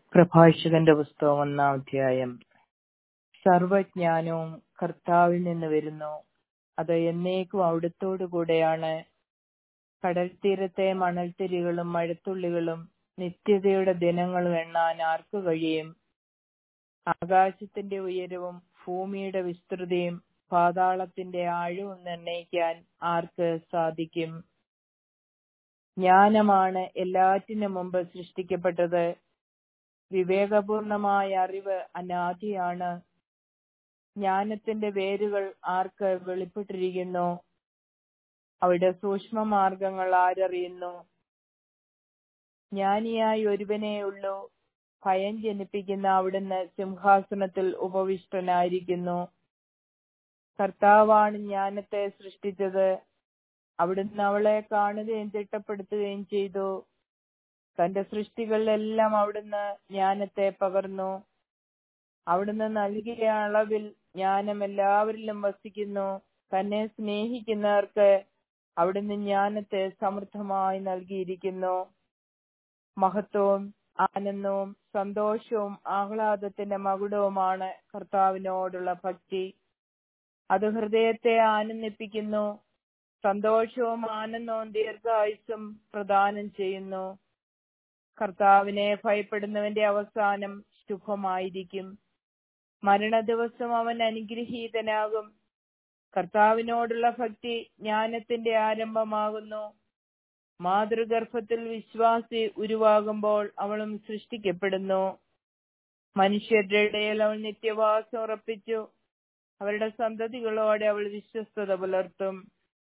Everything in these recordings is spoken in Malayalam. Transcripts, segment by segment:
പ്രഭാഷകന്റെ പുസ്തകം ഒന്നാം അധ്യായം സർവജ്ഞാനവും കർത്താവിൽ നിന്ന് വരുന്നു അത് എന്നേക്കും അവിടുത്തോടു കൂടെയാണ് കടൽ തീരത്തെ മണൽത്തിരികളും മഴത്തുള്ളികളും നിത്യതയുടെ ദിനങ്ങളും എണ്ണാൻ ആർക്കു കഴിയും ആകാശത്തിന്റെ ഉയരവും ഭൂമിയുടെ വിസ്തൃതിയും പാതാളത്തിന്റെ ആഴവും നിർണയിക്കാൻ ആർക്ക് സാധിക്കും ജ്ഞാനമാണ് എല്ലാറ്റിനും മുമ്പ് സൃഷ്ടിക്കപ്പെട്ടത് വിവേകപൂർണമായ അറിവ് അനാദിയാണ് ജ്ഞാനത്തിന്റെ വേരുകൾ ആർക്ക് വെളിപ്പെട്ടിരിക്കുന്നു അവിടെ സൂക്ഷ്മ മാർഗങ്ങൾ ആരറിയുന്നു ജ്ഞാനിയായി ഒരുവനേ ഉള്ളൂ ഭയം ജനിപ്പിക്കുന്ന അവിടുന്ന് സിംഹാസനത്തിൽ ഉപവിഷ്ടനായിരിക്കുന്നു കർത്താവാണ് ജ്ഞാനത്തെ സൃഷ്ടിച്ചത് അവിടുന്ന് അവളെ കാണുകയും തിട്ടപ്പെടുത്തുകയും ചെയ്തു തന്റെ സൃഷ്ടികളിലെല്ലാം അവിടുന്ന് ജ്ഞാനത്തെ പകർന്നു അവിടുന്ന് നൽകിയ അളവിൽ ജ്ഞാനം എല്ലാവരിലും വസിക്കുന്നു തന്നെ സ്നേഹിക്കുന്നവർക്ക് അവിടുന്ന് ജ്ഞാനത്തെ സമൃദ്ധമായി നൽകിയിരിക്കുന്നു മഹത്വവും ആനന്ദവും സന്തോഷവും ആഹ്ലാദത്തിന്റെ മകുടവുമാണ് കർത്താവിനോടുള്ള ഭക്തി അത് ഹൃദയത്തെ ആനന്ദിപ്പിക്കുന്നു സന്തോഷവും ആനന്ദവും ദീർഘായുസും പ്രദാനം ചെയ്യുന്നു കർത്താവിനെ ഭയപ്പെടുന്നവന്റെ അവസാനം ശുഭമായിരിക്കും മരണദിവസം അവൻ അനുഗ്രഹീതനാകും കർത്താവിനോടുള്ള ഭക്തി ജ്ഞാനത്തിന്റെ ആരംഭമാകുന്നു മാതൃഗർഭത്തിൽ വിശ്വാസി ഉരുവാകുമ്പോൾ അവളും സൃഷ്ടിക്കപ്പെടുന്നു മനുഷ്യരുടെ ഇടയിൽ അവൾ നിത്യവാസം ഉറപ്പിച്ചു അവരുടെ സന്തതികളോടെ അവൾ വിശ്വസ്തത പുലർത്തും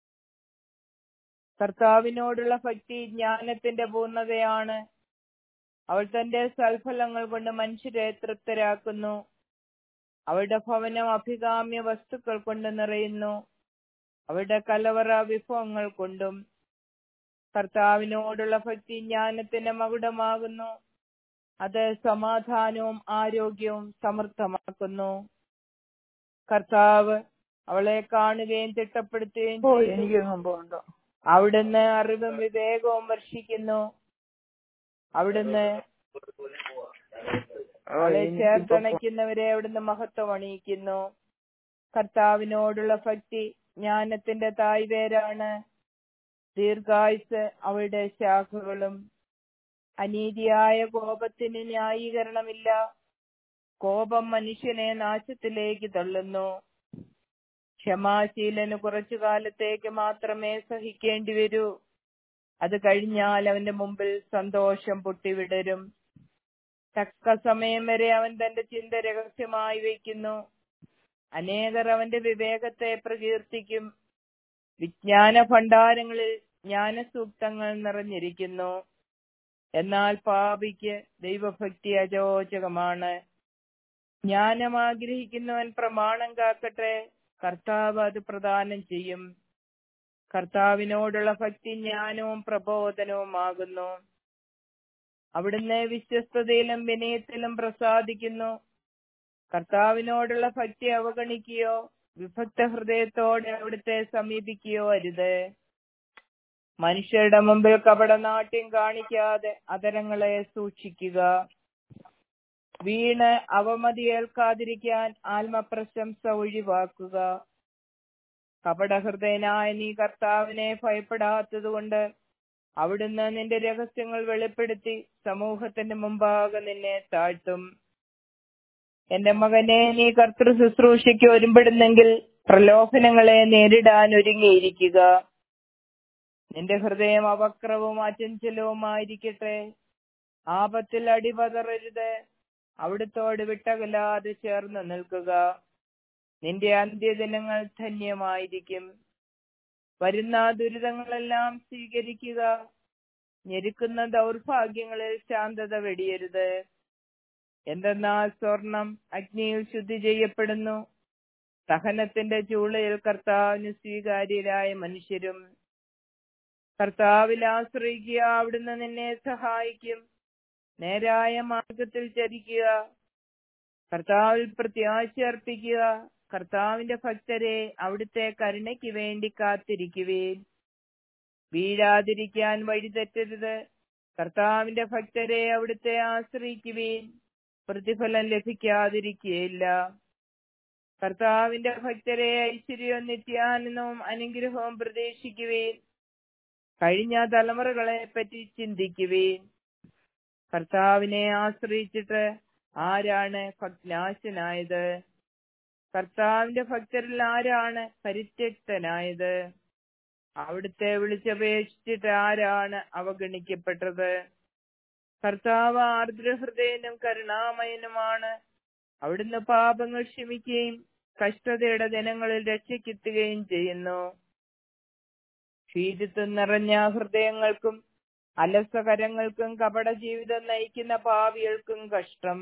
കർത്താവിനോടുള്ള ഭക്തി ജ്ഞാനത്തിന്റെ പൂർണ്ണതയാണ് അവൾ തന്റെ സൽഫലങ്ങൾ കൊണ്ട് മനുഷ്യരെ തൃപ്തരാക്കുന്നു അവളുടെ ഭവനം അഭികാമ്യ വസ്തുക്കൾ കൊണ്ട് നിറയുന്നു അവളുടെ കലവറ വിഭവങ്ങൾ കൊണ്ടും കർത്താവിനോടുള്ള ഭക്തി ജ്ഞാനത്തിന്റെ മകുടമാകുന്നു അത് സമാധാനവും ആരോഗ്യവും സമൃദ്ധമാക്കുന്നു കർത്താവ് അവളെ കാണുകയും തിട്ടപ്പെടുത്തുകയും എനിക്ക് മുമ്പുണ്ടോ അവിടുന്ന് അറിവും വിവേകവും വർഷിക്കുന്നു അവിടുന്ന് അവളെ ചേർത്തണയ്ക്കുന്നവരെ അവിടുന്ന് മഹത്വം അണിയിക്കുന്നു കർത്താവിനോടുള്ള ഭക്തി ജ്ഞാനത്തിന്റെ തായ്വേരാണ് ദീർഘായുസ് അവളുടെ ശാഖകളും അനീതിയായ കോപത്തിന് ന്യായീകരണമില്ല കോപം മനുഷ്യനെ നാശത്തിലേക്ക് തള്ളുന്നു ക്ഷമാശീലന് കുറച്ചു കാലത്തേക്ക് മാത്രമേ സഹിക്കേണ്ടി വരൂ അത് കഴിഞ്ഞാൽ അവന്റെ മുമ്പിൽ സന്തോഷം പൊട്ടിവിടരും തക്ക സമയം വരെ അവൻ തന്റെ ചിന്ത രഹസ്യമായി വയ്ക്കുന്നു അനേകർ അവന്റെ വിവേകത്തെ പ്രകീർത്തിക്കും വിജ്ഞാന ഭണ്ഡാരങ്ങളിൽ ജ്ഞാനസൂക്തങ്ങൾ നിറഞ്ഞിരിക്കുന്നു എന്നാൽ പാപിക്ക് ദൈവഭക്തി അചോചകമാണ് ജ്ഞാനം ആഗ്രഹിക്കുന്നവൻ പ്രമാണം കാക്കട്ടെ കർത്താവ് അത് പ്രദാനം ചെയ്യും കർത്താവിനോടുള്ള ഭക്തി ജ്ഞാനവും പ്രബോധനവുമാകുന്നു അവിടുന്ന് വിശ്വസ്തതയിലും വിനയത്തിലും പ്രസാദിക്കുന്നു കർത്താവിനോടുള്ള ഭക്തി അവഗണിക്കുകയോ വിഭക്ത ഹൃദയത്തോടെ അവിടുത്തെ സമീപിക്കുകയോ അരുത് മനുഷ്യരുടെ മുമ്പിൽ കപടനാട്യം കാണിക്കാതെ അതരങ്ങളെ സൂക്ഷിക്കുക വീണ് അവമതിയേൽക്കാതിരിക്കാൻ ആത്മപ്രശംസ ഒഴിവാക്കുക കപടഹൃദയനായ നീ കർത്താവിനെ ഭയപ്പെടാത്തതുകൊണ്ട് അവിടുന്ന് നിന്റെ രഹസ്യങ്ങൾ വെളിപ്പെടുത്തി സമൂഹത്തിന്റെ മുമ്പാകെ നിന്നെ താഴ്ത്തും എന്റെ മകനെ നീ കർത്തൃ ശുശ്രൂഷയ്ക്ക് ഒരുമ്പെടുന്നെങ്കിൽ പ്രലോഭനങ്ങളെ നേരിടാൻ ഒരുങ്ങിയിരിക്കുക നിന്റെ ഹൃദയം അവക്രവും അചഞ്ചലവുമായിരിക്കട്ടെ ആപത്തിൽ അടിപതറരുത് അവിടുത്തോട് വിട്ടകലാതെ ചേർന്ന് നിൽക്കുക നിന്റെ അന്ത്യദിനങ്ങൾ ധന്യമായിരിക്കും വരുന്ന ദുരിതങ്ങളെല്ലാം സ്വീകരിക്കുക ഞെരുക്കുന്ന ദൗർഭാഗ്യങ്ങളിൽ ശാന്തത വെടിയരുത് എന്തെന്നാൽ സ്വർണം അഗ്നിയിൽ ശുദ്ധി ചെയ്യപ്പെടുന്നു സഹനത്തിന്റെ ചൂളയിൽ കർത്താവിന് സ്വീകാര്യരായ മനുഷ്യരും കർത്താവിൽ ആശ്രയിക്കുക അവിടുന്ന് നിന്നെ സഹായിക്കും നേരായ മാർഗത്തിൽ ചരിക്കുക കർത്താവിൽ പ്രത്യാശ അർപ്പിക്കുക കർത്താവിന്റെ ഭക്തരെ അവിടുത്തെ കരുണയ്ക്ക് വേണ്ടി കാത്തിരിക്കുവേൻ വീഴാതിരിക്കാൻ വഴിതെറ്റരുത് കർത്താവിന്റെ ഭക്തരെ അവിടുത്തെ ആശ്രയിക്കുവീൻ പ്രതിഫലം ലഭിക്കാതിരിക്കുകയില്ല കർത്താവിന്റെ ഭക്തരെ ഐശ്വര്യവും നിത്യാനന്ദവും അനുഗ്രഹവും പ്രതീക്ഷിക്കുവീൻ കഴിഞ്ഞ തലമുറകളെ പറ്റി ചിന്തിക്കുവീൻ കർത്താവിനെ ആശ്രയിച്ചിട്ട് ആരാണ് ഭഗ്നാശനായത് കർത്താവിന്റെ ഭക്തരിൽ ആരാണ് പരിത്യക്തനായത് അവിടുത്തെ വിളിച്ചപേക്ഷിച്ചിട്ട് ആരാണ് അവഗണിക്കപ്പെട്ടത് കർത്താവ് ആർദ്രഹൃദയനും കരുണാമയനുമാണ് അവിടുന്ന് പാപങ്ങൾ ക്ഷമിക്കുകയും കഷ്ടതയുടെ ദിനങ്ങളിൽ രക്ഷയ്ക്കെത്തുകയും ചെയ്യുന്നു ക്ഷീരിത്വം നിറഞ്ഞ ഹൃദയങ്ങൾക്കും അലസകരങ്ങൾക്കും കപട ജീവിതം നയിക്കുന്ന പാവികൾക്കും കഷ്ടം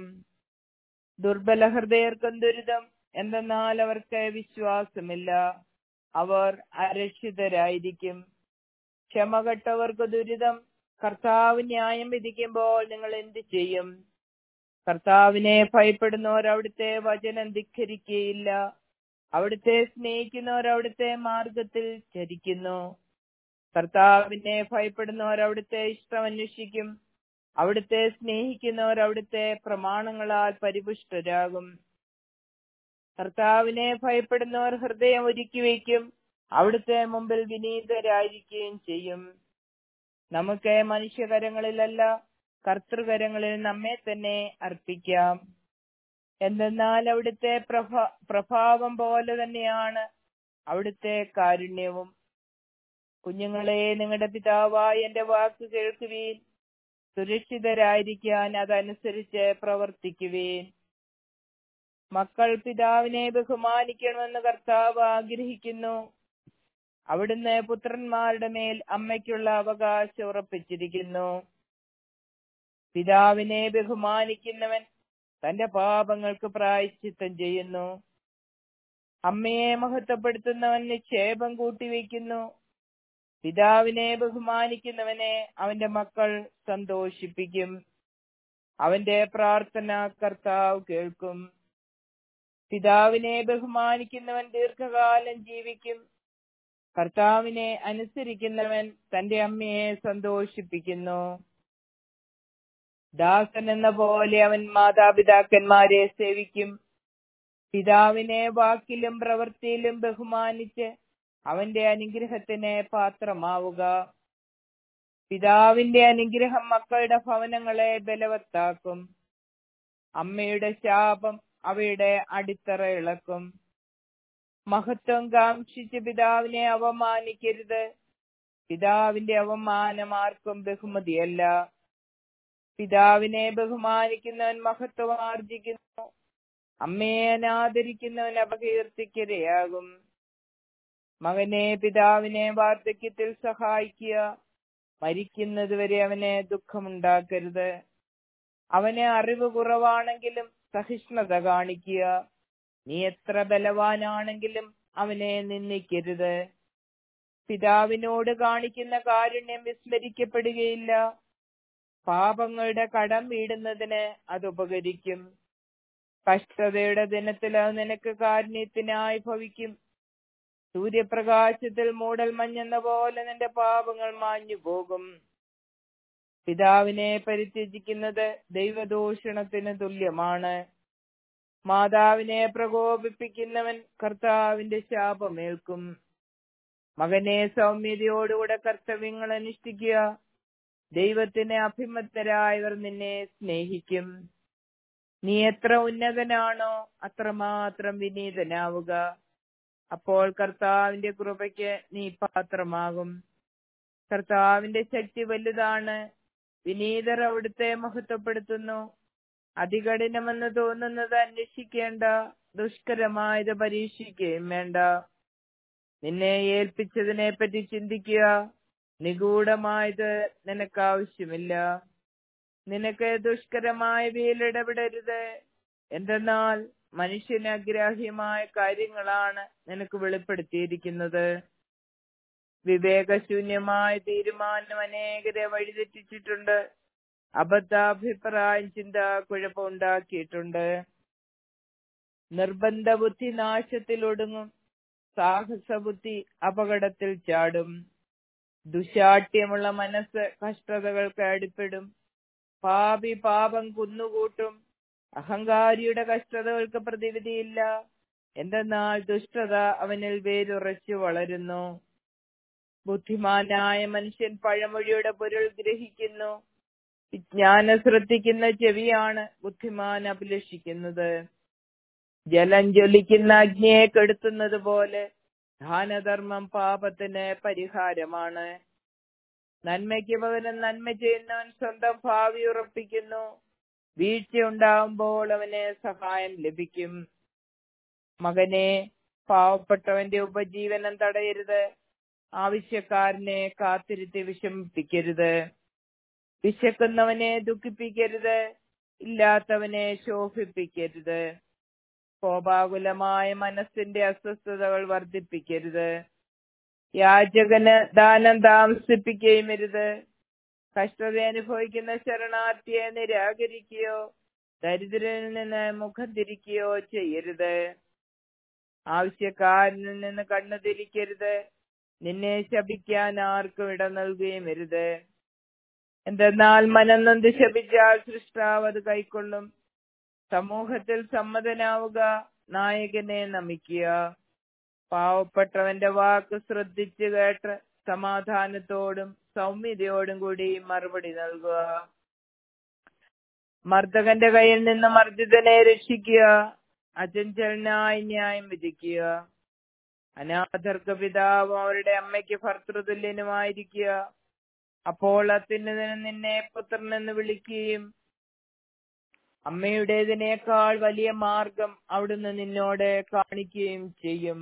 ദുർബല ഹൃദയർക്കും ദുരിതം എന്തെന്നാൽ അവർക്ക് വിശ്വാസമില്ല അവർ അരക്ഷിതരായിരിക്കും ക്ഷമകെട്ടവർക്ക് ദുരിതം കർത്താവ് ന്യായം വിധിക്കുമ്പോൾ നിങ്ങൾ എന്ത് ചെയ്യും കർത്താവിനെ ഭയപ്പെടുന്നവർ അവിടുത്തെ വചനം ധിഖരിക്കുകയില്ല അവിടുത്തെ സ്നേഹിക്കുന്നവർ അവിടുത്തെ മാർഗത്തിൽ ചരിക്കുന്നു കർത്താവിനെ ഭയപ്പെടുന്നവർ അവിടുത്തെ ഇഷ്ടം അന്വേഷിക്കും അവിടുത്തെ സ്നേഹിക്കുന്നവർ അവിടുത്തെ പ്രമാണങ്ങളാൽ പരിപുഷ്ടരാകും കർത്താവിനെ ഭയപ്പെടുന്നവർ ഹൃദയം ഒരുക്കി വയ്ക്കും അവിടുത്തെ മുമ്പിൽ വിനീതരായിരിക്കുകയും ചെയ്യും നമുക്ക് മനുഷ്യകരങ്ങളിലല്ല കർത്തൃകരങ്ങളിൽ നമ്മെ തന്നെ അർപ്പിക്കാം എന്തെന്നാൽ അവിടുത്തെ പ്രഭ പ്രഭാവം പോലെ തന്നെയാണ് അവിടുത്തെ കാരുണ്യവും കുഞ്ഞുങ്ങളെ നിങ്ങളുടെ പിതാവായി എന്റെ വാക്ക് കേൾക്കുവീൻ സുരക്ഷിതരായിരിക്കാൻ അതനുസരിച്ച് പ്രവർത്തിക്കുവീൻ മക്കൾ പിതാവിനെ ബഹുമാനിക്കണമെന്ന് കർത്താവ് ആഗ്രഹിക്കുന്നു അവിടുന്ന് പുത്രന്മാരുടെ മേൽ അമ്മയ്ക്കുള്ള അവകാശം ഉറപ്പിച്ചിരിക്കുന്നു പിതാവിനെ ബഹുമാനിക്കുന്നവൻ തന്റെ പാപങ്ങൾക്ക് പ്രായശ്ചിത്തം ചെയ്യുന്നു അമ്മയെ മഹത്വപ്പെടുത്തുന്നവൻ നിക്ഷേപം കൂട്ടിവെക്കുന്നു പിതാവിനെ ബഹുമാനിക്കുന്നവനെ അവന്റെ മക്കൾ സന്തോഷിപ്പിക്കും അവന്റെ പ്രാർത്ഥന കർത്താവ് കേൾക്കും പിതാവിനെ ബഹുമാനിക്കുന്നവൻ ദീർഘകാലം ജീവിക്കും കർത്താവിനെ അനുസരിക്കുന്നവൻ തന്റെ അമ്മയെ സന്തോഷിപ്പിക്കുന്നു ദാസൻ എന്ന പോലെ അവൻ മാതാപിതാക്കന്മാരെ സേവിക്കും പിതാവിനെ വാക്കിലും പ്രവൃത്തിയിലും ബഹുമാനിച്ച് അവന്റെ അനുഗ്രഹത്തിന് പാത്രമാവുക പിതാവിന്റെ അനുഗ്രഹം മക്കളുടെ ഭവനങ്ങളെ ബലവത്താക്കും അമ്മയുടെ ശാപം അവയുടെ അടിത്തറ ഇളക്കും മഹത്വം കാക്ഷിച്ച് പിതാവിനെ അവമാനിക്കരുത് പിതാവിന്റെ അവമാനം ആർക്കും ബഹുമതിയല്ല പിതാവിനെ ബഹുമാനിക്കുന്നവൻ മഹത്വം ആർജിക്കുന്നു അമ്മയെ അനാദരിക്കുന്നവൻ അപകീർത്തിക്കിരയാകും മകനെ പിതാവിനെ വാർദ്ധക്യത്തിൽ സഹായിക്കുക മരിക്കുന്നതുവരെ അവനെ ദുഃഖമുണ്ടാക്കരുത് അവന് അറിവ് കുറവാണെങ്കിലും സഹിഷ്ണുത കാണിക്കുക നീ എത്ര ബലവാനാണെങ്കിലും അവനെ നിന്ദിക്കരുത് പിതാവിനോട് കാണിക്കുന്ന കാരുണ്യം വിസ്മരിക്കപ്പെടുകയില്ല പാപങ്ങളുടെ കടം വീടുന്നതിന് അത് ഉപകരിക്കും കഷ്ടതയുടെ ദിനത്തിൽ അത് നിനക്ക് കാരുണ്യത്തിനായി ഭവിക്കും സൂര്യപ്രകാശത്തിൽ മൂടൽ മഞ്ഞെന്ന പോലെ നിന്റെ പാപങ്ങൾ മാഞ്ഞു പോകും പിതാവിനെ പരിത്യജിക്കുന്നത് ദൈവദൂഷണത്തിന് തുല്യമാണ് മാതാവിനെ പ്രകോപിപ്പിക്കുന്നവൻ കർത്താവിന്റെ ശാപമേൽക്കും മകനെ സൗമ്യതയോടുകൂടെ കർത്തവ്യങ്ങൾ അനുഷ്ഠിക്കുക ദൈവത്തിന് അഭിമത്തരായവർ നിന്നെ സ്നേഹിക്കും നീ എത്ര ഉന്നതനാണോ അത്രമാത്രം വിനീതനാവുക അപ്പോൾ കർത്താവിന്റെ കൃപയ്ക്ക് നീ പാത്രമാകും കർത്താവിന്റെ ശക്തി വലുതാണ് വിനീതർ അവിടുത്തെ മഹത്വപ്പെടുത്തുന്നു അതികഠിനമെന്ന് തോന്നുന്നത് അന്വേഷിക്കേണ്ട ദുഷ്കരമായത് പരീക്ഷിക്കുകയും വേണ്ട നിന്നെ ഏൽപ്പിച്ചതിനെ പറ്റി ചിന്തിക്കുക നിഗൂഢമായത് നിനക്ക് ആവശ്യമില്ല നിനക്ക് ദുഷ്കരമായവയിൽ ഇടപെടരുത് എന്തെന്നാൽ മനുഷ്യന് അഗ്രാഹ്യമായ കാര്യങ്ങളാണ് നിനക്ക് വെളിപ്പെടുത്തിയിരിക്കുന്നത് വിവേകശൂന്യമായ തീരുമാനം അനേകരെ വഴിതെറ്റിച്ചിട്ടുണ്ട് അബദ്ധാഭിപ്രായം ചിന്ത കുഴപ്പമുണ്ടാക്കിയിട്ടുണ്ട് നിർബന്ധ ബുദ്ധി നാശത്തിൽ ഒടുങ്ങും സാഹസ ബുദ്ധി അപകടത്തിൽ ചാടും ദുശാഠ്യമുള്ള മനസ്സ് കഷ്ടതകൾക്ക് അടിപ്പെടും പാപി പാപം കുന്നുകൂട്ടും അഹങ്കാരിയുടെ കഷ്ടതകൾക്ക് പ്രതിവിധിയില്ല എന്തെന്നാൽ ദുഷ്ടത അവനിൽ വേരുറച്ചു വളരുന്നു ബുദ്ധിമാനായ മനുഷ്യൻ പഴമൊഴിയുടെ പൊരുൾ ഗ്രഹിക്കുന്നു വിജ്ഞാനം ശ്രദ്ധിക്കുന്ന ചെവിയാണ് ബുദ്ധിമാൻ അഭിലഷിക്കുന്നത് ജലം ജ്വലിക്കുന്ന അഗ്നിയെ കെടുത്തുന്നത് പോലെ ദാനധർമ്മം പാപത്തിന് പരിഹാരമാണ് നന്മയ്ക്ക് പകരം നന്മ ചെയ്യുന്നവൻ സ്വന്തം ഭാവി ഉറപ്പിക്കുന്നു വീഴ്ചയുണ്ടാവുമ്പോൾ അവന് സഹായം ലഭിക്കും മകനെ പാവപ്പെട്ടവന്റെ ഉപജീവനം തടയരുത് ആവശ്യക്കാരനെ കാത്തിരുത്തി വിഷമിപ്പിക്കരുത് വിശക്കുന്നവനെ ദുഃഖിപ്പിക്കരുത് ഇല്ലാത്തവനെ ശോഭിപ്പിക്കരുത് കോപാകുലമായ മനസ്സിന്റെ അസ്വസ്ഥതകൾ വർദ്ധിപ്പിക്കരുത് യാചകന് ദാനം താമസിപ്പിക്കുകയും അരുത് കഷ്ടത അനുഭവിക്കുന്ന ശരണാർത്ഥിയെ നിരാകരിക്കുകയോ ദരിദ്രനിൽ നിന്ന് മുഖം തിരിക്കുകയോ ചെയ്യരുത് ആവശ്യക്കാരനിൽ നിന്ന് കണ്ണു തിരിക്കരുത് നിന്നെ ശപിക്കാൻ ആർക്കും ഇട നൽകുകയും അരുത് എന്തെന്നാൽ മനം നൊന്ത് ശപിച്ചാൽ സൃഷ്ടാവ് അത് കൈക്കൊള്ളും സമൂഹത്തിൽ സമ്മതനാവുക നായകനെ നമിക്കുക പാവപ്പെട്ടവന്റെ വാക്ക് ശ്രദ്ധിച്ചു കേട്ട് സമാധാനത്തോടും സൗമ്യതയോടും കൂടി മറുപടി നൽകുക മർദ്ദകന്റെ കയ്യിൽ നിന്ന് മർദ്ദിതനെ രക്ഷിക്കുക അചഞ്ചലനായി ന്യായം വിധിക്കുക അനാഥർക്ക് പിതാവ് അവരുടെ അമ്മയ്ക്ക് ഭർത്തൃതുല്യനുമായിരിക്കുക അപ്പോൾ അത്യുന്നതന് നിന്നെ പുത്രനെന്ന് വിളിക്കുകയും അമ്മയുടേതിനേക്കാൾ വലിയ മാർഗം അവിടുന്ന് നിന്നോട് കാണിക്കുകയും ചെയ്യും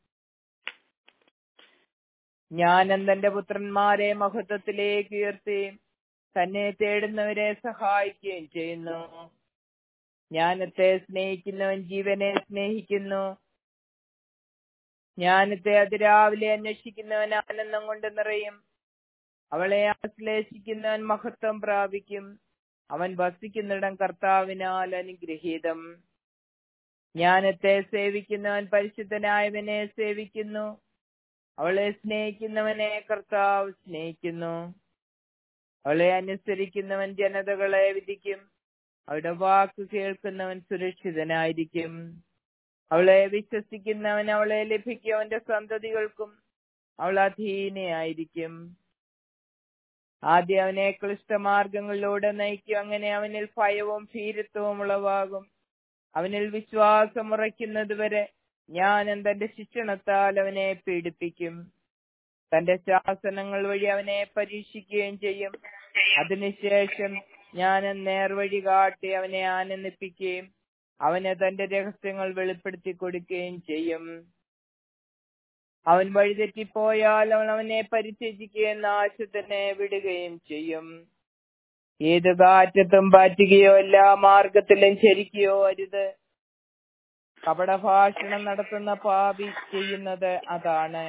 ജ്ഞാനം തന്റെ പുത്രന്മാരെ മഹത്വത്തിലേക്ക് ഉയർത്തി തന്നെ തേടുന്നവരെ സഹായിക്കുകയും ചെയ്യുന്നു ജ്ഞാനത്തെ സ്നേഹിക്കുന്നവൻ ജീവനെ സ്നേഹിക്കുന്നു ജ്ഞാനത്തെ അതിരാവിലെ അന്വേഷിക്കുന്നവൻ ആനന്ദം കൊണ്ട് നിറയും അവളെ ആശ്ലേഷിക്കുന്നവൻ മഹത്വം പ്രാപിക്കും അവൻ വസിക്കുന്നിടം കർത്താവിനാൽ അനുഗ്രഹീതം ജ്ഞാനത്തെ സേവിക്കുന്നവൻ പരിശുദ്ധനായവനെ സേവിക്കുന്നു അവളെ സ്നേഹിക്കുന്നവനെ കർത്താവ് സ്നേഹിക്കുന്നു അവളെ അനുസരിക്കുന്നവൻ ജനതകളെ വിധിക്കും അവളുടെ വാക്ക് കേൾക്കുന്നവൻ സുരക്ഷിതനായിരിക്കും അവളെ വിശ്വസിക്കുന്നവൻ അവളെ ലഭിക്കും അവന്റെ സന്തതികൾക്കും അവൾ അധീനയായിരിക്കും ആദ്യം അവനെ ക്ലിഷ്ടമാർഗങ്ങളിലൂടെ നയിക്കും അങ്ങനെ അവനിൽ ഭയവും ഭീരത്വവും ഉളവാകും അവനിൽ വിശ്വാസം ഉറയ്ക്കുന്നത് വരെ ഞാൻ തന്റെ ശിക്ഷണത്താൽ അവനെ പീഡിപ്പിക്കും തന്റെ ശാസനങ്ങൾ വഴി അവനെ പരീക്ഷിക്കുകയും ചെയ്യും അതിനുശേഷം ഞാൻ നേർവഴി കാട്ടി അവനെ ആനന്ദിപ്പിക്കുകയും അവന് തന്റെ രഹസ്യങ്ങൾ വെളിപ്പെടുത്തി കൊടുക്കുകയും ചെയ്യും അവൻ വഴിതെറ്റിപ്പോയാൽ അവൻ അവനെ പരിത്യജിക്കുകയും നാശത്തിനെ വിടുകയും ചെയ്യും ഏത് കാറ്റത്തും പാറ്റുകയോ എല്ലാ മാർഗത്തിലും ചരിക്കുകയോ അരുത് കപടഭാഷണം നടത്തുന്ന പാപി ചെയ്യുന്നത് അതാണ്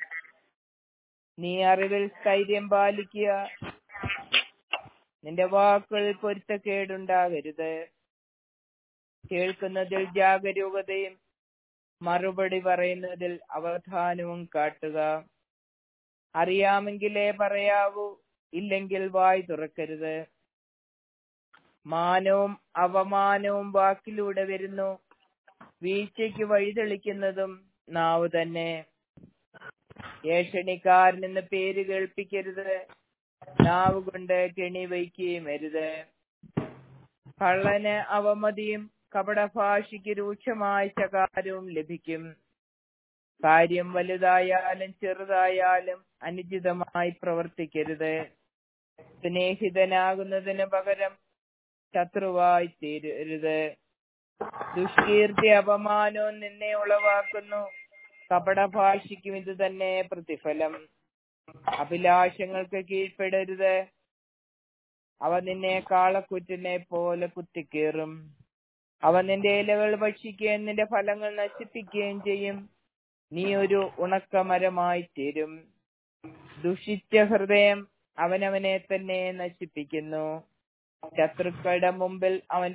നീ അറിവിൽ സ്ഥൈര്യം പാലിക്കുക നിന്റെ വാക്കുകളിൽ പൊരുത്തക്കേടുണ്ടാകരുത് കേൾക്കുന്നതിൽ ജാഗരൂകതയും മറുപടി പറയുന്നതിൽ അവധാനവും കാട്ടുക അറിയാമെങ്കിലേ പറയാവൂ ഇല്ലെങ്കിൽ വായി തുറക്കരുത് മാനവും അവമാനവും വാക്കിലൂടെ വരുന്നു വീഴ്ചയ്ക്ക് വഴിതെളിക്കുന്നതും നാവ് തന്നെ ഏഷണിക്കാരൻ എന്ന പേര് കേൾപ്പിക്കരുത് നാവ് കൊണ്ട് കെണി വയ്ക്കുകയും അരുത് കള്ളന് അവമതിയും കപടഭാഷയ്ക്ക് രൂക്ഷമായ ശകാരവും ലഭിക്കും കാര്യം വലുതായാലും ചെറുതായാലും അനുചിതമായി പ്രവർത്തിക്കരുത് സ്നേഹിതനാകുന്നതിന് പകരം ശത്രുവായി തീരരുത് ദുഷ്കീർത്തി അപമാനവും നിന്നെ ഉളവാക്കുന്നു കപടഭാഷയ്ക്കും ഇത് തന്നെ പ്രതിഫലം അഭിലാഷങ്ങൾക്ക് കീഴ്പ്പെടരുത് അവ നിന്നെ കാളക്കുറ്റിനെ പോലെ കുത്തിക്കേറും അവ നിന്റെ ഇലകൾ ഭക്ഷിക്കുകയും നിന്റെ ഫലങ്ങൾ നശിപ്പിക്കുകയും ചെയ്യും നീ ഒരു ഉണക്കമരമായി തീരും ദുഷിച്ച ഹൃദയം അവനവനെ തന്നെ നശിപ്പിക്കുന്നു ശത്രുക്കളുടെ മുമ്പിൽ അവൻ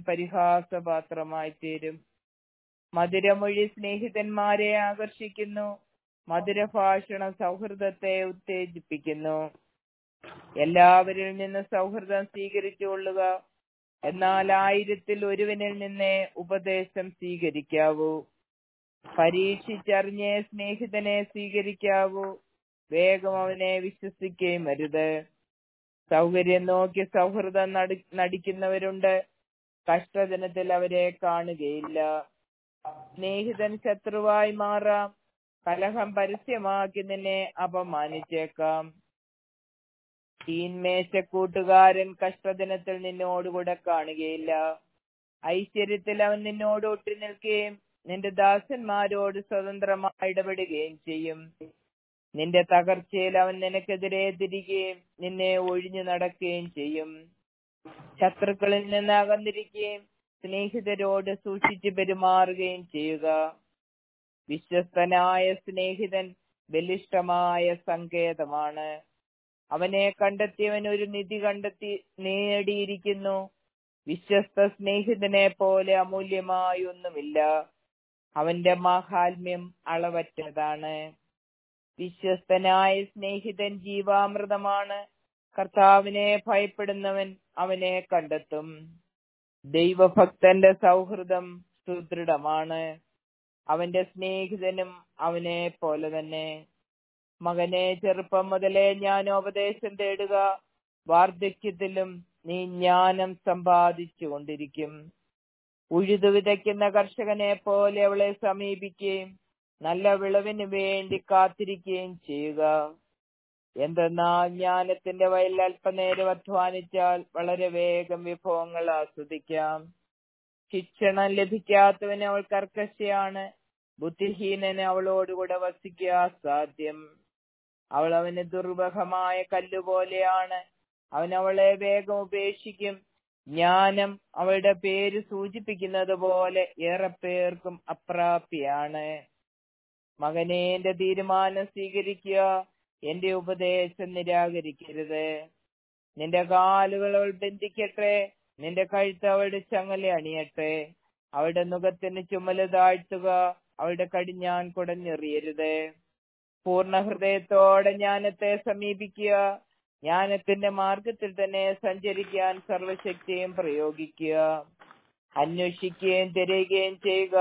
പരിഹാസപാത്രമായി തീരും മധുരമൊഴി സ്നേഹിതന്മാരെ ആകർഷിക്കുന്നു മധുരഭാഷണം സൗഹൃദത്തെ ഉത്തേജിപ്പിക്കുന്നു എല്ലാവരിൽ നിന്ന് സൗഹൃദം സ്വീകരിച്ചുകൊള്ളുക എന്നാൽ ആയിരത്തിൽ ഒരുവനിൽ നിന്നേ ഉപദേശം സ്വീകരിക്കാവൂ പരീക്ഷിച്ചറിഞ്ഞേ സ്നേഹിതനെ സ്വീകരിക്കാവൂ വേഗം അവനെ വിശ്വസിക്കുകയും അരുത് സൗകര്യം നോക്കി സൗഹൃദം നടി നടിക്കുന്നവരുണ്ട് കഷ്ടദിനത്തിൽ അവരെ കാണുകയില്ല സ്നേഹിതൻ ശത്രുവായി മാറാം കലഹം പരസ്യമാക്കി നിന്നെ അപമാനിച്ചേക്കാം തീന്മേശക്കൂട്ടുകാരൻ കഷ്ടദിനത്തിൽ നിന്നോടുകൂടെ കാണുകയില്ല ഐശ്വര്യത്തിൽ അവൻ നിന്നോട് ഒട്ടി നിൽക്കുകയും നിന്റെ ദാസന്മാരോട് സ്വതന്ത്രമായി ഇടപെടുകയും ചെയ്യും നിന്റെ തകർച്ചയിൽ അവൻ നിനക്കെതിരെ തിരികെയും നിന്നെ ഒഴിഞ്ഞു നടക്കുകയും ചെയ്യും ശത്രുക്കളിൽ നിന്ന് അകന്നിരിക്കുകയും സ്നേഹിതരോട് സൂക്ഷിച്ചു പെരുമാറുകയും ചെയ്യുക വിശ്വസ്തനായ സ്നേഹിതൻ ബലിഷ്ഠമായ സങ്കേതമാണ് അവനെ കണ്ടെത്തിയവൻ ഒരു നിധി കണ്ടെത്തി നേടിയിരിക്കുന്നു വിശ്വസ്ത സ്നേഹിതനെ പോലെ അമൂല്യമായി ഒന്നുമില്ല അവന്റെ മാഹാത്മ്യം അളവറ്റതാണ് വിശ്വസ്തനായ സ്നേഹിതൻ ജീവാമൃതമാണ് കർത്താവിനെ ഭയപ്പെടുന്നവൻ അവനെ കണ്ടെത്തും ദൈവഭക്തന്റെ സൗഹൃദം സുദൃഢമാണ് അവന്റെ സ്നേഹിതനും അവനെ പോലെ തന്നെ മകനെ ചെറുപ്പം മുതലേ ഞാൻ ഉപദേശം തേടുക വാർദ്ധക്യത്തിലും നീ ജ്ഞാനം സമ്പാദിച്ചു കൊണ്ടിരിക്കും ഉഴുതു വിതയ്ക്കുന്ന കർഷകനെ പോലെ അവളെ സമീപിക്കുകയും നല്ല വിളവിന് വേണ്ടി കാത്തിരിക്കുകയും ചെയ്യുക എന്തെന്നാൽ ജ്ഞാനത്തിന്റെ വയലിൽ അല്പനേരം അധ്വാനിച്ചാൽ വളരെ വേഗം വിഭവങ്ങൾ ആസ്വദിക്കാം ശിക്ഷണം ലഭിക്കാത്തവന് അവൾ കർക്കശയാണ് ബുദ്ധിഹീനന് അവളോടുകൂടെ വസിക്കുക സാധ്യം അവൾ അവന് ദുർവഹമായ കല്ലുപോലെയാണ് അവൻ അവളെ വേഗം ഉപേക്ഷിക്കും ജ്ഞാനം അവളുടെ പേര് സൂചിപ്പിക്കുന്നത് പോലെ ഏറെ പേർക്കും അപ്രാപ്യാണ് മകനെ എന്റെ തീരുമാനം സ്വീകരിക്കുക എന്റെ ഉപദേശം നിരാകരിക്കരുത് നിന്റെ കാലുകൾ അവൾ ബന്ധിക്കട്ടെ നിന്റെ കഴുത്ത് അവളുടെ ചങ്ങല അണിയട്ടെ അവളുടെ മുഖത്തിന് ചുമല് താഴ്ത്തുക അവളുടെ കടിഞ്ഞാൻ കുടഞ്ഞെറിയരുത് പൂർണ്ണ ഹൃദയത്തോടെ ജ്ഞാനത്തെ സമീപിക്കുക ജ്ഞാനത്തിന്റെ മാർഗത്തിൽ തന്നെ സഞ്ചരിക്കാൻ സർവശക്തിയും പ്രയോഗിക്കുക അന്വേഷിക്കുകയും തിരയുകയും ചെയ്യുക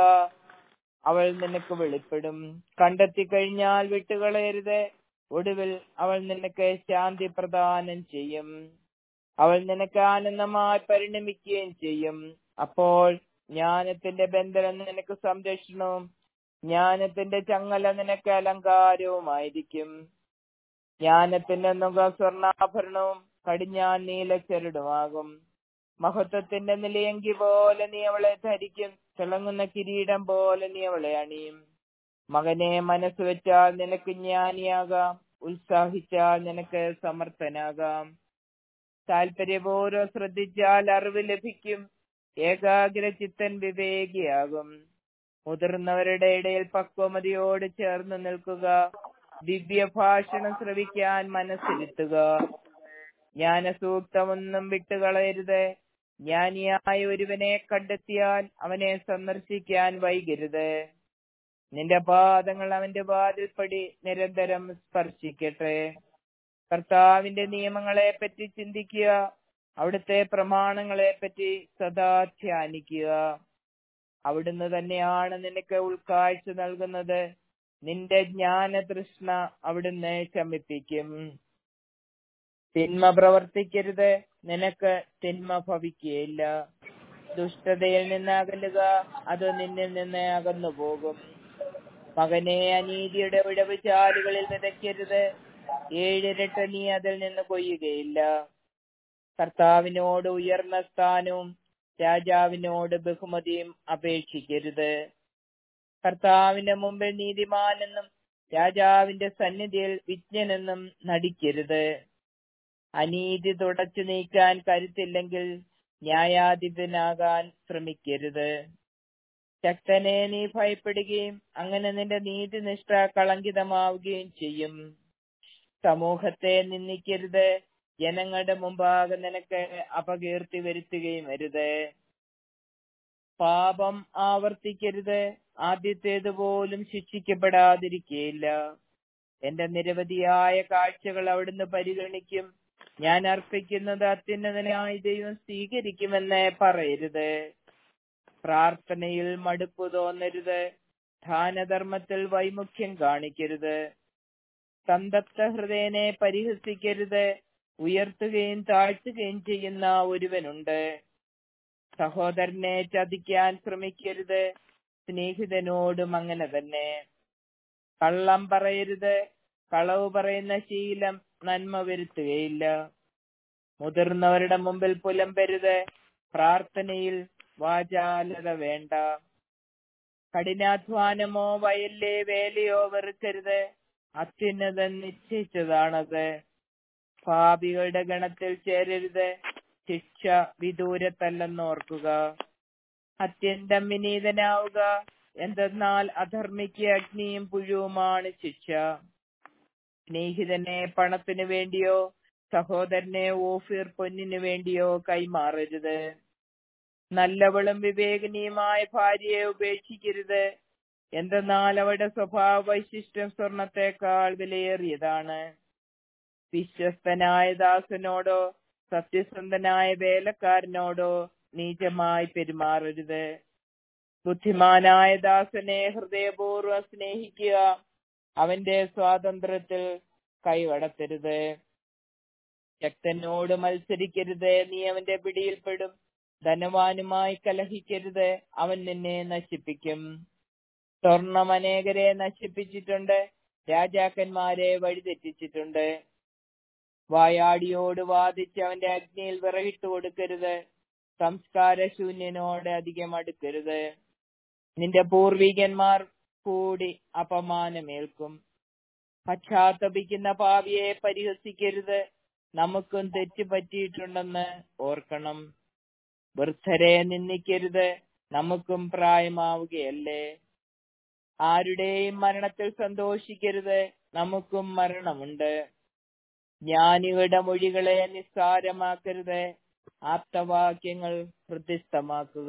അവൾ നിനക്ക് വെളിപ്പെടും കണ്ടെത്തി കഴിഞ്ഞാൽ വിട്ടുകളയരുത് ഒടുവിൽ അവൾ നിനക്ക് ശാന്തി പ്രദാനം ചെയ്യും അവൾ നിനക്ക് ആനന്ദമായി പരിണമിക്കുകയും ചെയ്യും അപ്പോൾ ജ്ഞാനത്തിന്റെ ബന്ധനം നിനക്ക് സംരക്ഷണവും ജ്ഞാനത്തിന്റെ ചങ്ങല നിനക്ക് അലങ്കാരവുമായിരിക്കും ജ്ഞാനത്തിന്റെ നുക സ്വർണ്ണാഭരണവും കടിഞ്ഞാൻ നീലച്ചരടുമാകും മഹത്വത്തിന്റെ നിലയങ്കി പോലെ നീ അവളെ ധരിക്കും തിളങ്ങുന്ന കിരീടം പോലെ നീ അവളെ അണിയും മകനെ മനസ്സ് വെച്ചാൽ നിനക്ക് ജ്ഞാനിയാകാം ഉത്സാഹിച്ചാൽ നിനക്ക് സമർത്ഥനാകാം താല്പര്യപൂർവ്വം ശ്രദ്ധിച്ചാൽ അറിവ് ലഭിക്കും ഏകാഗ്ര ചിത്തൻ വിവേകിയാകും മുതിർന്നവരുടെ ഇടയിൽ പക്വമതിയോട് ചേർന്ന് നിൽക്കുക ദിവ്യ ഭാഷണം ശ്രവിക്കാൻ മനസ്സിരുത്തുക ജ്ഞാനസൂക്തമൊന്നും വിട്ടുകളയരുത് ജ്ഞാനിയായ ഒരുവനെ കണ്ടെത്തിയാൽ അവനെ സന്ദർശിക്കാൻ വൈകരുത് നിന്റെ പാദങ്ങൾ അവന്റെ വാതിൽപ്പടി നിരന്തരം സ്പർശിക്കട്ടെ കർത്താവിന്റെ നിയമങ്ങളെ പറ്റി ചിന്തിക്കുക അവിടുത്തെ പ്രമാണങ്ങളെ പറ്റി സദാ ധ്യാനിക്കുക അവിടുന്ന് തന്നെയാണ് നിനക്ക് ഉൾക്കാഴ്ച നൽകുന്നത് നിന്റെ ജ്ഞാന തൃഷ്ണ അവിടുന്ന് ശമിപ്പിക്കും തിന്മ പ്രവർത്തിക്കരുത് നിനക്ക് തിന്മ ഭവിക്കുകയില്ല ദുഷ്ടതയിൽ നിന്ന് അകലുക അത് നിന്നിൽ നിന്ന് അകന്നു പോകും മകനെ അനീതിയുടെ വിടവ് ചാലുകളിൽ വിതയ്ക്കരുത് ഏഴിരട്ട നീ അതിൽ നിന്ന് കൊയ്യുകയില്ല കർത്താവിനോട് ഉയർന്ന സ്ഥാനവും രാജാവിനോട് ബഹുമതിയും അപേക്ഷിക്കരുത് കർത്താവിന്റെ മുമ്പിൽ നീതിമാനെന്നും രാജാവിന്റെ സന്നിധിയിൽ വിജ്ഞനെന്നും നടിക്കരുത് അനീതി തുടച്ചു നീക്കാൻ കരുത്തില്ലെങ്കിൽ ന്യായാധിപനാകാൻ ശ്രമിക്കരുത് ശക്തനെ നീ ഭയപ്പെടുകയും അങ്ങനെ നിന്റെ നീതിനിഷ്ഠ കളങ്കിതമാവുകയും ചെയ്യും സമൂഹത്തെ നിന്ദിക്കരുത് ജനങ്ങളുടെ മുമ്പാകെ നിനക്ക് അപകീർത്തി വരുത്തുകയും അരുത് പാപം ആവർത്തിക്കരുത് ആദ്യത്തേതുപോലും ശിക്ഷിക്കപ്പെടാതിരിക്കുകയില്ല എന്റെ നിരവധിയായ കാഴ്ചകൾ അവിടുന്ന് പരിഗണിക്കും ഞാൻ അർപ്പിക്കുന്നത് അത്യുന്നതനായി ദൈവം സ്വീകരിക്കുമെന്ന് പറയരുത് പ്രാർത്ഥനയിൽ മടുപ്പ് തോന്നരുത് ദാനധർമ്മത്തിൽ വൈമുഖ്യം കാണിക്കരുത് സന്തപ്ത ഹൃദയനെ പരിഹസിക്കരുത് ഉയർത്തുകയും താഴ്ത്തുകയും ചെയ്യുന്ന ഒരുവനുണ്ട് സഹോദരനെ ചതിക്കാൻ ശ്രമിക്കരുത് സ്നേഹിതനോടും അങ്ങനെ തന്നെ കള്ളം പറയരുത് കളവ് പറയുന്ന ശീലം നന്മ വരുത്തുകയില്ല മുതിർന്നവരുടെ മുമ്പിൽ പുലമ്പരുത് പ്രാർത്ഥനയിൽ വാചാലത വേണ്ട കഠിനാധ്വാനമോ വയലിലെ വേലയോ വെറുക്കരുത് അത്യുന്നതൻ നിശ്ചയിച്ചതാണത് പാപികളുടെ ഗണത്തിൽ ചേരരുത് ശിക്ഷ വിദൂരത്തല്ലെന്ന് ഓർക്കുക അത്യന്തം വിനീതനാവുക എന്തെന്നാൽ അധർമ്മിക്ക് അഗ്നിയും പുഴുവുമാണ് ശിക്ഷ സ്നേഹിതനെ പണത്തിനു വേണ്ടിയോ സഹോദരനെ ഓഫീർ പൊന്നിനു വേണ്ടിയോ കൈമാറരുത് നല്ലവളും വിവേകനീയമായ ഭാര്യയെ ഉപേക്ഷിക്കരുത് എന്തെന്നാൽ അവരുടെ സ്വഭാവ വൈശിഷ്ട്യം സ്വർണത്തെക്കാൾ വിലയേറിയതാണ് വിശ്വസ്തനായ ദാസനോടോ സത്യസന്ധനായ വേലക്കാരനോടോ നീചമായി പെരുമാറരുത് ബുദ്ധിമാനായ ദാസനെ ഹൃദയപൂർവ്വം സ്നേഹിക്കുക അവന്റെ സ്വാതന്ത്ര്യത്തിൽ കൈവടത്തരുത് ശക്തനോട് മത്സരിക്കരുത് നീ അവന്റെ പിടിയിൽപ്പെടും ധനവാനുമായി കലഹിക്കരുത് അവൻ നിന്നെ നശിപ്പിക്കും സ്വർണം അനേകരെ നശിപ്പിച്ചിട്ടുണ്ട് രാജാക്കന്മാരെ വഴിതെറ്റിച്ചിട്ടുണ്ട് വായാടിയോട് വാദിച്ച് അവന്റെ അഗ്നിയിൽ വിറകിട്ട് കൊടുക്കരുത് സംസ്കാരശൂന്യനോട് അധികം അടുക്കരുത് നിന്റെ പൂർവികന്മാർ കൂടി അപമാനമേൽക്കും പശ്ചാത്തപിക്കുന്ന പാവിയെ പരിഹസിക്കരുത് നമുക്കും തെറ്റ് പറ്റിയിട്ടുണ്ടെന്ന് ഓർക്കണം വൃദ്ധരെ നിന്ദിക്കരുത് നമുക്കും പ്രായമാവുകയല്ലേ ആരുടെയും മരണത്തിൽ സന്തോഷിക്കരുത് നമുക്കും മരണമുണ്ട് ജ്ഞാനികളുടെ മൊഴികളെ നിസ്സാരമാക്കരുത് ആപ്തവാക്യങ്ങൾ ഹൃദ്യസ്ഥമാക്കുക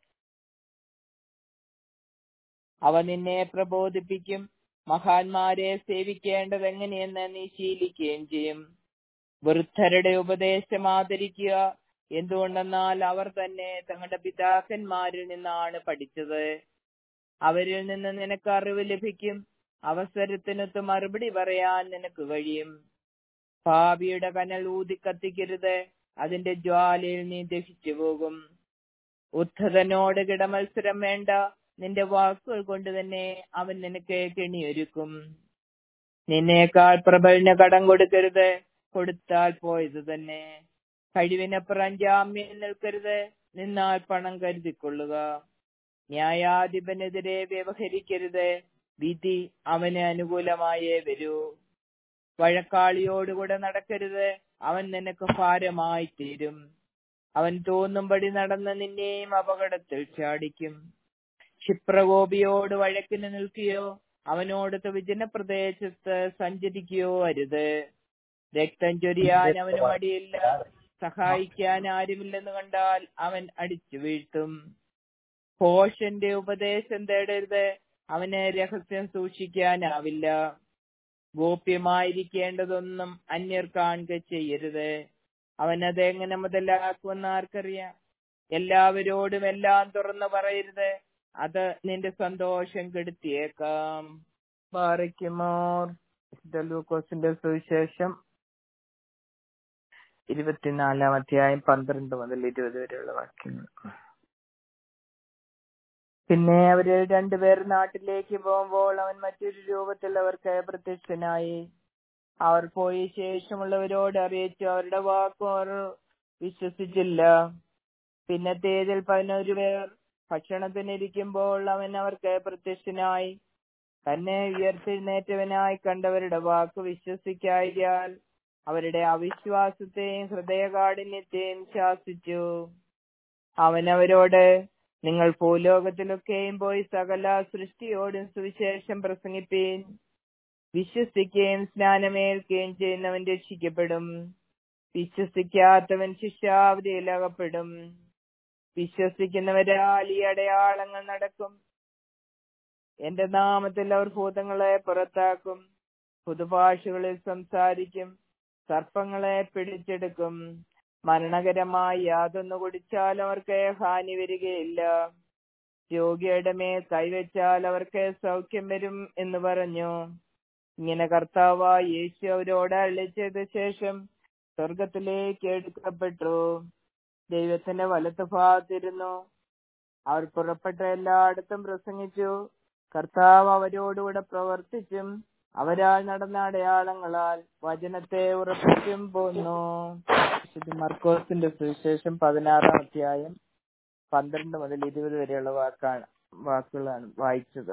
അവ നിന്നെ പ്രബോധിപ്പിക്കും മഹാന്മാരെ സേവിക്കേണ്ടത് എങ്ങനെയെന്ന് നീ ശീലിക്കുകയും ചെയ്യും വൃദ്ധരുടെ ഉപദേശം ആദരിക്കുക എന്തുകൊണ്ടെന്നാൽ അവർ തന്നെ തങ്ങളുടെ പിതാക്കന്മാരിൽ നിന്നാണ് പഠിച്ചത് അവരിൽ നിന്ന് നിനക്ക് അറിവ് ലഭിക്കും അവസരത്തിനൊത്ത് മറുപടി പറയാൻ നിനക്ക് കഴിയും പാപിയുടെ കനൽ ഊതിക്കത്തിക്കരുത് അതിന്റെ ജ്വാലയിൽ നീ ദഹിച്ചു പോകും ഉദ്ധതനോട് കിടമത്സരം വേണ്ട നിന്റെ വാക്കുകൾ കൊണ്ട് തന്നെ അവൻ നിനക്ക് കെണിയൊരുക്കും നിന്നേക്കാൾ പ്രബലിന് കടം കൊടുക്കരുത് കൊടുത്താൽ പോയത് തന്നെ കഴിവിനപ്പുറം ജാമ്യം നിൽക്കരുത് നിന്നാൽ പണം കരുതിക്കൊള്ളുക ന്യായാധിപനെതിരെ വ്യവഹരിക്കരുത് വിധി അവന് അനുകൂലമായേ വരൂ വഴക്കാളിയോടുകൂടെ നടക്കരുത് അവൻ നിനക്ക് ഭാരമായി തീരും അവൻ തോന്നുംപടി നടന്ന് നിന്നെയും അപകടത്തിൽ ചാടിക്കും ക്ഷിപ്രകോപിയോട് വഴക്കിന് നിൽക്കുകയോ അവനോട് വിജന പ്രദേശത്ത് സഞ്ചരിക്കുകയോ അരുത് രക്തം ചൊരിയാൻ അവന് മടിയില്ല സഹായിക്കാൻ ആരുമില്ലെന്ന് കണ്ടാൽ അവൻ അടിച്ചു വീഴ്ത്തും ഭോഷന്റെ ഉപദേശം തേടരുത് അവന് രഹസ്യം സൂക്ഷിക്കാനാവില്ല ഗോപ്യമായിരിക്കേണ്ടതൊന്നും അന്യർ കാണുക ചെയ്യരുത് അവൻ അത് എങ്ങനെ മുതലാക്കുമെന്ന് ആർക്കറിയാം എല്ലാവരോടും എല്ലാം തുറന്നു പറയരുത് അത് നിന്റെ സന്തോഷം കെടുത്തിയേക്കാം ബാറയ്ക്കുമോർ ലൂക്കോസിന്റെ സുവിശേഷം ഇരുപത്തിനാലാം അധ്യായം പന്ത്രണ്ട് മുതൽ ഇരുപത് വരെയുള്ള വാക്യങ്ങൾ പിന്നെ അവര് രണ്ടുപേർ നാട്ടിലേക്ക് പോകുമ്പോൾ അവൻ മറ്റൊരു രൂപത്തിൽ അവർക്ക് പ്രത്യക്ഷനായി അവർ പോയി ശേഷമുള്ളവരോട് അറിയിച്ചു അവരുടെ വാക്കും അവർ വിശ്വസിച്ചില്ല പിന്നത്തേതിൽ പതിനൊരു പേർ ഭക്ഷണത്തിനിരിക്കുമ്പോൾ അവൻ അവർക്ക് പ്രത്യക്ഷനായി തന്നെ ഉയർത്തെഴുന്നേറ്റവനായി കണ്ടവരുടെ വാക്ക് വിശ്വസിക്കായാൽ അവരുടെ അവിശ്വാസത്തെയും ഹൃദയകാഠിന്യത്തെയും ശാസിച്ചു അവൻ അവരോട് നിങ്ങൾ ഭൂലോകത്തിലൊക്കെയും പോയി സകല സൃഷ്ടിയോടും സുവിശേഷം പ്രസംഗിപ്പീൻ വിശ്വസിക്കുകയും സ്നാനമേൽക്കുകയും ചെയ്യുന്നവൻ രക്ഷിക്കപ്പെടും വിശ്വസിക്കാത്തവൻ ശിക്ഷാവധിയിൽ അകപ്പെടും വിശ്വസിക്കുന്നവരാൽ ഈ അടയാളങ്ങൾ നടക്കും എന്റെ നാമത്തിൽ അവർ ഭൂതങ്ങളെ പുറത്താക്കും പുതുഭാഷകളിൽ സംസാരിക്കും സർപ്പങ്ങളെ പിടിച്ചെടുക്കും മരണകരമായി യാതൊന്നു കുടിച്ചാൽ അവർക്ക് ഹാനി വരികയില്ല രോഗിയുടെ മേൽ കൈവച്ചാൽ അവർക്ക് സൗഖ്യം വരും എന്ന് പറഞ്ഞു ഇങ്ങനെ കർത്താവ് യേശു അവരോട് അള്ളിച്ചത് ശേഷം സ്വർഗത്തിലേക്ക് എടുക്കപ്പെട്ടു ദൈവത്തിന്റെ വലത്ത് ഭാഗത്തിരുന്നു അവർ പുറപ്പെട്ട എല്ലായിടത്തും പ്രസംഗിച്ചു കർത്താവ് അവരോടുകൂടെ പ്രവർത്തിച്ചും അവരാൽ നടന്ന അടയാളങ്ങളാൽ വചനത്തെ ഉറപ്പിച്ചും പോന്നു വിശുദ്ധ മർക്കോസിന്റെ സുവിശേഷം പതിനാറാം അധ്യായം പന്ത്രണ്ട് മുതൽ ഇരുപത് വരെയുള്ള വാക്കാണ് വാക്കുകളാണ് വായിച്ചത്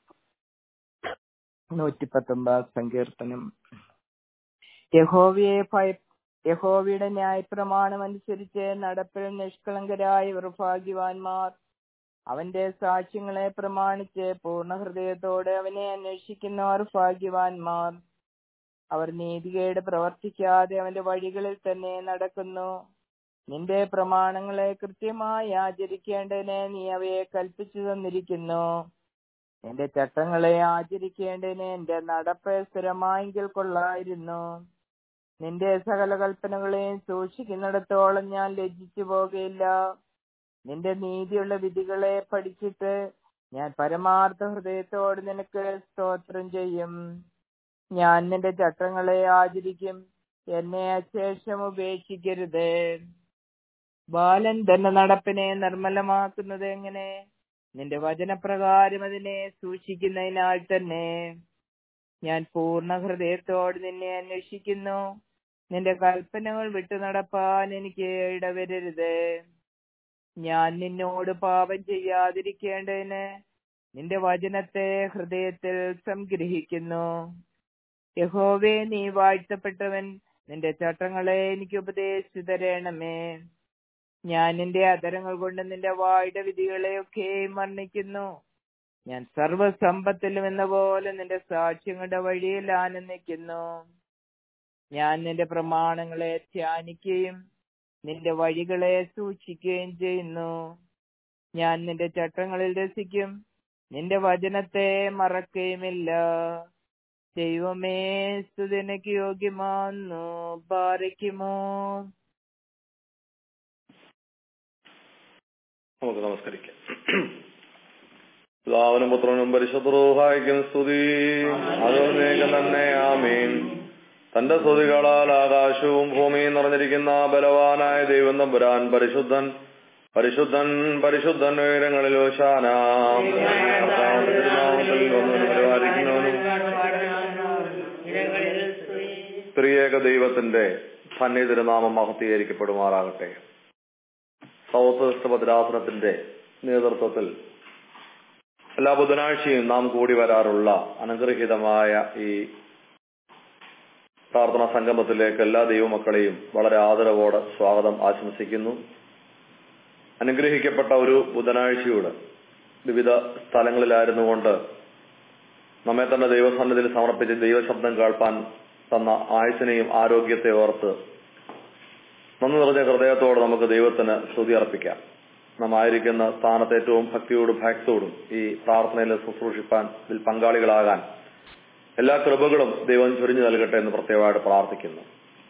നൂറ്റി പത്തൊമ്പതാം സങ്കീർത്തനം യഹോവയെ ഭയ യഹോവയുടെ ന്യായപ്രമാണം അനുസരിച്ച് നടപ്പിൽ നിഷ്കളങ്കരായവർ ഭാഗ്യവാന്മാർ അവന്റെ സാക്ഷ്യങ്ങളെ പ്രമാണിച്ച് പൂർണ്ണ ഹൃദയത്തോടെ അവനെ അന്വേഷിക്കുന്നവർ ഭാഗ്യവാന്മാർ അവർ നീതികേട് പ്രവർത്തിക്കാതെ അവന്റെ വഴികളിൽ തന്നെ നടക്കുന്നു നിന്റെ പ്രമാണങ്ങളെ കൃത്യമായി ആചരിക്കേണ്ടതിന് നീ അവയെ കൽപ്പിച്ചു തന്നിരിക്കുന്നു എന്റെ ചട്ടങ്ങളെ ആചരിക്കേണ്ടതിന് എന്റെ നടപ്പ് സ്ഥിരമായെങ്കിൽ കൊള്ളായിരുന്നു നിന്റെ സകല കൽപ്പനകളെയും സൂക്ഷിക്കുന്നിടത്തോളം ഞാൻ ലജ്ജിച്ചു പോകുകയില്ല നിന്റെ നീതിയുള്ള വിധികളെ പഠിച്ചിട്ട് ഞാൻ പരമാർത്ഥ ഹൃദയത്തോട് നിനക്ക് സ്തോത്രം ചെയ്യും ഞാൻ നിന്റെ ചട്ടങ്ങളെ ആചരിക്കും എന്നെ അശേഷം ഉപേക്ഷിക്കരുത് ബാലൻ തന്റെ നടപ്പിനെ നിർമ്മലമാക്കുന്നത് എങ്ങനെ നിന്റെ വചനപ്രകാരം അതിനെ സൂക്ഷിക്കുന്നതിനാൽ തന്നെ ഞാൻ പൂർണ്ണ ഹൃദയത്തോട് നിന്നെ അന്വേഷിക്കുന്നു നിന്റെ കൽപ്പനകൾ വിട്ടു നടപ്പാൻ എനിക്ക് ഇടവരരുത് ഞാൻ നിന്നോട് പാപം ചെയ്യാതിരിക്കേണ്ടതിന് നിന്റെ വചനത്തെ ഹൃദയത്തിൽ സംഗ്രഹിക്കുന്നു യഹോവേ നീ വാഴ്ത്തപ്പെട്ടവൻ നിന്റെ ചട്ടങ്ങളെ എനിക്ക് ഉപദേശിച്ചു തരണമേ ഞാൻ നിന്റെ അതരങ്ങൾ കൊണ്ട് നിന്റെ വായുടെ വിധികളെയൊക്കെ വർണ്ണിക്കുന്നു ഞാൻ സർവസമ്പത്തിലും എന്ന പോലെ നിന്റെ സാക്ഷ്യങ്ങളുടെ വഴിയിൽ ആനന്ദിക്കുന്നു ഞാൻ നിന്റെ പ്രമാണങ്ങളെ ധ്യാനിക്കുകയും നിന്റെ വഴികളെ സൂക്ഷിക്കുകയും ചെയ്യുന്നു ഞാൻ നിന്റെ ചട്ടങ്ങളിൽ രസിക്കും നിന്റെ വചനത്തെ മറക്കുകയുമില്ല ദൈവമേ സ്തുതിനക്ക് യോഗ്യമാന്നു പാറിക്കുമോ നമുക്ക് നമസ്കരിക്കാം പിതാവിനും പുത്രനും പരിശുദ്ധൂഹായിക്കും സ്തുതി അതോന്നേകം തന്നെ ആമീൻ തന്റെ സ്തുതികളാൽ ആകാശവും ഭൂമിയും നിറഞ്ഞിരിക്കുന്ന ബലവാനായ ദൈവം തമ്പുരാൻ പരിശുദ്ധൻ പരിശുദ്ധൻ പരിശുദ്ധൻ ഉയരങ്ങളിൽ ഓശാനാം കർത്താവിന്റെ തിരുനാമത്തിൽ വന്നവനും പരിപാലിക്കുന്നവനും സ്ത്രീയേക ദൈവത്തിന്റെ തന്നെ തിരുനാമം മഹത്തീകരിക്കപ്പെടുമാറാകട്ടെ സൗത്ത് വെസ്റ്റ് ഭദ്രാസനത്തിന്റെ നേതൃത്വത്തിൽ എല്ലാ ബുധനാഴ്ചയും നാം കൂടി വരാറുള്ള അനുഗ്രഹീതമായ ഈ പ്രാർത്ഥനാ സംഗമത്തിലേക്ക് എല്ലാ ദൈവമക്കളെയും വളരെ ആദരവോടെ സ്വാഗതം ആശംസിക്കുന്നു അനുഗ്രഹിക്കപ്പെട്ട ഒരു ബുധനാഴ്ചയോട് വിവിധ സ്ഥലങ്ങളിലായിരുന്നു കൊണ്ട് നമ്മെ തന്നെ ദൈവസന്നിധിയിൽ സമർപ്പിച്ച് ദൈവശബ്ദം കേൾപ്പാൻ തന്ന ആയുസിനെയും ആരോഗ്യത്തെ ഓർത്ത് നന്ദി നിറഞ്ഞ ഹൃദയത്തോടെ നമുക്ക് ദൈവത്തിന് സ്തുതി അർപ്പിക്കാം നാം ആയിരിക്കുന്ന സ്ഥാനത്ത് ഏറ്റവും ഭക്തിയോടും ഭക്തോടും ഈ പ്രാർത്ഥനയിൽ ശുശ്രൂഷിപ്പാൻ ഇതിൽ പങ്കാളികളാകാൻ എല്ലാ കൃപകളും ദൈവം ചൊരിഞ്ഞു നൽകട്ടെ എന്ന് പ്രത്യേകമായിട്ട് പ്രാർത്ഥിക്കുന്നു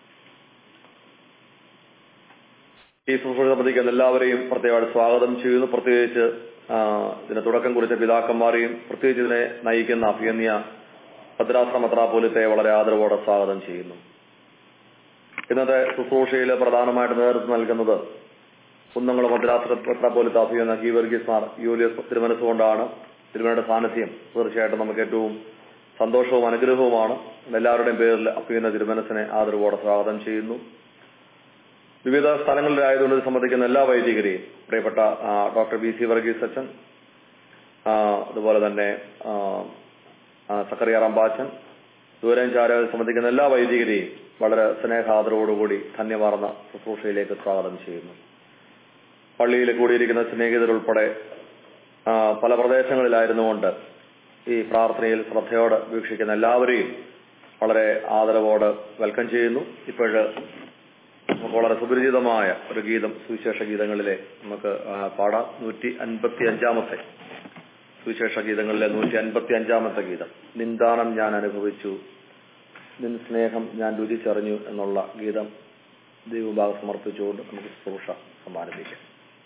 ഈ ശുശ്രൂഷ സംബന്ധിക്കുന്ന എല്ലാവരെയും പ്രത്യേകമായിട്ട് സ്വാഗതം ചെയ്യുന്നു പ്രത്യേകിച്ച് ഇതിന് തുടക്കം കുറിച്ച പിതാക്കന്മാരെയും പ്രത്യേകിച്ച് ഇതിനെ നയിക്കുന്ന അഭിയന്യ ഭദ്രാശ്രമ മെത്രാപോലിത്തെ വളരെ ആദരവോടെ സ്വാഗതം ചെയ്യുന്നു ഇന്നത്തെ ശുശ്രൂഷയിൽ പ്രധാനമായിട്ട് നേതൃത്വം നൽകുന്നത് കുന്നംകുളം മദ്രാസ് മെത്രാപോലിത്ത അഭിയന്ന ഗീവർഗീസ് മാർ യൂലിയസ് തിരുമനസ്സുകൊണ്ടാണ് തിരുമനയുടെ സാന്നിധ്യം തീർച്ചയായിട്ടും നമുക്ക് ഏറ്റവും സന്തോഷവും അനുഗ്രഹവുമാണ് എല്ലാവരുടെയും പേരിൽ അഭിയുന്ന തിരുമനസിനെ ആദരവോടെ സ്വാഗതം ചെയ്യുന്നു വിവിധ സ്ഥലങ്ങളിലായതുകൊണ്ട് ഇത് സംബന്ധിക്കുന്ന എല്ലാ വൈദികരെയും പ്രിയപ്പെട്ട ഡോക്ടർ ബി സി വർഗീസ് അച്ഛൻ അതുപോലെ തന്നെ സക്കറിയ റമ്പാച്ചൻ ദൂരഞ്ചാര സംബന്ധിക്കുന്ന എല്ലാ വൈദികരെയും വളരെ സ്നേഹാദരവോടുകൂടി ധന്യമാർന്ന ശുശ്രൂഷയിലേക്ക് സ്വാഗതം ചെയ്യുന്നു പള്ളിയിൽ കൂടിയിരിക്കുന്ന സ്നേഹിതരുൾപ്പെടെ പല പ്രദേശങ്ങളിലായിരുന്നുകൊണ്ട് ഈ പ്രാർത്ഥനയിൽ ശ്രദ്ധയോടെ വീക്ഷിക്കുന്ന എല്ലാവരെയും വളരെ ആദരവോട് വെൽക്കം ചെയ്യുന്നു ഇപ്പോഴ് നമുക്ക് വളരെ സുപരിചിതമായ ഒരു ഗീതം സുവിശേഷ ഗീതങ്ങളിലെ നമുക്ക് പാടാം നൂറ്റി അൻപത്തി അഞ്ചാമത്തെ സുവിശേഷ ഗീതങ്ങളിലെ നൂറ്റി അൻപത്തി അഞ്ചാമത്തെ ഗീതം നിന്ദാനം ഞാൻ അനുഭവിച്ചു നിൻ സ്നേഹം ഞാൻ രുചിച്ചറിഞ്ഞു എന്നുള്ള ഗീതം ദൈവഭാഗം സമർപ്പിച്ചുകൊണ്ട് നമുക്ക് ശുശ്രൂഷ സമ്മാനിപ്പിക്കാം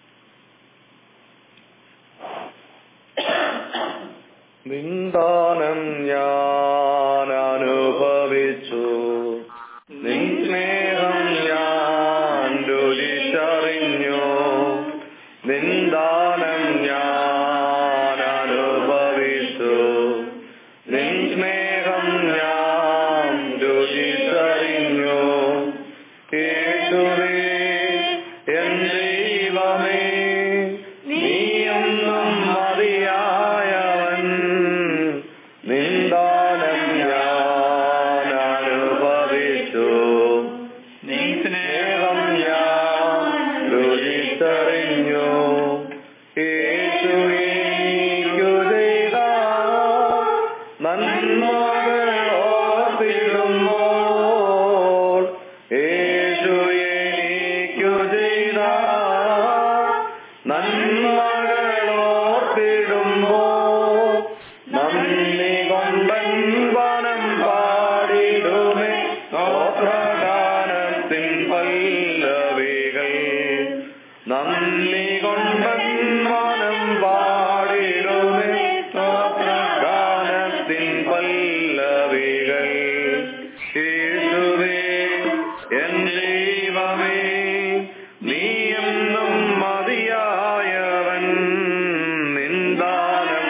നിന്ദാനം ഞാൻ അനുഭവിച്ചു നിൻ സ്നേഹം ഞാൻ രുചിച്ചറിഞ്ഞു നിന്ദാനം ഞാൻ അനുഭവിച്ചു നിൻ സ്നേഹം ഞാൻ രുചിച്ചറിഞ്ഞു യേശുവേ എൻ ദൈവമേ നീയെന്നും മതിയായവൻ നിന്ദാനം ഞാൻ അനുഭവിച്ചു നിൻ സ്നേഹം ഞാൻ രുചിച്ചറിഞ്ഞു യേശുവേ എനിക്കു ചെയ്ത നന്മകൾ ഓർത്തിടുമ്പോൾ യേശു എനിക്കു ചെയ്ത നന്മകൾ ഓർത്തിടുമ്പോൾ നന്ദി കൊണ്ടൻ വനം പാടിടുമേ സ്തോത്രഗാനത്തിൻ പല്ലവികൾ നന്ദി കൊണ്ടൻ വനം പാടിടുമേ സ്തോത്രഗാനത്തിൻ പല്ലവികൾ യേശുവേ എൻ ദൈവമേ നീ എന്നും മതിയായവൻ നിന്ദാനം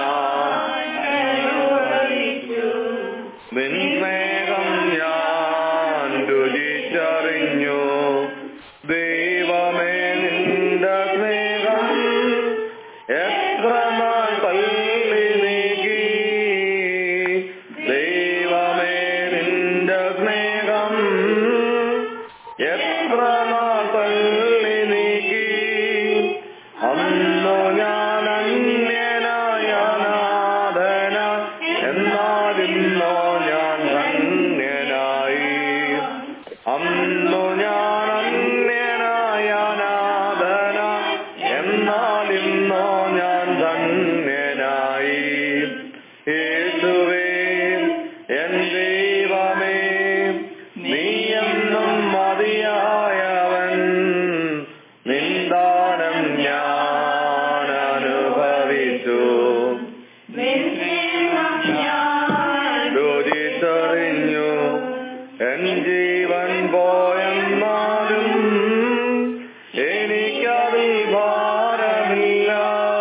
ഞാൻ നിൻ സ്നേഹം ഞാൻ രുചിച്ചറിഞ്ഞു ദൈവമേ നിന്റെ സ്നേഹം എത്ര നാൾ തള്ളി നീക്കി ദൈവമേ നിന്റെ സ്നേഹം എത്ര നാൾ തള്ളി നീക്കി അന്നു ഞാൻ അന്യനായ നാഥന എന്നാലിന്നോ ഞാൻ ധന്യനായി അന്നു ഞാൻ അന്യനായ നാഥന എന്നാലിന്നോ ഞാൻ ധന്യനായി യേശുവേ എൻ ദൈവമേ നീ എന്നും മതിയായവൻ നിന്ദാനം ഞാൻ അനുഭവിച്ചു രുചിച്ചറിഞ്ഞു എൻ ജീവൻ പോയെന്നാലും എനിക്കതിൽ ഭാരമില്ല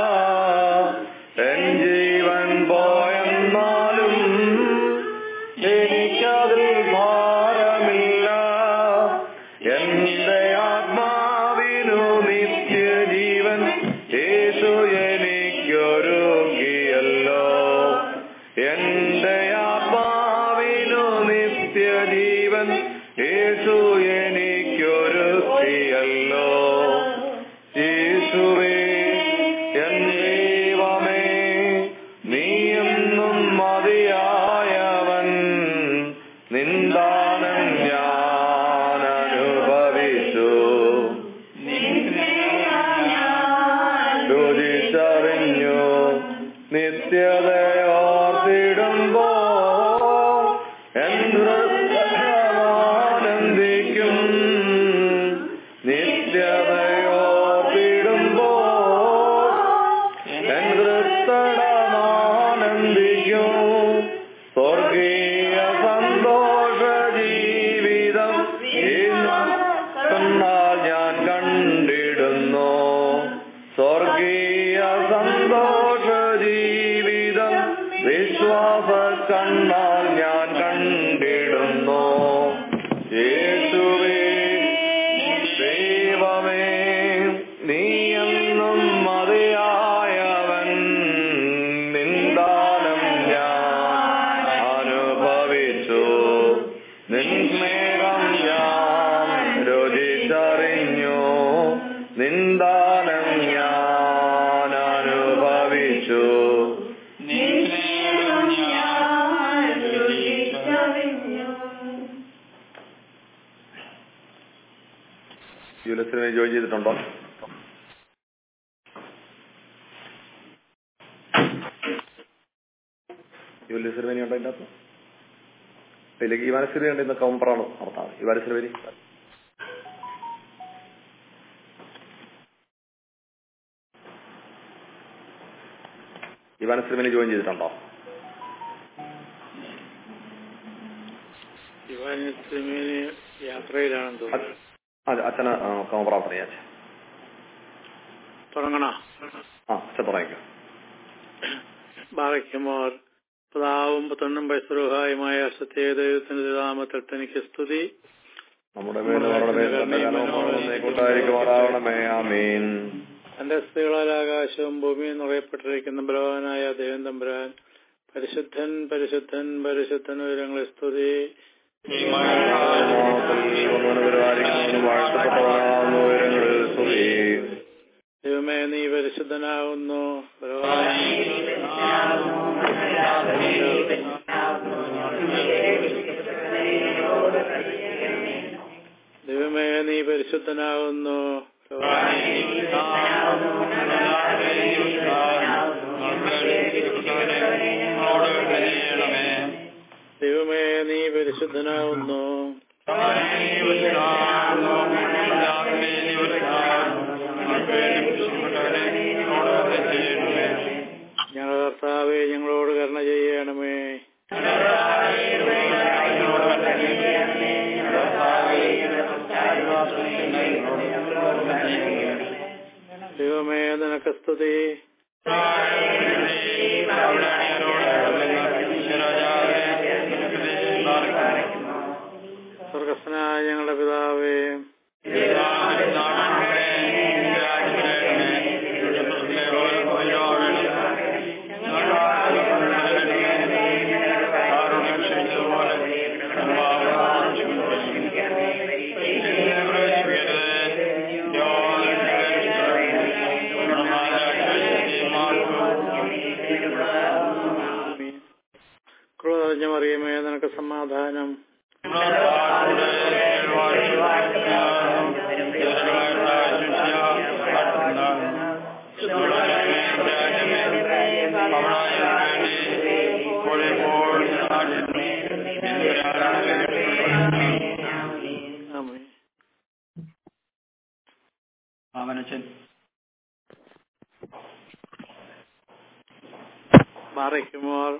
എൻ ജീവൻ പോയെന്നാലും എനിക്കതിൽ ഭാരമില്ല എന്റെ ആത്മാവിനു നിത്യജീവൻ യേശു എനിക്കൊരുക്കിയല്ലോ എന്റെ ആത്മാവിനു നിത്യജീവൻ യേശു എനിക്കൊരുക്കിയല്ലോ യേശുവേ എൻ ദൈവമേ നീ എന്നും മതിയായവൻ നിന്ദാനം ഞാൻ അനുഭവിച്ചു രുചിച്ചറിഞ്ഞു നിത്യതയോർത്തിടുമ്പോ ആനന്ദിക്കും നിത്യതയോർത്തിടുമ്പോ ആനന്ദിക്കും സ്വർഗീയ സന്തോഷ ജീവിതം കണ്ണാൽ ഞാൻ കണ്ടിടുന്നു സ്വർഗീയ സന്തോഷ ജീവിതം വിശ്വാസ കണ്ണാൽ ഞാൻ കണ്ടിടുന്നു യേശുവേ ദൈവമേ നീ എന്നും മതിയായവൻ നിന്ദാനം ഞാൻ അനുഭവിച്ചു നിൻ സ്നേഹം ഞാൻ രുചിച്ചറിഞ്ഞു നിന്ദാനം ഞാൻ അനുഭവിച്ചു യുലസിനെ ജോയിൻ ചെയ്തിട്ടുണ്ടോ ഇതിലേക്ക് ഇവാനസിന് വേണ്ടി ഇന്ന് കൗമ്പറാണ് നടത്താറ് ഇവാനസിന് വരി ഇവാനസിന് വേണ്ടി ജോയിൻ ചെയ്തിട്ടുണ്ടോ യുവാനിത്രിമേനി യാത്രയിലാണെന്ന് തോന്നുന്നു അച്ഛ- അതെ അച്ഛന് കൗമ്പറ പറയാ തുടങ്ങണ ആ അച്ഛൻ തുടങ്ങിക്കോ ബാറയ്ക്കുമോർ പിതാവും പുത്രനും പൈസറുഹായുമായ സത്യ ദൈവത്തിന്റെ നാമത്തിൽ തനിക്ക് സ്തുതി നമ്മുടെ പേര് നമ്മുടെ പേര് കൊണ്ടായിരിക്കുമാറാവണമേ ആമീൻ തന്റെ സ്ത്രീകളാൽ ആകാശവും ഭൂമിയും നിറയപ്പെട്ടിരിക്കുന്ന ബലവാനായ ദൈവം തമ്പുരാൻ പരിശുദ്ധൻ പരിശുദ്ധൻ പരിശുദ്ധൻ ഉയരങ്ങളെ സ്തുതി വാഴ്ത്തപ്പെട്ടവനാകുന്നു ഉയരങ്ങളിൽ സ്തുതി ദൈവമേ നീ പരിശുദ്ധനാകുന്നു ബലവാനായ ദൈവമേ നീ പരിശുദ്ധനാകുന്നു ദൈവമേ നീ പരിശുദ്ധനാകുന്നു ഞങ്ങളുടെ കർത്താവെ ഞങ്ങളോട് കരുണ ചെയ്യണമേ ദൈവമേ നിനക്ക് സ്തുതി സ്വർഗസ്നായ ഞങ്ങളുടെ പിതാവേ ക്രോധഞ്ഞ മറിയമേ നിനക്ക് സമാധാനം ആമേൻ ആമനച്ചൻ മാറിക്കുമോർ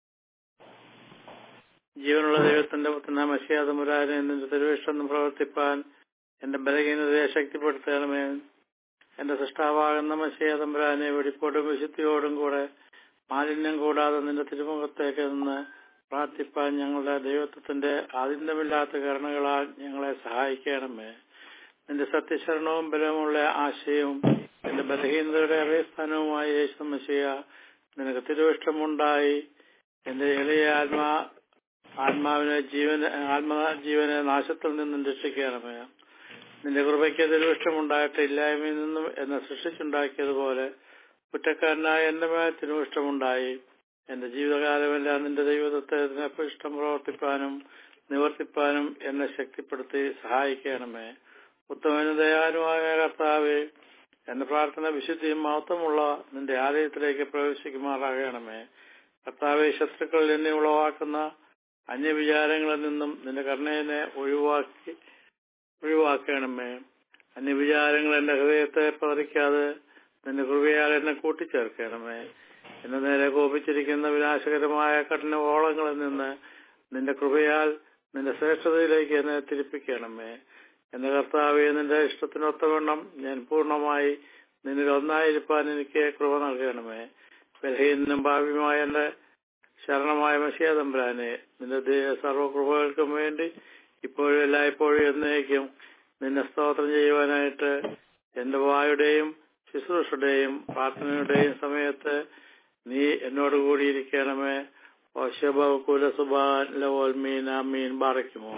ജീവനുള്ള ദൈവത്തിന്റെ പുത്രന മഷിയാതമുരാനെ നിന്റെ തിരുവിഷ്ടം പ്രവർത്തിപ്പാൻ എന്റെ ബലഹീനതയെ ശക്തിപ്പെടുത്തണമേ എന്റെ സൃഷ്ടാവാകുന്ന മഷിയാതമ്പുരാനെ വെടിപ്പോടും വിശുദ്ധിയോടും കൂടെ മാലിന്യം കൂടാതെ നിന്റെ തിരുമുഖത്തേക്ക് നിന്ന് പ്രാർത്ഥിപ്പാൻ ഞങ്ങളുടെ ദൈവത്വത്തിന്റെ ആദിന്യമില്ലാത്ത കരുണകളാൽ ഞങ്ങളെ സഹായിക്കണമേ നിന്റെ സത്യശരണവും ബലമുള്ള ആശയവും എന്റെ ബലഹീനതയുടെ അഭയസ്ഥാനവുമായ യേശു മഷിയ നിനക്ക് തിരുവിഷ്ടമുണ്ടായി എന്റെ എളിയ ആത്മാ ആത്മാവിനെ ജീവൻ ആത്മ ജീവനെ നാശത്തിൽ നിന്നും രക്ഷിക്കണമേ നിന്റെ കൃപയ്ക്ക് തിരുവിഷ്ടമുണ്ടായിട്ട് ഇല്ലായ്മയിൽ നിന്നും എന്നെ സൃഷ്ടിച്ചുണ്ടാക്കിയതുപോലെ കുറ്റക്കാരനായ എന്റെ മേൽ തിരുവിഷ്ടമുണ്ടായി എന്റെ ജീവിതകാലമെല്ലാം നിന്റെ ദൈവത്തെ ഇഷ്ടം പ്രവർത്തിപ്പാനും നിവർത്തിപ്പാനും എന്നെ ശക്തിപ്പെടുത്തി സഹായിക്കണമേ ഉത്തമനും ദയാനുമായ കർത്താവെ എന്റെ പ്രാർത്ഥന വിശുദ്ധിയും മഹത്വമുള്ള നിന്റെ ആലയത്തിലേക്ക് പ്രവേശിക്കുമാറാകണമേ കർത്താവെ ശത്രുക്കളിൽ എന്നെ ഉളവാക്കുന്ന അന്യവിചാരങ്ങളിൽ നിന്നും നിന്റെ കരുണയെ ഒഴിവാക്കി ഒഴിവാക്കണമേ അന്യവിചാരങ്ങൾ എന്റെ ഹൃദയത്തെ പതറിക്കാതെ നിന്റെ കൃപയാൽ എന്നെ കൂട്ടിച്ചേർക്കണമേ എന്നെ നേരെ കോപിച്ചിരിക്കുന്ന വിനാശകരമായ കഠിന ഓളങ്ങളിൽ നിന്ന് നിന്റെ കൃപയാൽ നിന്റെ ശ്രേഷ്ഠതയിലേക്ക് എന്നെ തിരിപ്പിക്കണമേ എന്റെ കർത്താവെ നിന്റെ ഇഷ്ടത്തിനൊത്തവണ്ണം ഞാൻ പൂർണ്ണമായി നിന്നിൽ ഒന്നായിരിക്കാൻ എനിക്ക് കൃപ നൽകണമേ ബലഹീനും ഭാവിയുമായ എന്റെ ശരണമായ മഷിയാതമ്പരാനെ നിന്റെ ദൈവ സർവകൃപകൾക്കും വേണ്ടി ഇപ്പോഴും എല്ലായ്പ്പോഴും എന്നേക്കും നിന്നെ സ്തോത്രം ചെയ്യുവാനായിട്ട് എന്റെ വായുടെയും ശുശ്രൂഷയുടെയും പ്രാർത്ഥനയുടെയും സമയത്ത് നീ എന്നോട് കൂടിയിരിക്കണമേ ഓശബകുല സുബാൻ ലവോൽമീൻ അമീൻ ബാറയ്ക്കുമോ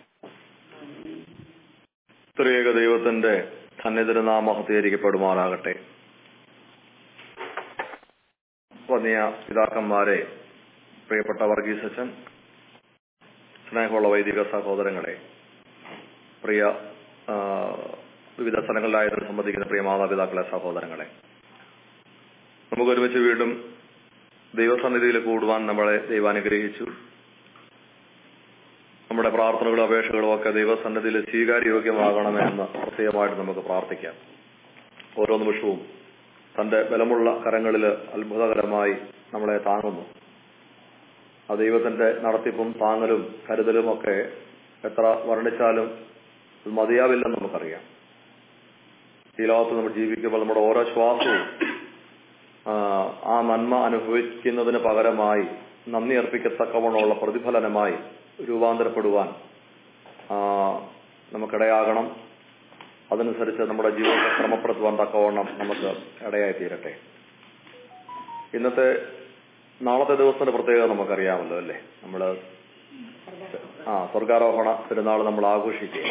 ത്രിയേക ദൈവത്തിന്റെ സന്നിധിനാമ മഹത്തീകരിക്കപ്പെടുമാറാകട്ടെ വന്നിയ പിതാക്കന്മാരെ പ്രിയപ്പെട്ട വർഗീസ് അച്ഛൻ സ്നേഹമുള്ള വൈദിക സഹോദരങ്ങളെ പ്രിയ ആ, വിവിധ സ്ഥലങ്ങളിലായതിൽ സംബന്ധിക്കുന്ന പ്രിയ മാതാപിതാക്കളെ സഹോദരങ്ങളെ നമുക്ക് ഒരുമിച്ച് വീണ്ടും ദൈവസന്നിധിയിൽ കൂടുവാൻ നമ്മളെ ദൈവം അനുഗ്രഹിച്ചു പ്രാർത്ഥനകളും അപേക്ഷകളും ഒക്കെ ദൈവസന്നിധിയിൽ സ്വീകാര്യോഗ്യമാകണമേ എന്ന് പ്രത്യേകമായിട്ട് നമുക്ക് പ്രാർത്ഥിക്കാം ഓരോ നിമിഷവും തന്റെ ബലമുള്ള കരങ്ങളിൽ അത്ഭുതകരമായി നമ്മളെ താങ്ങുന്നു ആ ദൈവത്തിന്റെ നടത്തിപ്പും താങ്ങലും കരുതലും ഒക്കെ എത്ര വർണ്ണിച്ചാലും അത് മതിയാവില്ലെന്ന് നമുക്കറിയാം ഈ ലോകത്ത് നമ്മൾ ജീവിക്കുമ്പോൾ നമ്മുടെ ഓരോ ശ്വാസവും ആ, ആ നന്മ അനുഭവിക്കുന്നതിന് പകരമായി നന്ദി അർപ്പിക്കത്തക്കവണ്ണമുള്ള പ്രതിഫലനമായി രൂപാന്തരപ്പെടുവാൻ ആ, നമുക്കിടയാകണം അതനുസരിച്ച് നമ്മുടെ ജീവിതത്തെ ക്രമപ്പെടുത്തുവാൻ തക്കവണ്ണം നമുക്ക് ഇടയായി തീരട്ടെ ഇന്നത്തെ നാളത്തെ ദിവസത്തിന്റെ പ്രത്യേകത നമുക്കറിയാമല്ലോ അല്ലേ നമ്മള് ആ സ്വർഗാരോഹണ പെരുന്നാൾ നമ്മൾ ആഘോഷിക്കുക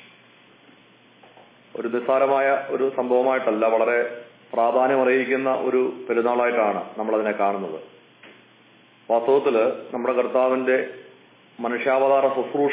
ഒരു നിസ്സാരമായ ഒരു സംഭവമായിട്ടല്ല വളരെ പ്രാധാന്യമറിയിക്കുന്ന ഒരു പെരുന്നാളായിട്ടാണ് നമ്മളതിനെ കാണുന്നത് വാസ്തവത്തില് നമ്മുടെ കർത്താവിന്റെ മനുഷ്യാവതാര ശുശ്രൂഷ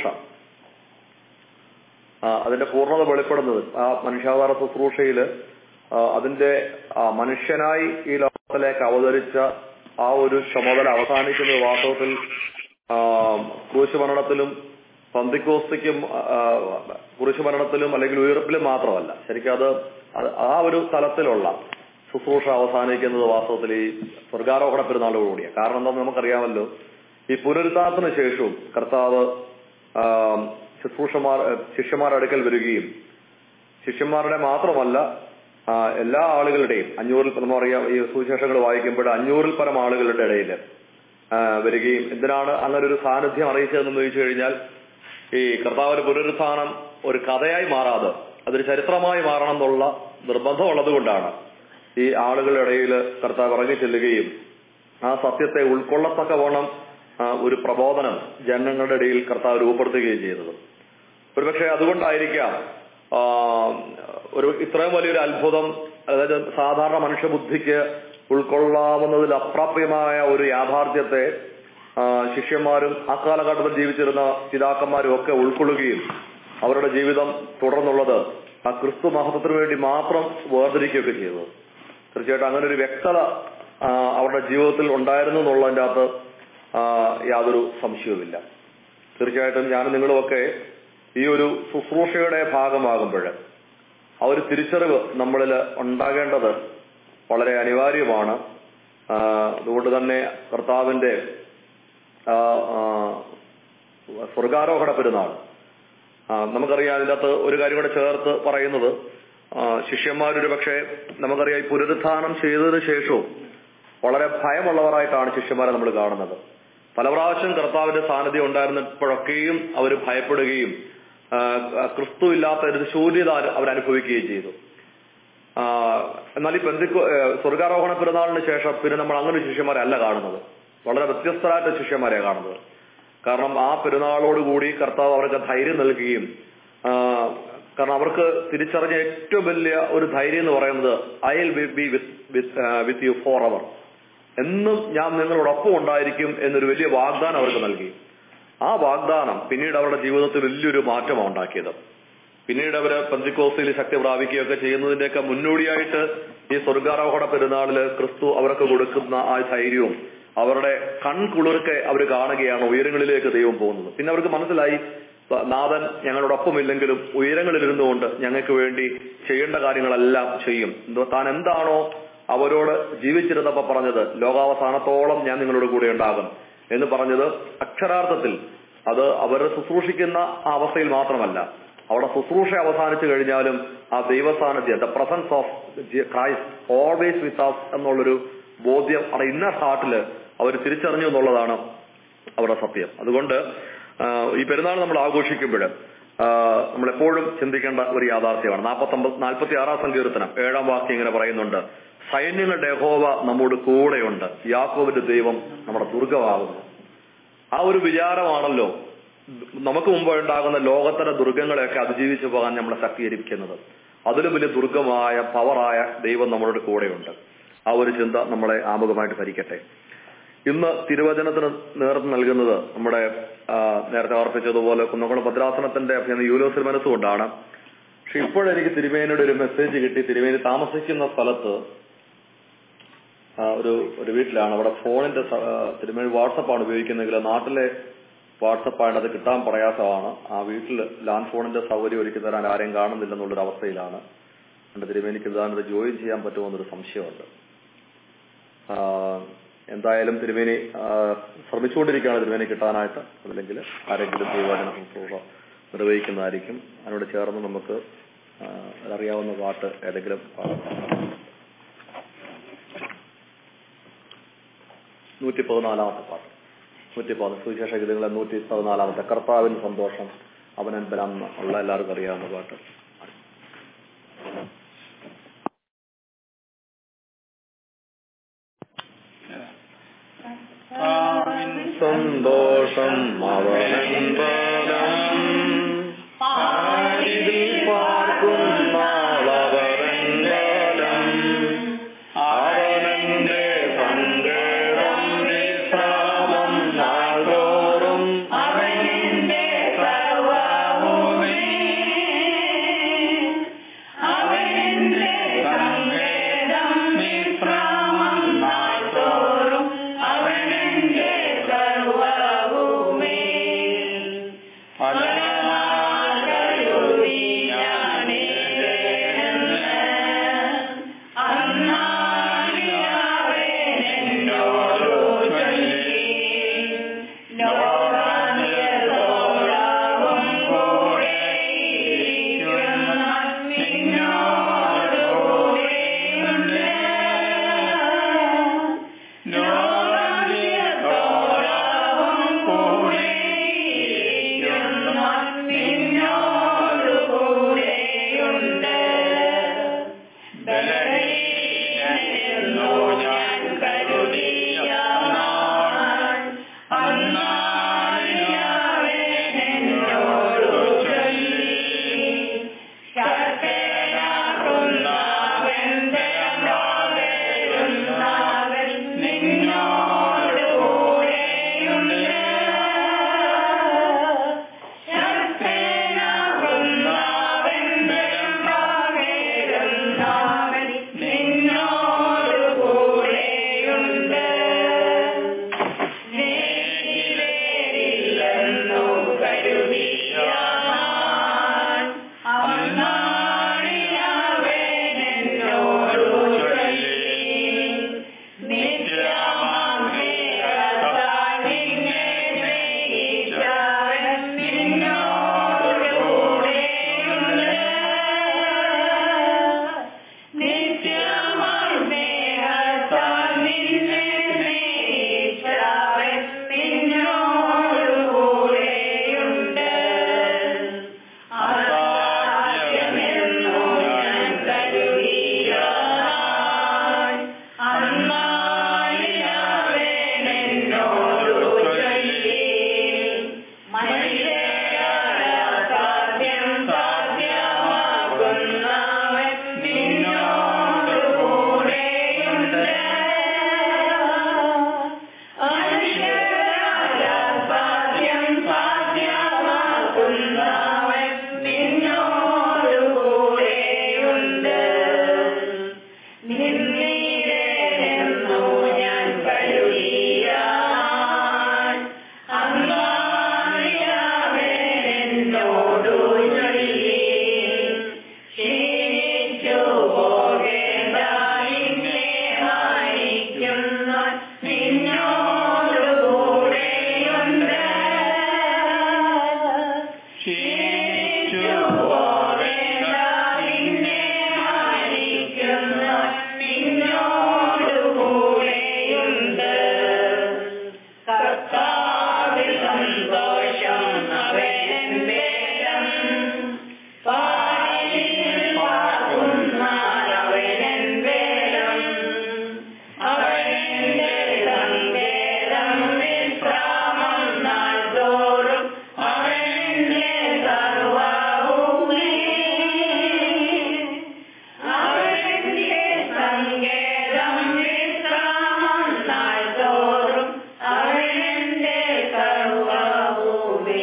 ആ, അതിന്റെ പൂർണ്ണത വെളിപ്പെടുന്നത് ആ മനുഷ്യാവതാര ശുശ്രൂഷയില് ആ, അതിന്റെ ആ, മനുഷ്യനായി ഈ ലോകത്തിലേക്ക് അവതരിച്ച ആ ഒരു ചുമതല അവസാനിക്കുന്നത് വാസ്തവത്തിൽ ആ, ക്രൂശുമരണത്തിലും പന്തിക്കോസ്തിക്കും ആ, കുരിശുമരണത്തിലും അല്ലെങ്കിൽ ഉയർപ്പിലും മാത്രമല്ല ശരിക്കും അത് അത് ആ ഒരു തലത്തിലുള്ള ശുശ്രൂഷ അവസാനിക്കുന്നത് വാസ്തവത്തിൽ ഈ സ്വർഗാരോഹണ പെരുന്നാളോടുകൂടിയാണ് കാരണം എന്താണെന്ന് നമുക്കറിയാമല്ലോ ഈ പുനരുദ്ധാനത്തിന് ശേഷവും കർത്താവ് ആ, ശുശ്രൂഷമാർ ശിഷ്യന്മാരുടെ അടുക്കൽ വരികയും ശിഷ്യന്മാരുടെ മാത്രമല്ല ആ, എല്ലാ ആളുകളുടെയും അഞ്ഞൂറിൽ നമുക്കറിയാം ഈ സുവിശേഷങ്ങൾ വായിക്കുമ്പോൾ അഞ്ഞൂറിൽ പരം ആളുകളുടെ ഇടയിൽ വരികയും എന്തിനാണ് അങ്ങനെ ഒരു സാന്നിധ്യം അറിയിച്ചതെന്ന് ചോദിച്ചു കഴിഞ്ഞാൽ ഈ കർത്താവിന്റെ പുനരുത്ഥാനം ഒരു കഥയായി മാറാതെ അതൊരു ചരിത്രമായി മാറണം എന്നുള്ള നിർബന്ധമുള്ളത് കൊണ്ടാണ് ഈ ആളുകളുടെ ഇടയിൽ കർത്താവ് ഇറങ്ങി ചെല്ലുകയും ആ സത്യത്തെ ഉൾക്കൊള്ളത്തക്കവണ്ണം ആ, ഒരു പ്രബോധനം ജനങ്ങളുടെ ഇടയിൽ കർത്താവ് രൂപപ്പെടുത്തുകയും ചെയ്തത് ഒരുപക്ഷെ അതുകൊണ്ടായിരിക്കാം ആ, ഒരു ഇത്രയും വലിയൊരു അത്ഭുതം അതായത് സാധാരണ മനുഷ്യബുദ്ധിക്ക് ഉൾക്കൊള്ളാവുന്നതിൽ അപ്രാപ്യമായ ഒരു യാഥാർത്ഥ്യത്തെ ആ, ശിഷ്യന്മാരും ആ കാലഘട്ടത്തിൽ ജീവിച്ചിരുന്ന പിതാക്കന്മാരും ഒക്കെ ഉൾക്കൊള്ളുകയും അവരുടെ ജീവിതം തുടർന്നുള്ളത് ആ ക്രിസ്തു മഹത്വത്തിന് വേണ്ടി മാത്രം വേർതിരിക്കുകയൊക്കെ ചെയ്തത് തീർച്ചയായിട്ടും അങ്ങനെ ഒരു വ്യക്തത ആ, അവരുടെ ജീവിതത്തിൽ ഉണ്ടായിരുന്നു എന്നുള്ളതിന്റെ അകത്ത് ആ, യാതൊരു സംശയവുമില്ല തീർച്ചയായിട്ടും ഞാനും നിങ്ങളുമൊക്കെ ഈ ഒരു ശുശ്രൂഷയുടെ ഭാഗമാകുമ്പോൾ ആ ഒരു തിരിച്ചറിവ് നമ്മളിൽ ഉണ്ടാകേണ്ടത് വളരെ അനിവാര്യമാണ് ആ, അതുകൊണ്ട് തന്നെ കർത്താവിന്റെ ആ, ആ, സ്വർഗാരോഹണ പെരുന്നാൾ ആ, നമുക്കറിയാം അതിൻ്റെ അകത്ത് ഒരു കാര്യം കൂടെ ചേർത്ത് പറയുന്നത് ആ, ശിഷ്യന്മാരൊരു പക്ഷേ നമുക്കറിയാം ഈ പുനരുത്ഥാനം ചെയ്തതിനു ശേഷവും വളരെ ഭയമുള്ളവരായിട്ടാണ് ശിഷ്യന്മാരെ നമ്മൾ കാണുന്നത് പല പ്രാവശ്യം കർത്താവിന്റെ സാന്നിധ്യം ഉണ്ടായിരുന്നപ്പോഴൊക്കെയും അവർ ഭയപ്പെടുകയും ആ, ക്രിസ്തു ഇല്ലാത്ത ഒരു ശൂന്യത അവരനുഭവിക്കുകയും ചെയ്തു ആ, എന്നാൽ ഈ പെന്തിക്കോ സ്വർഗാരോഹണ പെരുന്നാളിന് ശേഷം പിന്നെ നമ്മൾ അങ്ങനെ ശിഷ്യന്മാരെ അല്ല കാണുന്നത് വളരെ വ്യത്യസ്തരായിട്ട് ശിഷ്യന്മാരെ കാണുന്നത് കാരണം ആ പെരുന്നാളോടുകൂടി കർത്താവ് അവർക്ക് ധൈര്യം നൽകുകയും ആ, കാരണം അവർക്ക് തിരിച്ചറിഞ്ഞ ഏറ്റവും വലിയ ഒരു ധൈര്യം എന്ന് പറയുന്നത് I will be with you forever എന്നും ഞാൻ നിങ്ങളോടൊപ്പം ഉണ്ടായിരിക്കും എന്നൊരു വലിയ വാഗ്ദാനം അവർക്ക് നൽകി ആ വാഗ്ദാനം പിന്നീട് അവരുടെ ജീവിതത്തിൽ വലിയൊരു മാറ്റമാണ് ഉണ്ടാക്കിയത് പിന്നീട് അവര് പന്തിക്കോസിൽ ശക്തി പ്രാപിക്കുകയൊക്കെ ചെയ്യുന്നതിന്റെയൊക്കെ മുന്നോടിയായിട്ട് ഈ സ്വർഗാരോഹണ പെരുന്നാളില് ക്രിസ്തു അവർക്ക് കൊടുക്കുന്ന ആ ധൈര്യവും അവരുടെ കൺകുളിർക്കെ അവർ കാണുകയാണ് ഉയരങ്ങളിലേക്ക് ദൈവം പോകുന്നത് പിന്നെ അവർക്ക് മനസ്സിലായി നാഥൻ ഞങ്ങളോടൊപ്പമില്ലെങ്കിലും ഉയരങ്ങളിലിരുന്നുകൊണ്ട് ഞങ്ങൾക്ക് വേണ്ടി ചെയ്യേണ്ട കാര്യങ്ങളെല്ലാം ചെയ്യും എന്തോ താൻ എന്താണോ അവരോട് ജീവിച്ചിരുന്നപ്പോ പറഞ്ഞത് ലോകാവസാനത്തോളം ഞാൻ നിങ്ങളോട് കൂടെ ഉണ്ടാകും എന്ന് പറഞ്ഞത് അക്ഷരാർത്ഥത്തിൽ അത് അവർ ശുശ്രൂഷിക്കുന്ന ആ അവസ്ഥയിൽ മാത്രമല്ല അവിടെ ശുശ്രൂഷ അവസാനിച്ചു കഴിഞ്ഞാലും ആ ദൈവസാന്നിധ്യം the presence of Christ always with us എന്നുള്ളൊരു ബോധ്യം അവിടെ ഇന്നർ ഹാർട്ടില് അവർ തിരിച്ചറിഞ്ഞു എന്നുള്ളതാണ് അവരുടെ സത്യം അതുകൊണ്ട് ആ, ഈ പെരുന്നാൾ നമ്മൾ ആഘോഷിക്കുമ്പോൾ നമ്മൾ എപ്പോഴും ചിന്തിക്കേണ്ട ഒരു യാഥാർത്ഥ്യമാണ് നാൽപ്പത്തൊമ്പത് നാൽപ്പത്തി ആറാം സങ്കീർത്തനം ഏഴാം വാക്യം ഇങ്ങനെ പറയുന്നുണ്ട് സൈന്യങ്ങളുടെ യഹോവ നമ്മോട് കൂടെയുണ്ട് യാക്കോബിന്റെ ദൈവം നമ്മുടെ ദുർഗമാകുന്നു ആ ഒരു വിചാരമാണല്ലോ നമുക്ക് മുമ്പ് ഉണ്ടാകുന്ന ലോകത്തര ദുർഗങ്ങളെയൊക്കെ അതിജീവിച്ചു പോകാൻ നമ്മളെ ശക്തീകരിക്കുന്നത് അതിലും വലിയ ദുർഗമായ പവറായ ദൈവം നമ്മളോട് കൂടെയുണ്ട് ആ ഒരു ചിന്ത നമ്മളെ ആമുഖമായിട്ട് ഭരിക്കട്ടെ ഇന്ന് തിരുവചനത്തിന് നേതൃത്വം നൽകുന്നത് നമ്മുടെ ആ, നേരത്തെ ഓർപ്പിച്ചതുപോലെ കുന്നംകുളം ഭദ്രാസനത്തിന്റെ അഭിനന്ദ യൂലോസിൽ മനസ്സുകൊണ്ടാണ് പക്ഷെ ഇപ്പോഴെനിക്ക് തിരുമേനിയുടെ ഒരു മെസ്സേജ് കിട്ടി തിരുമേനി താമസിക്കുന്ന സ്ഥലത്ത് ആ, ഒരു ഒരു വീട്ടിലാണ് അവിടെ ഫോണിന്റെ സ- ആ, തിരുമേനി വാട്സപ്പാണ് ഉപയോഗിക്കുന്നെങ്കിൽ നാട്ടിലെ വാട്സപ്പായിട്ട് അത് കിട്ടാൻ പ്രയാസമാണ് ആ വീട്ടിൽ ലാൻഡ് ഫോണിന്റെ സൗകര്യം ഒരുക്കി തരാൻ ആരെയും കാണുന്നില്ലെന്നുള്ളൊരു അവസ്ഥയിലാണ് എന്റെ തിരുമേനിക്ക് ഇതാനത് ജോയിൻ ചെയ്യാൻ പറ്റുമോ എന്നൊരു സംശയമുണ്ട് ആ, എന്തായാലും തിരുമേനി ആ, ശ്രമിച്ചുകൊണ്ടിരിക്കുകയാണ് തിരുമേനി കിട്ടാനായിട്ട് അല്ലെങ്കിൽ ആരെങ്കിലും ദൈവവചന ശുശ്രൂഷ നിർവഹിക്കുന്നതായിരിക്കും അതിനോട് ചേർന്ന് നമുക്ക് ആ, അറിയാവുന്ന പാട്ട് ഏതെങ്കിലും പാടാം നൂറ്റി പതിനാലാമത്തെ പാട്ട് നൂറ്റി പതിനാല് സുവിശേഷ ഗീതങ്ങളെ നൂറ്റി പതിനാലാമത്തെ കർത്താവിന് സന്തോഷം അവനൻ ബലം ഉള്ള എല്ലാവർക്കും അറിയാവുന്ന പാട്ട് സന്തോഷം അവനൻ ബലം ആരിതിൽ പാർക്കുന്നാളവരൻ ബലം അവനന്റെ സങ്കടം വിശ്രാമം നാൾതോറും അവനെന്റെ സർവ്വഭൂമി അവനെന്റെ സങ്കേതം വിശ്രാമം നാൾതോറും അവനെന്റെ സർവ്വഭൂമി ഫലമാകരുതി ഞാനിതെന്ന് അന്നാളിയവനെന്നോടു ചൊല്ലി ലോകാന്ത്യത്തോളവും കൂടെയിരിക്കുന്ന നിന്നോടു കൂടെയുണ്ട്. ലോകാന്ത്യത്തോളവും കൂടെയിരിക്കുന്ന നിന്നോടു കൂടെയുണ്ട്. ബലഹീനനെന്നോ ഞാൻ കരുതിയ നാൾ അന്നാളിനവനെന്നോടു ചൊല്ലി ശക്തനാകുന്നവൻ ബലമാകരുന്നവൻ നിന്നോടു കൂടെയുണ്ട് ശക്തനാകുന്നവൻ ബലമാകരുന്നവൻ നിന്നോടു കൂടെയുണ്ട് നേരിലേറില്ലെന്നു കരുതിയ ഞാൻ അന്നാളിനവനെന്നോടു ചൊല്ലി നിത്യമാമേ കർത്താവിനെ സ്നേഹിച്ചവൻ നിന്നോടു കൂടെയുണ്ട് നിത്യമായി സ്നേഹത്താൽ നിന്നെ സ്നേഹിച്ചവൻ നിന്നോടു കൂടെയുണ്ട് അസാധ്യമെന്നു ഞാൻ കരുതിയ നാൾ അന്നാളിനവനെന്നോടു ചൊല്ലി മനുഷ്യരായ സാധ്യം സാധ്യമാകുന്നവൻ നിന്നോടു കൂടെയുണ്ട് മനുഷ്യരായ സാധ്യം സാധ്യമാകുന്നവൻ നിന്നോടു കൂടെയുണ്ട് നിന്നീരെന്നു ഞാൻ കരുതിയ നാൾ അന്നാളിനവനെന്നോടു ചൊല്ലി ക്ഷീണിച്ചു പോകേണ്ട നിന്നെ മാനിക്കുന്ന നിന്നോടു കൂടെയുണ്ട് ക്ഷീണിച്ചു പോകേണ്ട നിന്നെ മാനിക്കുന്ന നിന്നോടു കൂടെയുണ്ട് കർത്താവിൽ സന്തോഷം അവൻ വേദം പാലിൽ പാർക്കുന്നാൾ അവനൻ വേദം അവനെന്റെ സങ്കേതം വിശ്രാമം നാൾതോറും അവനെന്റെ സർവ്വഭൂമി അവനെന്റെ സങ്കേതം വിശ്രാമം നാൾതോറും അവനെന്റെ സർവ്വഭൂമി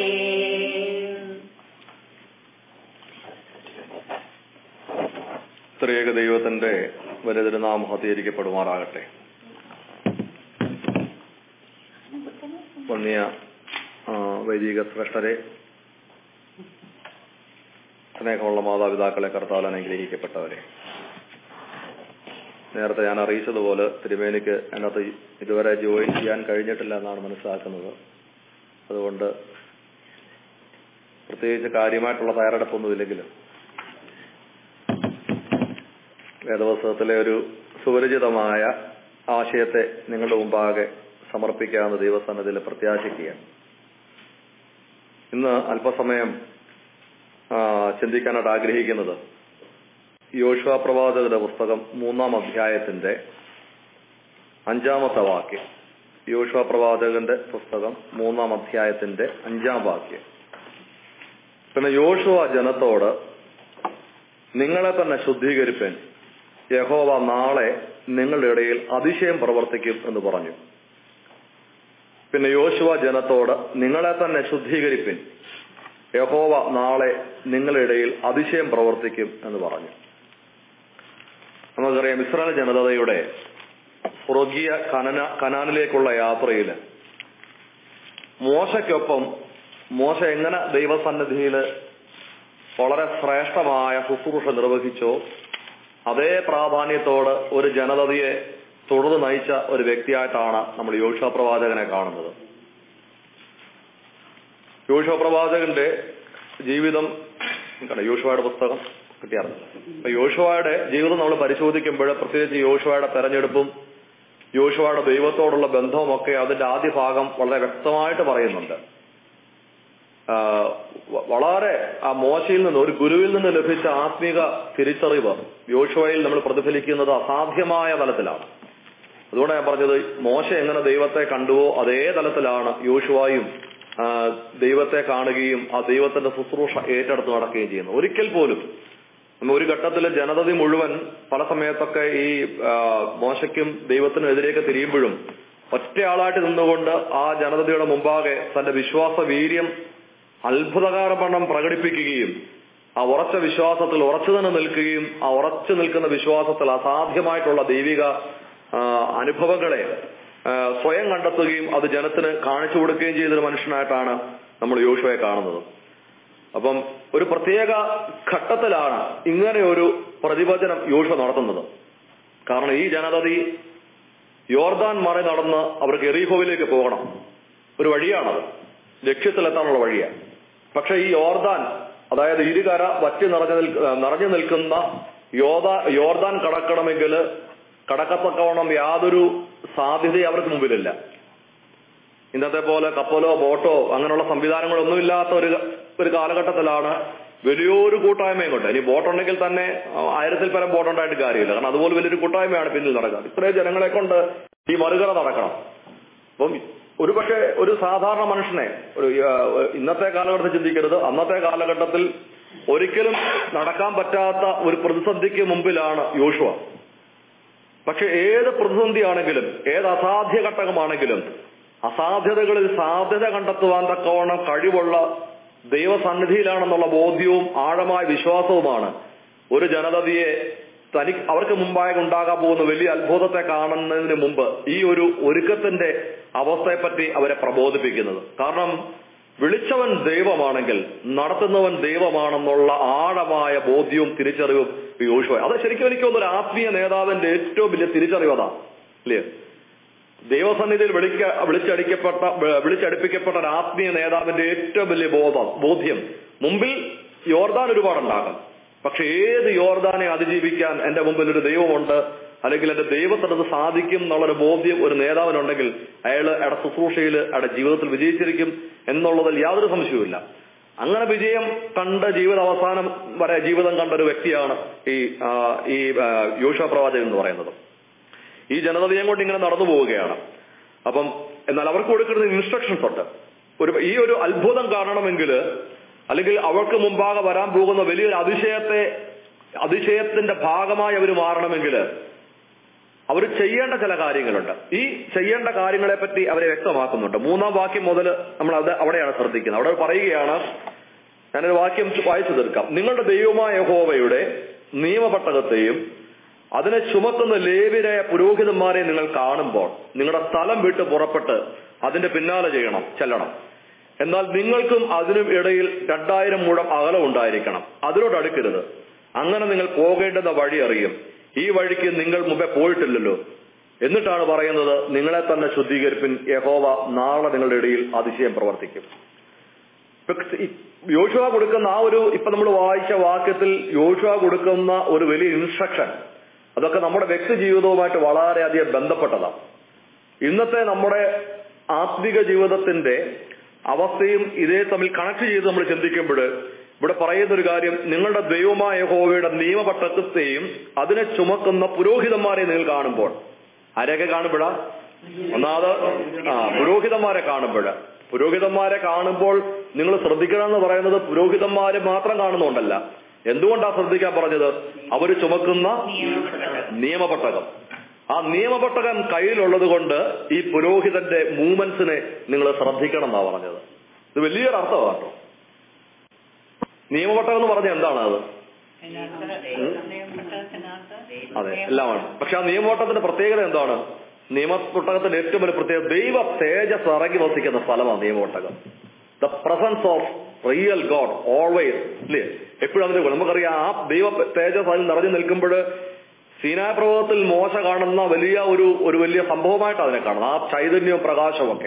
ത്രിയേക ദൈവത്തിന്റെ വലിയ തിരുനാമം ഹതീകരിക്കപ്പെടുമാറാകട്ടെ വന്നിയ ആ, വൈദിക ശ്രേഷ്ഠരെ സ്നേഹമുള്ള മാതാപിതാക്കളെ കർത്താൽ അനുഗ്രഹിക്കപ്പെട്ടവരെ നേരത്തെ ഞാൻ അറിയിച്ചതുപോലെ തിരുമേനിക്ക് അതിനകത്ത് ഇതുവരെ ജോയിൻ ചെയ്യാൻ കഴിഞ്ഞിട്ടില്ല എന്നാണ് മനസ്സിലാക്കുന്നത് അതുകൊണ്ട് പ്രത്യേകിച്ച് കാര്യമായിട്ടുള്ള തയ്യാറെടുപ്പൊന്നുമില്ലെങ്കിലും വേദപുസ്തകത്തിലെ ഒരു സുപരിചിതമായ ആശയത്തെ നിങ്ങളുടെ മുമ്പാകെ സമർപ്പിക്കാവുന്ന ദൈവസന്നതിൽ പ്രത്യാശിക്കുകയാണ് ഇന്ന് അല്പസമയം ആ, ചിന്തിക്കാനായിട്ട് ആഗ്രഹിക്കുന്നത് യോശുവ പ്രവാചകരുടെ പുസ്തകം മൂന്നാം അധ്യായത്തിന്റെ അഞ്ചാമത്തെ വാക്യം യോശുവ പ്രവാചകന്റെ പുസ്തകം മൂന്നാം അധ്യായത്തിന്റെ അഞ്ചാം വാക്യം പിന്നെ യോശുവ ജനത്തോട് നിങ്ങളെ തന്നെ ശുദ്ധീകരിപ്പൻ യഹോവ നാളെ നിങ്ങളുടെ ഇടയിൽ അതിശയം പ്രവർത്തിക്കും എന്ന് പറഞ്ഞു പിന്നെ യോശുവ ജനത്തോട് നിങ്ങളെ തന്നെ ശുദ്ധീകരിപ്പിൻ യഹോവ നാളെ നിങ്ങളുടെ ഇടയിൽ അതിശയം പ്രവർത്തിക്കും എന്ന് പറഞ്ഞു നമുക്കറിയാം ഇസ്രായേൽ ജനതയുടെ സ്വർഗീയ കനന കനാനിലേക്കുള്ള യാത്രയിൽ മോശയ്ക്കൊപ്പം മോശ എങ്ങനെ ദൈവസന്നിധിയിൽ വളരെ ശ്രേഷ്ഠമായ ശുശ്രൂഷ നിർവഹിച്ചോ അതേ പ്രാധാന്യത്തോട് ഒരു ജനതയെ തുടർന്ന് നയിച്ച ഒരു വ്യക്തിയായിട്ടാണ് നമ്മൾ യോശുവ പ്രവാചകനെ കാണുന്നത് യോശുവ പ്രവാചകന്റെ ജീവിതം കണ്ട യോശുവയുടെ പുസ്തകം കിട്ടിയായിരുന്നു അപ്പൊ യോശുവയുടെ ജീവിതം നമ്മൾ പരിശോധിക്കുമ്പോൾ പ്രത്യേകിച്ച് യോശുവയുടെ തെരഞ്ഞെടുപ്പും യോശുവയുടെ ദൈവത്തോടുള്ള ബന്ധവും ഒക്കെ അതിന്റെ ആദ്യ ഭാഗം വളരെ വ്യക്തമായിട്ട് പറയുന്നുണ്ട് ആ, വ- വളരെ ആ മോശയിൽ നിന്ന് ഒരു ഗുരുവിൽ നിന്ന് ലഭിച്ച ആത്മീക തിരിച്ചറിവ് യോശുവയിൽ നമ്മൾ പ്രതിഫലിക്കുന്നത് അസാധ്യമായ തലത്തിലാണ് അതുകൊണ്ടാണ് ഞാൻ പറഞ്ഞത് മോശ എങ്ങനെ ദൈവത്തെ കണ്ടുവോ അതേ തലത്തിലാണ് യോശുവായും ആ, ദൈവത്തെ കാണുകയും ആ ദൈവത്തിന്റെ ശുശ്രൂഷ ഏറ്റെടുത്ത് നടക്കുകയും ചെയ്യുന്നത് ഒരിക്കൽ പോലും നമ്മ ഒരു ഘട്ടത്തിൽ ജനതതി മുഴുവൻ പല സമയത്തൊക്കെ ഈ ആ, മോശയ്ക്കും ദൈവത്തിനും എതിരേക്ക് തിരിയുമ്പോഴും ഒറ്റയാളായിട്ട് നിന്നുകൊണ്ട് ആ ജനതയുടെ മുമ്പാകെ തന്റെ വിശ്വാസ വീര്യം അത്ഭുതകരമണ്ണം പ്രകടിപ്പിക്കുകയും ആ ഉറച്ച വിശ്വാസത്തിൽ ഉറച്ചു തന്നെ നിൽക്കുകയും ആ ഉറച്ചു നിൽക്കുന്ന വിശ്വാസത്തിൽ അസാധ്യമായിട്ടുള്ള ദൈവിക ആ, അനുഭവങ്ങളെ ആ, സ്വയം കണ്ടെത്തുകയും അത് ജനത്തിന് കാണിച്ചു കൊടുക്കുകയും ചെയ്തൊരു മനുഷ്യനായിട്ടാണ് നമ്മൾ യോശുവയെ കാണുന്നത് അപ്പം ഒരു പ്രത്യേക ഘട്ടത്തിലാണ് ഇങ്ങനെ ഒരു പ്രതിവചനം യോശുവ നടത്തുന്നത് കാരണം ഈ ജനതതി യോർദാൻ മറി നടന്ന് അവർക്ക് എറീഹോവിലേക്ക് പോകണം ഒരു വഴിയാണത് ലക്ഷ്യത്തിലെത്താനുള്ള വഴിയാണ് പക്ഷെ ഈ യോർദാൻ അതായത് ഇരുകര വറ്റി നിറഞ്ഞു നിൽക്ക നിറഞ്ഞു നിൽക്കുന്ന യോദ യോർദാൻ കടക്കണമെങ്കിൽ കടക്കത്തക്കവണ്ണം യാതൊരു സാധ്യതയും അവർക്ക് മുമ്പിലില്ല ഇന്നത്തെ പോലെ കപ്പലോ ബോട്ടോ അങ്ങനെയുള്ള സംവിധാനങ്ങളൊന്നും ഇല്ലാത്ത ഒരു ഒരു കാലഘട്ടത്തിലാണ് വലിയൊരു കൂട്ടായ്മയും കൊണ്ട് ഇനി ബോട്ടുണ്ടെങ്കിൽ തന്നെ ആ, ആയിരത്തിൽ പരം ബോട്ടുണ്ടായിട്ട് കാര്യമില്ല കാരണം അതുപോലെ വലിയൊരു കൂട്ടായ്മയാണ് പിന്നിൽ നടക്കുന്നത് ഇത്രയും ജനങ്ങളെ കൊണ്ട് ഈ മറുകര നടക്കണം അപ്പം ഒരുപക്ഷെ ഒരു സാധാരണ മനുഷ്യനെ ഒരു ആ, ഇന്നത്തെ കാലഘട്ടത്തിൽ ചിന്തിക്കരുത് അന്നത്തെ കാലഘട്ടത്തിൽ ഒരിക്കലും നടക്കാൻ പറ്റാത്ത ഒരു പ്രതിസന്ധിക്ക് മുമ്പിലാണ് യോശുവ പക്ഷെ ഏത് പ്രതിസന്ധിയാണെങ്കിലും ഏത് അസാധ്യ ഘട്ടകമാണെങ്കിലും അസാധ്യതകളിൽ സാധ്യത കണ്ടെത്തുവാൻ തക്കവണ്ണം കഴിവുള്ള ദൈവസന്നിധിയിലാണെന്നുള്ള ബോധ്യവും ആഴമായ വിശ്വാസവുമാണ് ഒരു ജനതയെ തനി അവർക്ക് മുമ്പായി ഉണ്ടാകാൻ പോകുന്ന വലിയ അത്ഭുതത്തെ കാണുന്നതിന് മുമ്പ് ഈ ഒരു ഒരുക്കത്തിന്റെ അവസ്ഥയെപ്പറ്റി അവരെ പ്രബോധിപ്പിക്കുന്നത് കാരണം വിളിച്ചവൻ ദൈവമാണെങ്കിൽ നടത്തുന്നവൻ ദൈവമാണെന്നുള്ള ആഴമായ ബോധ്യവും തിരിച്ചറിവും യോശുവ അത് ശരിക്കും എനിക്ക് തോന്നുന്നു ഒരു ആത്മീയ നേതാവിന്റെ ഏറ്റവും വലിയ തിരിച്ചറിവതാ ഇല്ലേ ദൈവസന്നിധിയിൽ വിളിക്ക വിളിച്ചടിക്കപ്പെട്ട വിളിച്ചടിപ്പിക്കപ്പെട്ട ഒരു ആത്മീയ നേതാവിന്റെ ഏറ്റവും വലിയ ബോധം ബോധ്യം മുമ്പിൽ യോർദാൻ ഒരുപാടുണ്ടാകും പക്ഷെ ഏത് യോർദാനെ അതിജീവിക്കാൻ എന്റെ മുമ്പിൽ ഒരു ദൈവമുണ്ട് അല്ലെങ്കിൽ എന്റെ ദൈവത്തിനത് സാധിക്കും എന്നുള്ളൊരു ബോധ്യം ഒരു നേതാവിനുണ്ടെങ്കിൽ അയാൾ അയാളുടെ ശുശ്രൂഷയിൽ അയാളുടെ ജീവിതത്തിൽ വിജയിച്ചിരിക്കും എന്നുള്ളതിൽ യാതൊരു സംശയവുമില്ല അങ്ങനെ വിജയം കണ്ട ജീവിത അവസാനം വരെ ജീവിതം കണ്ട ഒരു വ്യക്തിയാണ് ഈ ആ, ഈ ആ, യോശുവ പ്രവാചകൻ എന്ന് പറയുന്നത് ഈ ജനതയും കൊണ്ട് ഇങ്ങനെ നടന്നു പോവുകയാണ് അപ്പം എന്നാൽ അവർക്ക് കൊടുക്കുന്ന ഇൻസ്ട്രക്ഷൻസ് ഉണ്ട് ഒരു ഈ ഒരു അത്ഭുതം കാണണമെങ്കിൽ അല്ലെങ്കിൽ അവർക്ക് മുമ്പാകെ വരാൻ പോകുന്ന വലിയൊരു അതിശയത്തെ അതിശയത്തിന്റെ ഭാഗമായി അവർ മാറണമെങ്കിൽ അവർ ചെയ്യേണ്ട ചില കാര്യങ്ങളുണ്ട് ഈ ചെയ്യേണ്ട കാര്യങ്ങളെ പറ്റി അവരെ വ്യക്തമാക്കുന്നുണ്ട് മൂന്നാം വാക്യം മുതൽ നമ്മൾ അത് അവിടെയാണ് ശ്രദ്ധിക്കുന്നത് അവിടെ പറയുകയാണ് ഞാനൊരു വാക്യം വായിച്ചു തീർക്കാം നിങ്ങളുടെ ദൈവമായ യഹോവയുടെ നിയമപട്ടകത്തെയും അതിനെ ചുമക്കുന്ന ലേവിരായ പുരോഹിതന്മാരെ നിങ്ങൾ കാണുമ്പോൾ നിങ്ങളുടെ സ്ഥലം വിട്ട് പുറപ്പെട്ട് അതിന്റെ പിന്നാലെ ചെയ്യണം ചെല്ലണം എന്നാൽ നിങ്ങൾക്കും അതിനും ഇടയിൽ രണ്ടായിരം മുഴം അകലം ഉണ്ടായിരിക്കണം അതിലോട്ട് അടുക്കരുത് അങ്ങനെ നിങ്ങൾ പോകേണ്ടുന്ന വഴി അറിയും ഈ വഴിക്ക് നിങ്ങൾ മുമ്പേ പോയിട്ടില്ലല്ലോ എന്നിട്ടാണ് പറയുന്നത് നിങ്ങളെ തന്നെ ശുദ്ധീകരിപ്പിൻ യഹോവ നാളെ നിങ്ങളുടെ ഇടയിൽ അതിശയം പ്രവർത്തിക്കും യോശുവ കൊടുക്കുന്ന ആ ഒരു ഇപ്പൊ നമ്മൾ വായിച്ച വാക്യത്തിൽ യോശുവ കൊടുക്കുന്ന ഒരു വലിയ ഇൻസ്ട്രക്ഷൻ അതൊക്കെ നമ്മുടെ വ്യക്തി ജീവിതവുമായിട്ട് വളരെയധികം ബന്ധപ്പെട്ടതാണ് ഇന്നത്തെ നമ്മുടെ ആത്മിക ജീവിതത്തിന്റെ അവസ്ഥയും ഇതേ തമ്മിൽ കണക്ട് ചെയ്ത് നമ്മൾ ചിന്തിക്കുമ്പോൾ ഇവിടെ പറയുന്ന ഒരു കാര്യം നിങ്ങളുടെ ദൈവമായ യഹോവയുടെ നിയമപട്ടത്തെയും അതിനെ ചുമക്കുന്ന പുരോഹിതന്മാരെ നിങ്ങൾ കാണുമ്പോൾ ആരെയൊക്കെ കാണുമ്പോഴാ ഒന്നാമത് ആ പുരോഹിതന്മാരെ കാണുമ്പോൾ പുരോഹിതന്മാരെ കാണുമ്പോൾ നിങ്ങൾ ശ്രദ്ധിക്കണം എന്ന് പറയുന്നത് പുരോഹിതന്മാരെ മാത്രം കാണുന്നുണ്ടല്ല എന്തുകൊണ്ടാ ശ്രദ്ധിക്കാൻ പറഞ്ഞത് അവര് ചുമക്കുന്ന നിയമപട്ടകം ആ നിയമപട്ടകം കയ്യിലുള്ളത് കൊണ്ട് ഈ പുരോഹിതന്റെ മൂവ്മെന്റ്സിനെ നിങ്ങൾ ശ്രദ്ധിക്കണം എന്നാ പറഞ്ഞത് ഇത് വലിയൊരു അർത്ഥമാണ് കേട്ടോ നിയമപട്ടകം എന്ന് പറഞ്ഞാൽ എന്താണ് അത് അതെ എല്ലാമാണ് പക്ഷെ ആ നിയമവട്ടത്തിന്റെ പ്രത്യേകത എന്താണ് നിയമപുട്ടകത്തിന്റെ ഏറ്റവും വലിയ പ്രത്യേകത ദൈവ തേജസ് ഇറങ്ങി വസിക്കുന്ന സ്ഥലമാണ് നിയമപുട്ടകം the presence of real God always ഇല്ലേ എപ്പോഴും അതിന്റെ ഗുണം നമുക്കറിയാം ആ ദൈവ തേജസ് അതിൽ നിറഞ്ഞു നിൽക്കുമ്പോൾ സീനാപ്രഭവത്തിൽ മോശ കാണുന്ന വലിയ ഒരു ഒരു വലിയ സംഭവമായിട്ട് അതിനെ കാണുന്നത് ആ ചൈതന്യവും പ്രകാശവും ഒക്കെ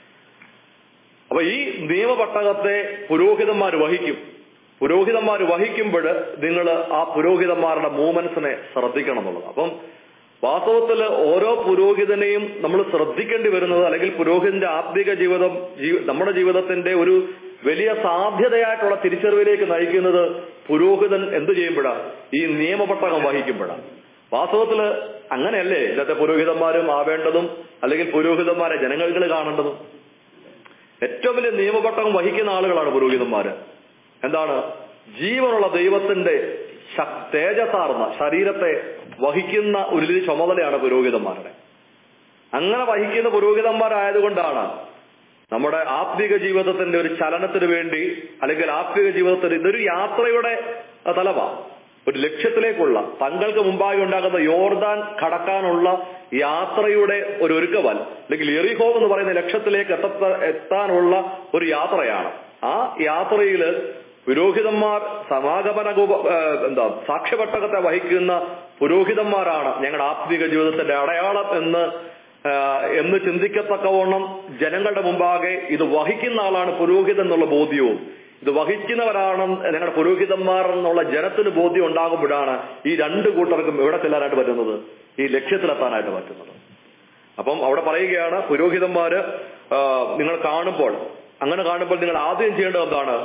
അപ്പൊ ഈ നിയമപട്ടകത്തെ പുരോഹിതന്മാർ വഹിക്കും പുരോഹിതന്മാർ വഹിക്കുമ്പോൾ നിങ്ങൾ ആ പുരോഹിതന്മാരുടെ മൂവ്മെന്റ്സിനെ ശ്രദ്ധിക്കണം എന്നുള്ളത് അപ്പം വാസ്തവത്തിൽ ഓരോ പുരോഹിതനെയും നമ്മൾ ശ്രദ്ധിക്കേണ്ടി വരുന്നത് അല്ലെങ്കിൽ പുരോഹിതന്റെ ആത്മിക ജീവിതം ജീ- നമ്മുടെ ജീവിതത്തിന്റെ ഒരു വലിയ സാധ്യതയായിട്ടുള്ള തിരിച്ചറിവിലേക്ക് നയിക്കുന്നത് പുരോഹിതൻ എന്ത് ചെയ്യുമ്പോഴാണ് ഈ നിയമപട്ടകം വഹിക്കുമ്പോഴാണ് വാസ്തവത്തില് അങ്ങനെയല്ലേ ഇന്നത്തെ പുരോഹിതന്മാരും ആവേണ്ടതും അല്ലെങ്കിൽ പുരോഹിതന്മാരെ ജനങ്ങൾക്ക് കാണേണ്ടതും ഏറ്റവും വലിയ നിയമപട്ടകം വഹിക്കുന്ന ആളുകളാണ് പുരോഹിതന്മാര് എന്താണ് ജീവനുള്ള ദൈവത്തിന്റെ ശ- തേജസാർന്ന ശരീരത്തെ വഹിക്കുന്ന ഒരു വലിയ ചുമതലയാണ് പുരോഹിതന്മാരുടെ അങ്ങനെ വഹിക്കുന്ന പുരോഹിതന്മാരായതുകൊണ്ടാണ് നമ്മുടെ ആത്മീക ജീവിതത്തിന്റെ ഒരു ചലനത്തിന് വേണ്ടി അല്ലെങ്കിൽ ആത്മീക ജീവിതത്തിന് ഇതൊരു യാത്രയുടെ തലമാണ് ഒരു ലക്ഷ്യത്തിലേക്കുള്ള തങ്ങൾക്ക് മുമ്പായി ഉണ്ടാകുന്ന യോർദാൻ കടക്കാനുള്ള യാത്രയുടെ ഒരു ഒരുക്കവൽ അല്ലെങ്കിൽ എറിഹോ എന്ന് പറയുന്ന ലക്ഷ്യത്തിലേക്ക് എത്ത എത്താനുള്ള ഒരു യാത്രയാണ് ആ യാത്രയില് പുരോഹിതന്മാർ സമാഗമന ഗോപ- ഏഹ് എന്താ സാക്ഷ്യപട്ടകത്തെ വഹിക്കുന്ന പുരോഹിതന്മാരാണ് ഞങ്ങളുടെ ആത്മീക ജീവിതത്തിന്റെ അടയാളം എന്ന് ആഹ് എന്ന് ചിന്തിക്കത്തക്കവണ്ണം ജനങ്ങളുടെ മുമ്പാകെ ഇത് വഹിക്കുന്ന ആളാണ് പുരോഹിതൻ എന്നുള്ള ബോധ്യവും ഇത് വഹിക്കുന്നവരാണ് ഞങ്ങളുടെ പുരോഹിതന്മാർ എന്നുള്ള ജനത്തിന് ബോധ്യം ഉണ്ടാകുമ്പോഴാണ് ഈ രണ്ട് കൂട്ടർക്കും എവിടെ ചെല്ലാനായിട്ട് പറ്റുന്നത് ഈ ലക്ഷ്യത്തിലെത്താനായിട്ട് പറ്റുന്നത് അപ്പം അവിടെ പറയുകയാണ് പുരോഹിതന്മാര് ആഹ് നിങ്ങൾ കാണുമ്പോൾ അങ്ങനെ കാണുമ്പോൾ നിങ്ങൾ ആദ്യം ചെയ്യേണ്ടത് എന്താണ്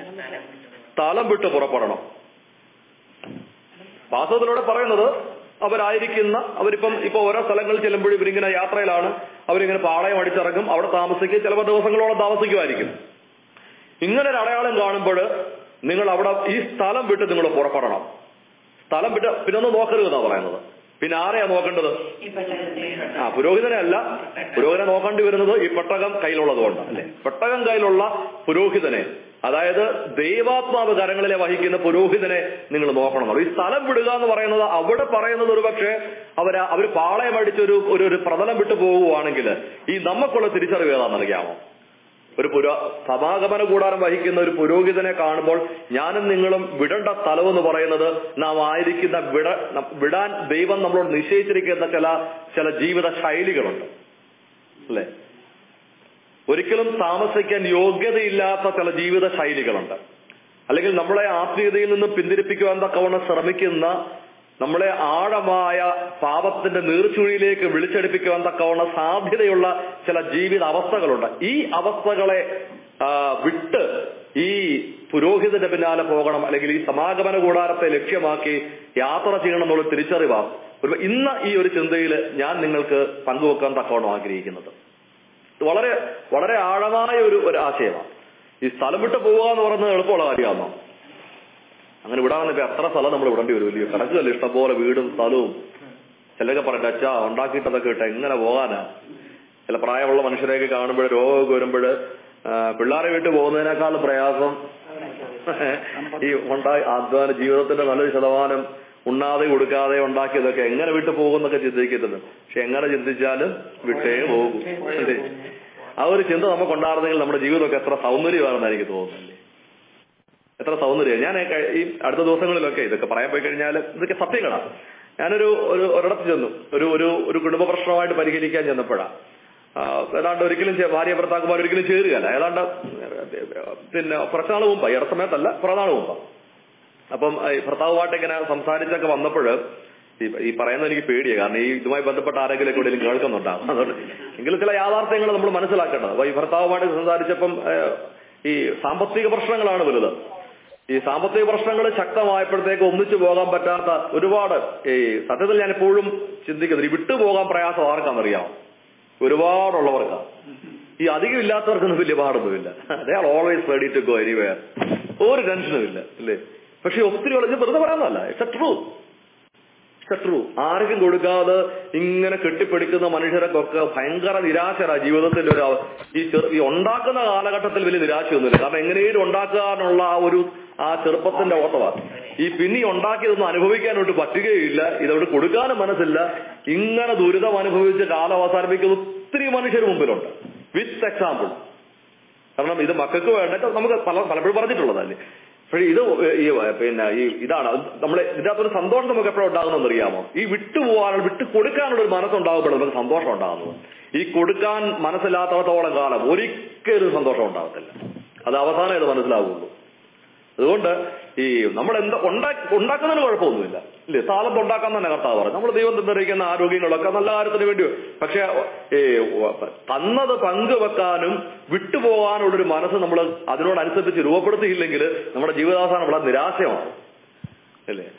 സ്ഥലം വിട്ട് പുറപ്പെടണം വാസ്തവത്തിലൂടെ പറയുന്നത് അവരായിരിക്കുന്ന അവരിപ്പം ഇപ്പൊ ഓരോ സ്ഥലങ്ങളിൽ ചെല്ലുമ്പോഴും ഇവരിങ്ങനെ യാത്രയിലാണ് അവരിങ്ങനെ പാളയം അടിച്ചിറങ്ങും അവിടെ താമസിക്കും ചിലപ്പോൾ ദിവസങ്ങളോളം താമസിക്കുമായിരിക്കും ഇങ്ങനെ ഒരു അടയാളം കാണുമ്പോൾ നിങ്ങൾ അവിടെ ഈ സ്ഥലം വിട്ട് നിങ്ങൾ പുറപ്പെടണം സ്ഥലം വിട്ട് പിന്നെ ഒന്ന് നോക്കരുത് എന്നാ പറയുന്നത് പിന്നെ ആരെയാ നോക്കേണ്ടത് ആ പുരോഹിതനെ അല്ല പുരോഹിതനെ നോക്കേണ്ടി വരുന്നത് ഈ പെട്ടകം കയ്യിലുള്ളത് കൊണ്ട് അല്ലെ പെട്ടകം കയ്യിലുള്ള പുരോഹിതനെ അതായത് ദൈവാത്മാവ് കരങ്ങളിലെ വഹിക്കുന്ന പുരോഹിതനെ നിങ്ങൾ നോക്കണം ഈ സ്ഥലം വിടുക എന്ന് പറയുന്നത് അവിടെ പറയുന്നത് ഒരു പക്ഷേ അവര് അവര് പാളയം അടിച്ചൊരു ഒരു ഒരു പ്രതലം വിട്ടു പോകുവാണെങ്കിൽ ഈ നമുക്കുള്ള തിരിച്ചറിവ് ഏതാണെന്ന് അറിയാമോ ഒരു പുരോ സമാഗമന കൂടാരം വഹിക്കുന്ന ഒരു പുരോഹിതനെ കാണുമ്പോൾ ഞാനും നിങ്ങളും വിടേണ്ട സ്ഥലം എന്ന് പറയുന്നത് നാം ആയിരിക്കുന്ന വിട വിടാൻ ദൈവം നമ്മളോട് നിശ്ചയിച്ചിരിക്കുന്ന ചില ചില ജീവിത ശൈലികളുണ്ട് അല്ലെ ഒരിക്കലും താമസിക്കാൻ യോഗ്യതയില്ലാത്ത ചില ജീവിത ശൈലികളുണ്ട് അല്ലെങ്കിൽ നമ്മളെ ആത്മീയതയിൽ നിന്നും പിന്തിരിപ്പിക്കുവാൻ തക്കവണ്ണം ശ്രമിക്കുന്ന നമ്മളെ ആഴമായ പാപത്തിന്റെ നീർച്ചുഴിയിലേക്ക് വിളിച്ചെടുപ്പിക്കുവാൻ തക്കവണ്ണം സാധ്യതയുള്ള ചില ജീവിത അവസ്ഥകളുണ്ട് ഈ അവസ്ഥകളെ ആ, വിട്ട് ഈ പുരോഹിതന്റെ പിന്നാലെ പോകണം അല്ലെങ്കിൽ ഈ സമാഗമന കൂടാരത്തെ ലക്ഷ്യമാക്കി യാത്ര ചെയ്യണം എന്നുള്ള തിരിച്ചറിവാണ് ഒരു ഇന്ന് ഈ ഒരു ചിന്തയിൽ ഞാൻ നിങ്ങൾക്ക് പങ്കുവെക്കാൻ തക്കവണ്ണം ആഗ്രഹിക്കുന്നത് ഇത് വളരെ വളരെ ആഴമായ ഒരു ഒരു ആശയമാണ് ഈ സ്ഥലം വിട്ട് പോവുക എന്ന് പറയുന്നത് എളുപ്പമുള്ള കാര്യമാണോ അങ്ങനെ വിടാമെന്ന് ഇപ്പൊ എത്ര സ്ഥലം നമ്മൾ വിടേണ്ടി വരും വലിയ കിടക്കുകയല്ലേ ഇഷ്ടംപോലെ വീടും സ്ഥലവും ചിലരൊക്കെ പറയട്ടെ അച്ഛാ ഉണ്ടാക്കിയിട്ടതൊക്കെ ഇട്ട് എങ്ങനെ പോകാനാ ചില പ്രായമുള്ള മനുഷ്യരെയൊക്കെ കാണുമ്പോൾ രോഗമൊക്കെ വരുമ്പോൾ പിള്ളേരെ വീട്ടിൽ പോകുന്നതിനേക്കാൾ പ്രയാസം ഈ ഉണ്ടായി അധ്വാന ജീവിതത്തിന്റെ നല്ലൊരു ശതമാനം ഉണ്ണാതെ കൊടുക്കാതെ ഉണ്ടാക്കിയതൊക്കെ എങ്ങനെ വിട്ടു പോകുന്നൊക്കെ ചിന്തിക്കുന്നത് പക്ഷെ എങ്ങനെ ചിന്തിച്ചാലും വിട്ടേ പോകും അല്ലേ ആ ഒരു ചിന്ത നമുക്കുണ്ടായിരുന്നെങ്കിൽ നമ്മുടെ ജീവിതമൊക്കെ എത്ര സൗന്ദര്യമാണെന്ന് എനിക്ക് തോന്നുന്നില്ലേ എത്ര സൗന്ദര്യം ഞാൻ ക- ഈ അടുത്ത ദിവസങ്ങളിലൊക്കെ ഇതൊക്കെ പറയാൻ പോയി കഴിഞ്ഞാൽ ഇതൊക്കെ സത്യങ്ങളാണ് ഞാനൊരു ഒരു ഒരിടത്ത് ചെന്നു ഒരു ഒരു ഒരു കുടുംബ പ്രശ്നമായിട്ട് പരിഹരിക്കാൻ ചെന്നപ്പോഴാ ആ, ഏതാണ്ട് ഒരിക്കലും ചെ- ഭാര്യ ഭർത്താക്കന്മാർ ഒരിക്കലും ചേരുകയല്ല ഏതാണ്ട് പിന്നെ കുറച്ച് നാൾ മുമ്പാ ഈ ഇട സമയത്തല്ല കുറെ നാൾ മുമ്പാ അപ്പം ഈ ഭർത്താവുമായിട്ട് ഇങ്ങനെ സംസാരിച്ചൊക്കെ വന്നപ്പോൾ ഈ ഈ പറയുന്നത് എനിക്ക് പേടിയാണ് കാരണം ഈ ഇതുമായി ബന്ധപ്പെട്ട ആരെങ്കിലും ഒക്കെ എവിടെയെങ്കിലും കേൾക്കുന്നുണ്ടാവും അതുകൊണ്ട് എങ്കിലും ചില യാഥാർത്ഥ്യങ്ങൾ നമ്മൾ മനസ്സിലാക്കേണ്ടത് അപ്പൊ ഈ ഭർത്താവുമായിട്ട് സംസാരിച്ചപ്പം ഏഹ്, ഈ സാമ്പത്തിക പ്രശ്നങ്ങളാണ് വലുത് ഈ സാമ്പത്തിക പ്രശ്നങ്ങൾ ശക്തമായപ്പോഴത്തേക്ക് ഒന്നിച്ചു പോകാൻ പറ്റാത്ത ഒരുപാട് ഈ സത്യത്തിൽ ഞാൻ എപ്പോഴും ചിന്തിക്കുന്നത് ഈ വിട്ടുപോകാൻ പ്രയാസം ആർക്കാണെന്നറിയാമോ ഒരുപാടുള്ളവർക്കാ ഈ അധികം ഇല്ലാത്തവർക്കൊന്നും വലിയ പാടൊന്നുമില്ല they are always ready to go anywhere ഒരു ടെൻഷനും ഇല്ല അല്ലേ പക്ഷെ ഒത്തിരി ഉള്ളത് വെറുതെ പറയാനല്ല ഇറ്റ്സ് എ ട്രൂ ശത്രു ആർക്കും കൊടുക്കാതെ ഇങ്ങനെ കെട്ടിപ്പിടിക്കുന്ന മനുഷ്യരൊക്കെ ഭയങ്കര നിരാശരാ ജീവിതത്തിന്റെ ഒരു അവ- ഈ ചെറു ഈ ഉണ്ടാക്കുന്ന കാലഘട്ടത്തിൽ വലിയ നിരാശയൊന്നുമില്ല കാരണം എങ്ങനെയും ഉണ്ടാക്കാനുള്ള ആ ഒരു ആ ചെറുപ്പത്തിന്റെ ഓട്ടമാണ് ഈ പിന്നെ ഈ ഉണ്ടാക്കിയതൊന്നും അനുഭവിക്കാനോട്ട് പറ്റുകയില്ല ഇതവിടെ കൊടുക്കാനും മനസ്സില്ല ഇങ്ങനെ ദുരിതം അനുഭവിച്ച് കാലം അവസാനിപ്പിക്കുന്ന ഒത്തിരി മനുഷ്യർ മുമ്പിലുണ്ട് വിത്ത് എക്സാമ്പിൾ കാരണം ഇത് മക്കൾക്ക് വേണ്ട ഇത് നമുക്ക് പല പലപ്പോഴും പറഞ്ഞിട്ടുള്ളതല്ലേ പക്ഷേ ഇത് ഈ പിന്നെ ഈ ഇതാണ് നമ്മളെ ഇതിനകത്തൊരു സന്തോഷം നമുക്ക് എപ്പോഴും ഉണ്ടാകുന്നതെന്ന് അറിയാമോ ഈ വിട്ടുപോകാനുള്ള വിട്ടു കൊടുക്കാനുള്ള ഒരു മനസ്സുണ്ടാകുമ്പോഴാണ് നമുക്ക് സന്തോഷം ഉണ്ടാകുന്നത് ഈ കൊടുക്കാൻ മനസ്സില്ലാത്തടത്തോളം കാലം ഒരിക്കലും സന്തോഷം ഉണ്ടാകത്തില്ല അത് അവസാനം ഇത് മനസ്സിലാവുള്ളൂ അതുകൊണ്ട് ഈ നമ്മൾ എന്താ ഉണ്ടാക്കി ഉണ്ടാക്കുന്നതിന് കുഴപ്പമൊന്നുമില്ല ഇല്ലേ താലന്ത് ഉണ്ടാക്കാൻ തന്നെ കർത്താവ് പറഞ്ഞു നമ്മൾ ദൈവം തന്നിരിക്കുന്ന ആരോഗ്യങ്ങളൊക്കെ നല്ല കാര്യത്തിന് വേണ്ടി പക്ഷെ ഈ തന്നത് പങ്കുവെക്കാനും വിട്ടുപോകാനുള്ളൊരു മനസ്സ് നമ്മൾ അതിനോടനുസരിച്ച് രൂപപ്പെടുത്തിയില്ലെങ്കിൽ നമ്മുടെ ജീവിതാവസാനം വളരെ നിരാശയാണ് അല്ലേ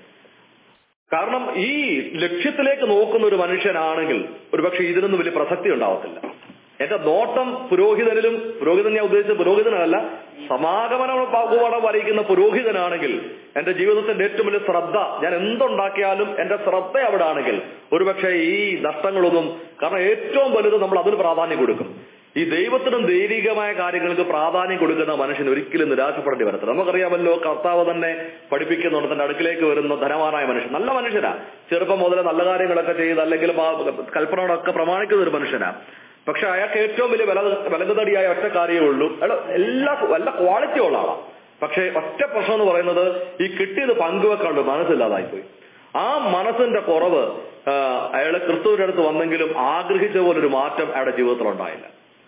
കാരണം ഈ ലക്ഷ്യത്തിലേക്ക് നോക്കുന്ന ഒരു മനുഷ്യനാണെങ്കിൽ ഒരുപക്ഷെ ഇതിനൊന്നും വലിയ പ്രസക്തി ഉണ്ടാവത്തില്ല എന്റെ നോട്ടം പുരോഹിതനിലും പുരോഹിതൻ ഞാൻ ഉദ്ദേശിച്ച പുരോഹിതനല്ല സമാഗമന പാകുപാടം വരയ്ക്കുന്ന പുരോഹിതനാണെങ്കിൽ എന്റെ ജീവിതത്തിന്റെ ഏറ്റവും വലിയ ശ്രദ്ധ ഞാൻ എന്തുണ്ടാക്കിയാലും എന്റെ ശ്രദ്ധ അവിടെ ആണെങ്കിൽ ഒരുപക്ഷെ ഈ നഷ്ടങ്ങളൊന്നും കാരണം ഏറ്റവും വലുത് നമ്മൾ അതിന് പ്രാധാന്യം കൊടുക്കും ഈ ദൈവത്തിനും ദൈവികമായ കാര്യങ്ങൾക്ക് പ്രാധാന്യം കൊടുക്കുന്ന മനുഷ്യൻ ഒരിക്കലും നിരാശപ്പെടേണ്ടി വരത്തില്ല നമുക്കറിയാമല്ലോ കർത്താവ് തന്നെ പഠിപ്പിക്കുന്നുണ്ട് തന്റെ അടുക്കിലേക്ക് വരുന്ന ധനവാനായ മനുഷ്യൻ നല്ല മനുഷ്യനാ ചെറുപ്പം മുതലേ നല്ല കാര്യങ്ങളൊക്കെ ചെയ്ത് അല്ലെങ്കിൽ ആ കൽപ്പനകളൊക്കെ പ്രമാണിക്കുന്ന ഒരു മനുഷ്യനാ പക്ഷെ അയാൾക്ക് ഏറ്റവും വലിയ വില വിലകുതടിയായ ഒറ്റ കാര്യമേ ഉള്ളൂ അയാൾ എല്ലാ നല്ല ക്വാളിറ്റി ഉള്ള ആളാണ് പക്ഷെ ഒറ്റ പ്രശ്നം എന്ന് പറയുന്നത് ഈ കിട്ടിയത് പങ്കുവെക്കാനുള്ള മനസ്സില്ലാതായിപ്പോയി ആ മനസ്സിന്റെ കുറവ് ആ, അയാള് ക്രിസ്തുവിന്റെ അടുത്ത് വന്നെങ്കിലും ആഗ്രഹിച്ച പോലൊരു മാറ്റം അയാളുടെ ജീവിതത്തിൽ ഉണ്ടായില്ല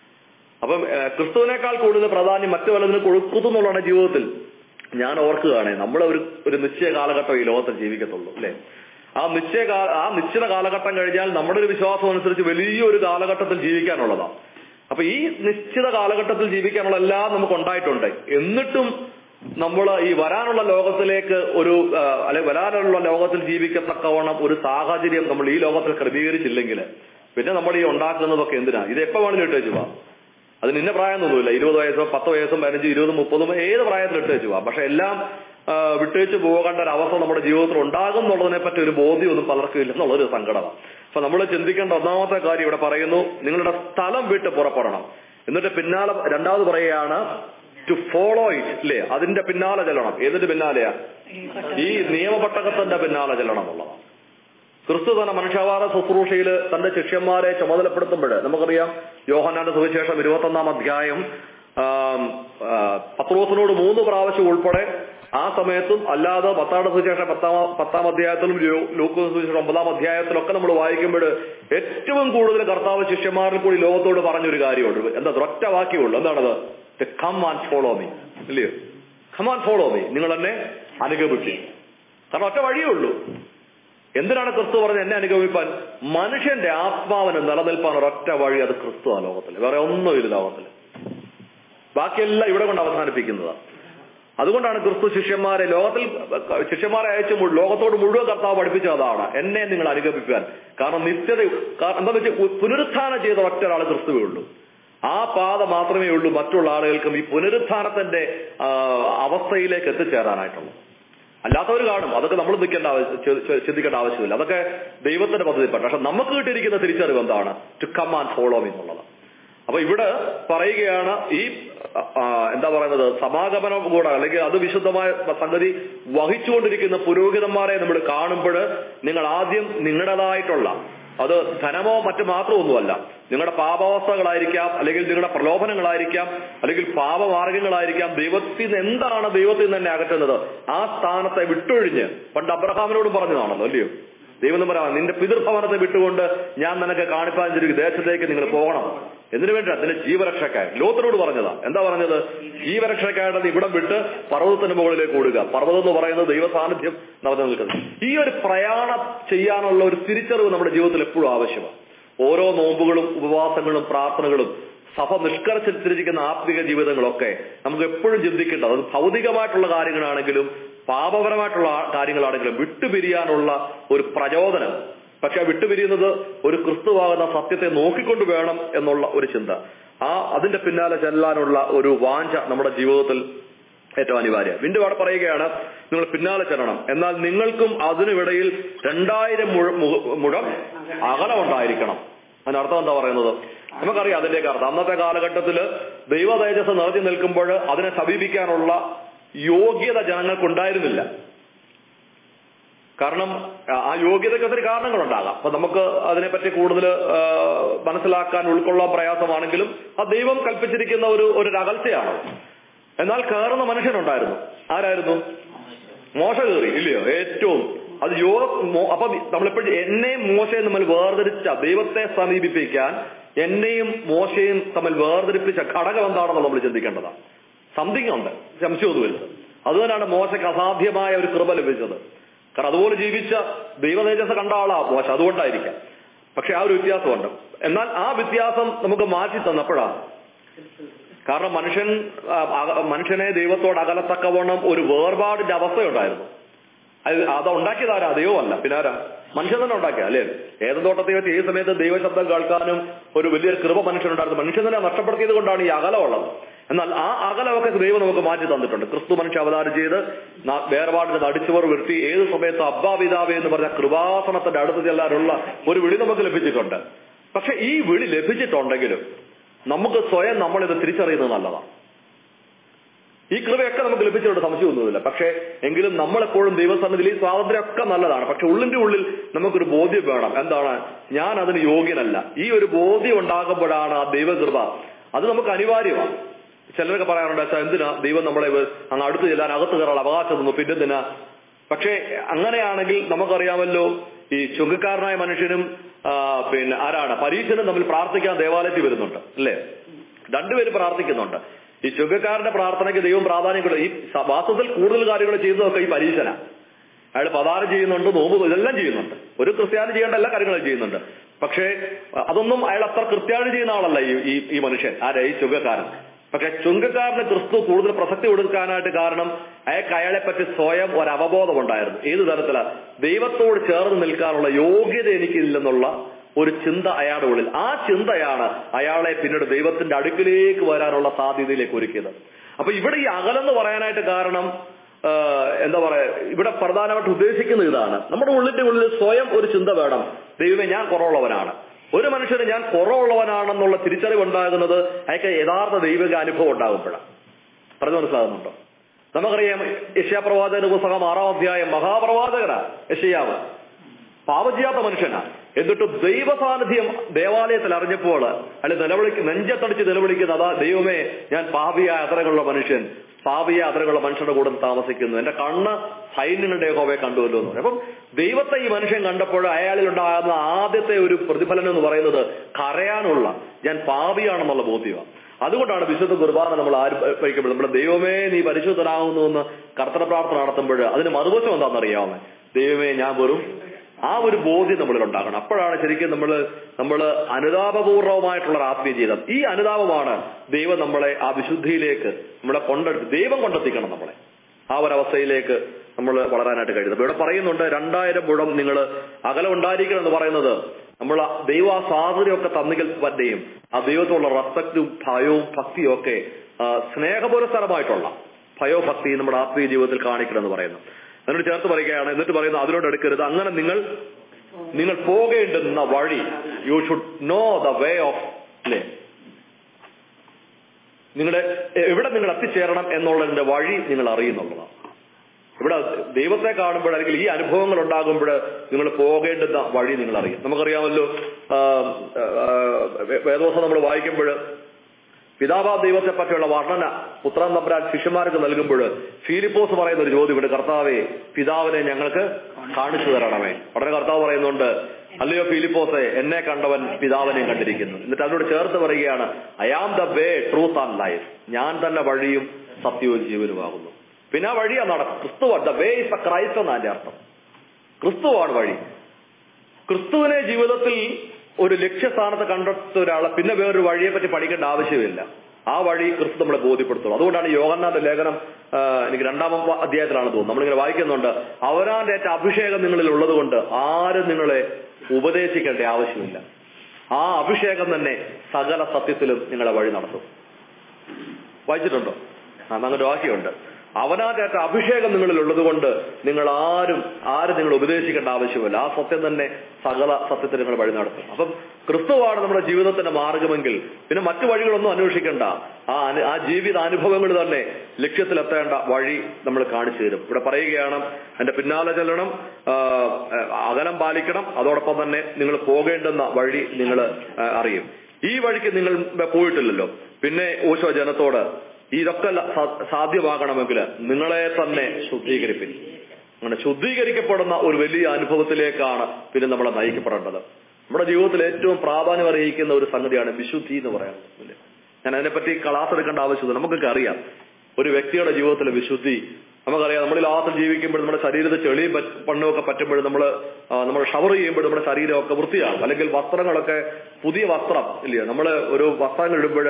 അപ്പം ഏഹ്, ക്രിസ്തുവിനേക്കാൾ കൂടുതൽ പ്രാധാന്യം മറ്റു പലതിനും കൊടുക്കുന്നു എന്നുള്ളതാണ് ജീവിതത്തിൽ ഞാൻ ഓർക്കുകയാണെ നമ്മളെ ഒരു ഒരു നിശ്ചയ കാലഘട്ടം ഈ ലോകത്തിൽ ജീവിക്കത്തുള്ളൂ അല്ലെ ആ നിശ്ചയ കാ- ആ നിശ്ചിത കാലഘട്ടം കഴിഞ്ഞാൽ നമ്മുടെ ഒരു വിശ്വാസം അനുസരിച്ച് വലിയൊരു കാലഘട്ടത്തിൽ ജീവിക്കാനുള്ളതാണ് അപ്പൊ ഈ നിശ്ചിത കാലഘട്ടത്തിൽ ജീവിക്കാനുള്ള എല്ലാം നമുക്ക് ഉണ്ടായിട്ടുണ്ട് എന്നിട്ടും നമ്മൾ ഈ വരാനുള്ള ലോകത്തിലേക്ക് ഒരു ആ, അല്ലെ വരാനുള്ള ലോകത്തിൽ ജീവിക്കത്തക്കവണ്ണം ഒരു സാഹചര്യം നമ്മൾ ഈ ലോകത്തിൽ ക്രമീകരിച്ചില്ലെങ്കിൽ പിന്നെ നമ്മൾ ഈ ഉണ്ടാക്കുന്നതൊക്കെ എന്തിനാ ഇത് എപ്പോ വേണമെങ്കിലും ഇട്ട് വെച്ചു പോവാം അതിന് ഇന്ന പ്രായമൊന്നുമില്ല ഇരുപത് വയസ്സോ പത്ത് വയസ്സും പതിനഞ്ച് ഇരുപതും മുപ്പതും ഏത് പ്രായത്തിൽ ഇട്ട് വെച്ചു പോവാം പക്ഷെ എല്ലാം ആ, വിട്ടേച്ച് പോകേണ്ട ഒരു അവസ്ഥ നമ്മുടെ ജീവിതത്തിൽ ഉണ്ടാകും എന്നുള്ളതിനെ പറ്റി ഒരു ബോധ്യമൊന്നും പലർക്കും ഇല്ലെന്നുള്ളൊരു സങ്കടമാണ് അപ്പൊ നമ്മൾ ചിന്തിക്കേണ്ട ഒന്നാമത്തെ കാര്യം ഇവിടെ പറയുന്നു നിങ്ങളുടെ സ്ഥലം വിട്ട് പുറപ്പെടണം എന്നിട്ട് പിന്നാലെ രണ്ടാമത് പറയുകയാണ് ടു ഫോളോ ഇറ്റ് ഇല്ലേ അതിന്റെ പിന്നാലെ ചെല്ലണം ഏതിന്റെ പിന്നാലെയാ ഈ നിയമപട്ടകത്തിന്റെ പിന്നാലെ ചെല്ലണം എന്നുള്ളതാണ് ക്രിസ്തു തന്റെ മനുഷ്യാവാര ശുശ്രൂഷയിൽ തന്റെ ശിഷ്യന്മാരെ ചുമതലപ്പെടുത്തുമ്പോൾ നമുക്കറിയാം യോഹന്നാന്റെ സുവിശേഷം ഇരുപത്തൊന്നാം അധ്യായം ആം, ആ, പത്രോസിനോട് മൂന്ന് പ്രാവശ്യം ഉൾപ്പെടെ ആ സമയത്തും അല്ലാതെ പത്താം സുവിശേഷം പത്താം പത്താം അധ്യായത്തിലും ലൂ- ലൂക്കോസ് സുവിശേഷം ഒമ്പതാം അധ്യായത്തിലൊക്കെ നമ്മൾ വായിക്കുമ്പോൾ ഏറ്റവും കൂടുതൽ കർത്താവ് ശിഷ്യന്മാരിൽ കൂടി ലോകത്തോട് പറഞ്ഞൊരു കാര്യമുണ്ട് എന്താ ഒറ്റ വാക്യമുള്ളൂ എന്താണത് കം ആൻഡ് ഫോളോ മീ ഇല്ലയോ കം ആൻഡ് ഫോളോ മീ നിങ്ങൾ എന്നെ അനുഗമിക്കും കാരണം ഒറ്റ വഴിയേ ഉള്ളൂ എന്തിനാണ് ക്രിസ്തു പറഞ്ഞത് എന്നെ അനുഗമിപ്പാൻ മനുഷ്യന്റെ ആത്മാവിന് നിലനിൽപ്പാൻ ഒരൊറ്റ വഴി അത് ക്രിസ്തു ആ ലോകത്തിൽ വേറെ ഒന്നുമില്ല ലോകത്തിൽ ബാക്കിയെല്ലാം ഇവിടെ കൊണ്ട് അവസാനിപ്പിക്കുന്നതാണ് അതുകൊണ്ടാണ് ക്രിസ്തു ശിഷ്യന്മാരെ ലോകത്തിൽ ശിഷ്യന്മാരെ അയച്ചു മു- ലോകത്തോട് മുഴുവൻ കർത്താവ് പഠിപ്പിച്ച അതാണ് എന്നെ നിങ്ങൾ അനുഗമിക്കാൻ കാരണം നിത്യത കാ- എന്താന്ന് വെച്ചാൽ പുനരുത്ഥാനം ചെയ്ത ഒറ്റ ഒരാൾ ക്രിസ്തുവേ ഉള്ളൂ ആ പാത മാത്രമേ ഉള്ളൂ മറ്റുള്ള ആളുകൾക്കും ഈ പുനരുത്ഥാനത്തിന്റെ ആ, അവസ്ഥയിലേക്ക് എത്തിച്ചേരാനായിട്ടുള്ളൂ അല്ലാത്തവർ കാണും അതൊക്കെ നമ്മൾ നിൽക്കേണ്ട ആവശ്യ- ചി- ചി- ചിന്തിക്കേണ്ട ആവശ്യമില്ല അതൊക്കെ ദൈവത്തിന്റെ പദ്ധതിപ്പെട്ട പക്ഷെ നമുക്ക് കിട്ടിയിരിക്കുന്ന തിരിച്ചറിവ് എന്താണ് ടു കം ആൻഡ് ഫോളോ എന്നുള്ളത് അപ്പൊ ഇവിടെ പറയുകയാണ് ഈ ആ, എന്താ പറയുന്നത് സമാഗമനം കൂടെ അല്ലെങ്കിൽ അത് വിശുദ്ധമായ സംഗതി വഹിച്ചുകൊണ്ടിരിക്കുന്ന പുരോഹിതന്മാരെ നമ്മൾ കാണുമ്പോൾ നിങ്ങൾ ആദ്യം നിങ്ങളുടേതായിട്ടുള്ള അത് ധനമോ മറ്റു മാത്രമൊന്നുമല്ല നിങ്ങളുടെ പാപാവസ്ഥകളായിരിക്കാം അല്ലെങ്കിൽ നിങ്ങളുടെ പ്രലോഭനങ്ങളായിരിക്കാം അല്ലെങ്കിൽ പാപമാർഗങ്ങളായിരിക്കാം ദൈവത്തിൽ നിന്ന് എന്താണ് ദൈവത്തിൽ നിന്ന് തന്നെ അകറ്റുന്നത് ആ സ്ഥാനത്തെ വിട്ടൊഴിഞ്ഞ് പണ്ട് അബ്രഹാമിനോട് പറഞ്ഞതാണല്ലോ അല്ലയോ ദൈവം എന്ന് പറയാം നിന്റെ പിതൃഭവനത്തെ വിട്ടുകൊണ്ട് ഞാൻ നിനക്ക് കാണിപ്പാൻ ഒരു ദേശത്തേക്ക് നിങ്ങൾ പോകണം എന്തിനു വേണ്ടി അതിന്റെ ജീവരക്ഷക്കായി ലോത്തിനോട് പറഞ്ഞതാ എന്താ പറഞ്ഞത് ജീവരക്ഷക്കായിട്ട് ഇവിടം വിട്ട് പർവ്വതത്തിന് മുകളിലേക്ക് ഓടുക പർവ്വതം എന്ന് പറയുന്നത് ദൈവ സാന്നിധ്യം നടന്നു നിൽക്കുന്നത് ഈ ഒരു പ്രയാണം ചെയ്യാനുള്ള ഒരു തിരിച്ചറിവ് നമ്മുടെ ജീവിതത്തിൽ എപ്പോഴും ആവശ്യമാണ് ഓരോ നോമ്പുകളും ഉപവാസങ്ങളും പ്രാർത്ഥനകളും സഭ നിഷ്കർഷിച്ചിരിക്കുന്ന ആത്മിക ജീവിതങ്ങളൊക്കെ നമുക്ക് എപ്പോഴും ചിന്തിക്കേണ്ടത് അത് ഭൗതികമായിട്ടുള്ള കാര്യങ്ങളാണെങ്കിലും പാപപരമായിട്ടുള്ള ആ- കാര്യങ്ങളാണെങ്കിലും വിട്ടുപിരിയാനുള്ള ഒരു പ്രചോദനം പക്ഷെ ആ വിട്ടുപിരിയുന്നത് ഒരു ക്രിസ്തുവാകുന്ന സത്യത്തെ നോക്കിക്കൊണ്ട് വേണം എന്നുള്ള ഒരു ചിന്ത ആ അതിന്റെ പിന്നാലെ ചെല്ലാനുള്ള ഒരു വാഞ്ച നമ്മുടെ ജീവിതത്തിൽ ഏറ്റവും അനിവാര്യം വീണ്ടും അവിടെ പറയുകയാണ് നിങ്ങൾ പിന്നാലെ ചെല്ലണം എന്നാൽ നിങ്ങൾക്കും അതിനുമിടയിൽ രണ്ടായിരം മുഴ- മു- മുഴം അകലമുണ്ടായിരിക്കണം അതിനർത്ഥം എന്താ പറയുന്നത് നമുക്കറിയാം അതിന്റെയൊക്കെ അർത്ഥം അന്നത്തെ കാലഘട്ടത്തില് ദൈവ തേജസ് നിറഞ്ഞു നിൽക്കുമ്പോൾ അതിനെ സമീപിക്കാനുള്ള യോഗ്യത ജനങ്ങൾക്കുണ്ടായിരുന്നില്ല കാരണം ആ- ആ യോഗ്യതയ്ക്ക് ഒത്തിരി കാരണങ്ങളുണ്ടാകാം അപ്പൊ നമുക്ക് അതിനെപ്പറ്റി കൂടുതൽ മനസ്സിലാക്കാൻ ഉൾക്കൊള്ളാൻ പ്രയാസമാണെങ്കിലും ആ ദൈവം കൽപ്പിച്ചിരിക്കുന്ന ഒരു ഒരു അകൽച്ചയാണ് എന്നാൽ കയറുന്ന മനുഷ്യനുണ്ടായിരുന്നു ആരായിരുന്നു മോശ കയറി ഇല്ലയോ ഏറ്റവും അത് യോ മോ- അപ്പൊ നമ്മളെപ്പോഴും എന്നെയും മോശയും തമ്മിൽ വേർതിരിച്ച ദൈവത്തെ സമീപിപ്പിക്കാൻ എന്നെയും മോശയും തമ്മിൽ വേർതിരിപ്പിച്ച ഘടകം എന്താണെന്ന് നമ്മൾ ചിന്തിക്കേണ്ടതാണ് സംതിങ് ഉണ്ട് സംശയമൊന്നുമില്ല അതുതന്നെയാണ് മോശയ്ക്ക് അസാധ്യമായ ഒരു കൃപ ലഭിച്ചത് കാരണം അതുപോലെ ജീവിച്ച ദൈവതേജസ് കണ്ട ആളാ മോശ അതുകൊണ്ടായിരിക്കാം പക്ഷെ ആ ഒരു വ്യത്യാസമുണ്ട് എന്നാൽ ആ വ്യത്യാസം നമുക്ക് മാറ്റി തന്നപ്പോഴാണ് കാരണം മനുഷ്യൻ ആ, അക- മനുഷ്യനെ ദൈവത്തോട് അകലത്തക്കവണ്ണം ഒരു വേർപാടിന്റെ അവസ്ഥയുണ്ടായിരുന്നു അത് അത് ഉണ്ടാക്കിയതാരാ ദൈവമല്ല പിന്നെ ആരാ മനുഷ്യൻ തന്നെ ഉണ്ടാക്കിയ അല്ലേ ഏത് തോട്ടത്തെ വെച്ച് ഏത് സമയത്ത് ദൈവശബ്ദം കേൾക്കാനും ഒരു വലിയൊരു കൃപ മനുഷ്യനുണ്ടായിരുന്നു മനുഷ്യൻ തന്നെ നഷ്ടപ്പെടുത്തിയത് കൊണ്ടാണ് ഈ അകലമുള്ളത് എന്നാൽ ആ അകലമൊക്കെ ദൈവം നമുക്ക് മാറ്റി തന്നിട്ടുണ്ട് ക്രിസ്തു മനുഷ്യ അവതാരം ചെയ്ത് ന- വേർപാടിന് നടിച്ചുവർ വരുത്തി ഏത് സമയത്ത് അബ്ബാ പിതാവേ എന്ന് പറഞ്ഞ കൃപാസനത്തിന്റെ അടുത്ത് ചെല്ലാനുള്ള ഒരു വിളി നമുക്ക് ലഭിച്ചിട്ടുണ്ട് പക്ഷെ ഈ വിളി ലഭിച്ചിട്ടുണ്ടെങ്കിലും നമുക്ക് സ്വയം നമ്മളിത് തിരിച്ചറിയുന്നത് നല്ലതാണ് ഈ കൃപയൊക്കെ നമുക്ക് ലഭിച്ചിട്ടുണ്ട് സംശയമൊന്നുമില്ല പക്ഷേ എങ്കിലും നമ്മളെപ്പോഴും ദൈവസന്നിധിയിൽ ഈ സ്വാതന്ത്ര്യമൊക്കെ നല്ലതാണ് പക്ഷെ ഉള്ളിന്റെ ഉള്ളിൽ നമുക്കൊരു ബോധ്യം വേണം എന്താണ് ഞാൻ അതിന് യോഗ്യനല്ല ഈ ഒരു ബോധ്യം ഉണ്ടാകുമ്പോഴാണ് ആ ദൈവകൃപ അത് നമുക്ക് അനിവാര്യമാണ് ചിലരൊക്കെ പറയാറുണ്ട് "അച്ഛാ, എന്തിനാ ദൈവം നമ്മളെ വെ- അങ്ങ് അടുത്ത് ചെല്ലാൻ അകത്ത് കയറാൻ അവകാശം തന്നു പിന്നെന്തിനാ പക്ഷേ അങ്ങനെയാണെങ്കിൽ നമുക്കറിയാമല്ലോ ഈ ചുങ്കക്കാരനായ മനുഷ്യനും ആ, പിന്നെ ആരാണ് പരീക്ഷനും തമ്മിൽ പ്രാർത്ഥിക്കാൻ ദേവാലയത്തിൽ വരുന്നുണ്ട് അല്ലേ രണ്ടുപേരും പ്രാർത്ഥിക്കുന്നുണ്ട് ഈ ചുങ്കക്കാരന്റെ പ്രാർത്ഥനയ്ക്ക് ദൈവം പ്രാധാന്യം കൊടുക്കും ഈ സ- വാസ്തവത്തിൽ കൂടുതൽ കാര്യങ്ങൾ ചെയ്യുന്നതൊക്കെ ഈ പരീക്ഷന അയാൾ പതാരം ചെയ്യുന്നുണ്ട് നോമ്പ് ഇതെല്ലാം ചെയ്യുന്നുണ്ട് ഒരു ക്രിസ്ത്യാനി ചെയ്യേണ്ട എല്ലാ കാര്യങ്ങളും ചെയ്യുന്നുണ്ട് പക്ഷേ അ- അതൊന്നും അയാൾ അത്ര കൃത്യാനി ചെയ്യുന്ന ആളല്ല ഈ ഈ- ഈ മനുഷ്യൻ ആരെ ഈ ചുങ്കക്കാരൻ പക്ഷെ ചുങ്കക്കാരന് ക്രിസ്തു കൂടുതൽ പ്രസക്തി കൊടുക്കാനായിട്ട് കാരണം അയാൾക്ക് അയാളെ പറ്റി സ്വയം ഒരു അവബോധം ഉണ്ടായിരുന്നു ഏത് തരത്തില ദൈവത്തോട് ചേർന്ന് നിൽക്കാനുള്ള യോഗ്യത എനിക്കില്ലെന്നുള്ള ഒരു ചിന്ത അയാളുടെ ഉള്ളിൽ ആ ചിന്തയാണ് അയാളെ പിന്നീട് ദൈവത്തിന്റെ അടുക്കിലേക്ക് വരാനുള്ള സാധ്യതയിലേക്ക് ഒരുക്കിയത് അപ്പൊ ഇവിടെ ഈ അകലെന്ന് പറയാനായിട്ട് കാരണം ആ, എന്താ പറയാ ഇവിടെ പ്രധാനമായിട്ട് ഉദ്ദേശിക്കുന്നത് ഇതാണ് നമ്മുടെ ഉള്ളിന്റെ ഉള്ളിൽ സ്വയം ഒരു ചിന്ത വേണം ദൈവമേ ഞാൻ കുറവുള്ളവനാണ് ഒരു മനുഷ്യന് ഞാൻ കുറവുള്ളവനാണെന്നുള്ള തിരിച്ചറിവ് ഉണ്ടാകുന്നത് അയാൾക്ക് യഥാർത്ഥ ദൈവിക അനുഭവം ഉണ്ടാകുമ്പോഴാണ് പറഞ്ഞു മനസ്സിലാകുന്നുണ്ടോ നമുക്കറിയാം യശ്യാപ്രവാചകന്റെ പുസ്തകം ആറാം അധ്യായം മഹാപ്രവാചകനാ യശയാവ് പാപം ചെയ്യാത്ത മനുഷ്യനാ എന്നിട്ട് ദൈവ സാന്നിധ്യം ദേവാലയത്തിൽ അറിഞ്ഞപ്പോൾ അയാൾ നിലവിളിക്ക് നെഞ്ചത്തടിച്ച് നിലവിളിക്കുന്ന അതാ ദൈവമേ ഞാൻ പാപിയായ അതരകളുള്ള മനുഷ്യൻ പാപിയായ അതരകളുള്ള മനുഷ്യരുടെ കൂടെ താമസിക്കുന്നു എന്റെ കണ്ണ് സൈന്യങ്ങളുടെ യഹോവയെ കണ്ടുവല്ലോ എന്ന് പറയും. അപ്പം ദൈവത്തെ ഈ മനുഷ്യൻ കണ്ടപ്പോൾ അയാളിൽ ഉണ്ടാകുന്ന ആദ്യത്തെ ഒരു പ്രതിഫലനം എന്ന് പറയുന്നത് കരയാനുള്ള ഞാൻ പാപിയാണെന്നുള്ള ബോധ്യമാണ് അതുകൊണ്ടാണ് വിശുദ്ധ കുർബാന നമ്മൾ ആരും നമ്മുടെ ദൈവമേ നീ പരിശുദ്ധനാകുന്നു എന്ന് കർത്തന പ്രാർത്ഥന നടത്തുമ്പോൾ അതിന് മറുവശം എന്താണെന്നറിയാവുന്നേ ദൈവമേ ഞാൻ വെറും ആ ഒരു ബോധ്യം നമ്മളിൽ ഉണ്ടാകണം അപ്പോഴാണ് ശരിക്കും നമ്മൾ നമ്മൾ അനുതാപപൂർവമായിട്ടുള്ള ഒരു ആത്മീയ ജീവിതം ഈ അനുതാപമാണ് ദൈവം നമ്മളെ ആ വിശുദ്ധിയിലേക്ക് നമ്മളെ കൊണ്ടെടുത്ത് ദൈവം കൊണ്ടെത്തിക്കണം നമ്മളെ ആ ഒരവസ്ഥയിലേക്ക് നമ്മൾ വളരാനായിട്ട് കഴിയുന്നത് അപ്പൊ ഇവിടെ പറയുന്നുണ്ട് രണ്ടായിരം മുഴം നിങ്ങൾ അകലം ഉണ്ടായിരിക്കണം എന്ന് പറയുന്നത് നമ്മൾ ആ ദൈവ ആ സ്വാതന്ത്ര്യമൊക്കെ തന്നുകിൽ തന്നെയും ആ ദൈവത്തോടുള്ള റെസ്പെക്റ്റും ഭയവും ഭക്തിയും ഒക്കെ ആ, സ്നേഹപുരസ്സരമായിട്ടുള്ള ഭയോഭക്തി നമ്മുടെ ആത്മീയ ജീവിതത്തിൽ കാണിക്കണം എന്ന് പറയുന്നു അതിനോട് ചേർത്ത് പറയുകയാണ് എന്നിട്ട് പറയുന്നു അതിനോട് എടുക്കരുത് അങ്ങനെ നിങ്ങൾ നിങ്ങൾ പോകേണ്ടുന്ന വഴി you should know the way of അല്ലേ നിങ്ങളുടെ എവിടെ നിങ്ങൾ എത്തിച്ചേരണം എന്നുള്ളതിന്റെ വഴി നിങ്ങൾ അറിയുന്നുള്ളതാണ് ഇവിടെ ദൈവത്തെ കാണുമ്പോൾ അല്ലെങ്കിൽ ഈ അനുഭവങ്ങൾ ഉണ്ടാകുമ്പോൾ നിങ്ങൾ പോകേണ്ടുന്ന വഴി നിങ്ങൾ അറിയും നമുക്കറിയാമല്ലോ ആ, ആ, വേദോസം നമ്മൾ വായിക്കുമ്പോൾ പിതാവാ ദൈവത്തെ പറ്റിയുള്ള വർണ്ണന പുത്രൻ തമ്പുരാൻ ശിഷ്യന്മാർക്ക് നൽകുമ്പോൾ ഫീലിപ്പോസ് പറയുന്ന ഒരു ചോദ്യം ഇവിടെ കർത്താവെ പിതാവിനെ ഞങ്ങൾക്ക് കാണിച്ചു തരണമേ ഉടനെ കർത്താവ് പറയുന്നുണ്ട് അല്ലയോ ഫീലിപ്പോസെ എന്നെ കണ്ടവൻ പിതാവിനെയും കണ്ടിരിക്കുന്നു എന്നിട്ട് അതിനോട് ചേർത്ത് പറയുകയാണ് I am the way truth and life ഞാൻ തന്നെ വഴിയും സത്യവും ജീവനുമാകുന്നു പിന്നെ ആ വഴിയാ നടക്കും ക്രിസ്തുവാണ് the way is a Christ എന്നാണ് അതിന്റെ അർത്ഥം ക്രിസ്തുവാണ് വഴി ക്രിസ്തുവിനെ ജീവിതത്തിൽ ഒരു ലക്ഷ്യസ്ഥാനത്ത് കണ്ടെത്ത ഒരാളെ പിന്നെ വേറൊരു വഴിയെ പറ്റി പഠിക്കേണ്ട ആവശ്യമില്ല ആ വഴി ക്രിസ്തു നമ്മളെ ബോധ്യപ്പെടുത്തുള്ളൂ അതുകൊണ്ടാണ് യോഗന്നാഥന്റെ ലേഖനം ആ, എനിക്ക് രണ്ടാമം പ- അധ്യായത്തിലാണ് തോന്നുന്നത് നമ്മളിങ്ങനെ വായിക്കുന്നുണ്ട് അവരാന്റെ ഏറ്റ അഭിഷേകം നിങ്ങളിൽ ഉള്ളത് കൊണ്ട് ആരും നിങ്ങളെ ഉപദേശിക്കേണ്ട ആവശ്യമില്ല ആ അഭിഷേകം തന്നെ സകല സത്യത്തിലും നിങ്ങളെ വഴി നടത്തും വായിച്ചിട്ടുണ്ടോ ആ അങ്ങനെ വാക്യമുണ്ട് അവനാറ്റ അഭിഷേകം നിങ്ങളിൽ ഉള്ളതുകൊണ്ട് നിങ്ങൾ ആരും ആരും നിങ്ങൾ ഉപദേശിക്കേണ്ട ആവശ്യമില്ല ആ സത്യം തന്നെ സകല സത്യത്തിൽ നിങ്ങൾ വഴി നടത്തും അപ്പം ക്രിസ്തുവാണ് നമ്മുടെ ജീവിതത്തിന്റെ മാർഗമെങ്കിൽ പിന്നെ മറ്റു വഴികളൊന്നും അന്വേഷിക്കേണ്ട ആ അനു- ആ ജീവിത അനുഭവങ്ങൾ തന്നെ ലക്ഷ്യത്തിലെത്തേണ്ട വഴി നമ്മൾ കാണിച്ചു തരും ഇവിടെ പറയുകയാണ് എന്റെ പിന്നാലെ ചെല്ലണം ആ, അകലം പാലിക്കണം അതോടൊപ്പം തന്നെ നിങ്ങൾ പോകേണ്ടുന്ന വഴി നിങ്ങൾ അറിയും ഈ വഴിക്ക് നിങ്ങൾ പോയിട്ടില്ലല്ലോ പിന്നെ ഓശോ ജനത്തോട് ഇതൊക്കെ ല- സാ- സാധ്യമാകണമെങ്കിൽ നിങ്ങളെ തന്നെ ശുദ്ധീകരിപ്പിൻ അങ്ങനെ ശുദ്ധീകരിക്കപ്പെടുന്ന ഒരു വലിയ അനുഭവത്തിലേക്കാണ് പിന്നെ നമ്മളെ നയിക്കപ്പെടേണ്ടത് നമ്മുടെ ജീവിതത്തിൽ ഏറ്റവും പ്രാധാന്യം അറിയിക്കുന്ന ഒരു സംഗതിയാണ് വിശുദ്ധി എന്ന് പറയുന്നത് ഇല്ലേ? ഞാൻ അതിനെപ്പറ്റി ക്ലാസ് എടുക്കേണ്ട ആവശ്യമില്ല നമുക്കൊക്കെ അറിയാം ഒരു വ്യക്തിയുടെ ജീവിതത്തിലെ വിശുദ്ധി നമുക്കറിയാം നമ്മൾ ലാത്തിൽ ജീവിക്കുമ്പോൾ നമ്മുടെ ശരീരത്തിൽ ചെളിയും പറ്റ് പണ്ണുമൊക്കെ പറ്റുമ്പോൾ നമ്മൾ നമ്മൾ ഷവർ ചെയ്യുമ്പോൾ നമ്മുടെ ശരീരമൊക്കെ വൃത്തിയാകും അല്ലെങ്കിൽ വസ്ത്രങ്ങളൊക്കെ പുതിയ വസ്ത്രം ഇല്ലയോ നമ്മൾ ഒരു വസ്ത്രങ്ങൾ ഇടുമ്പോൾ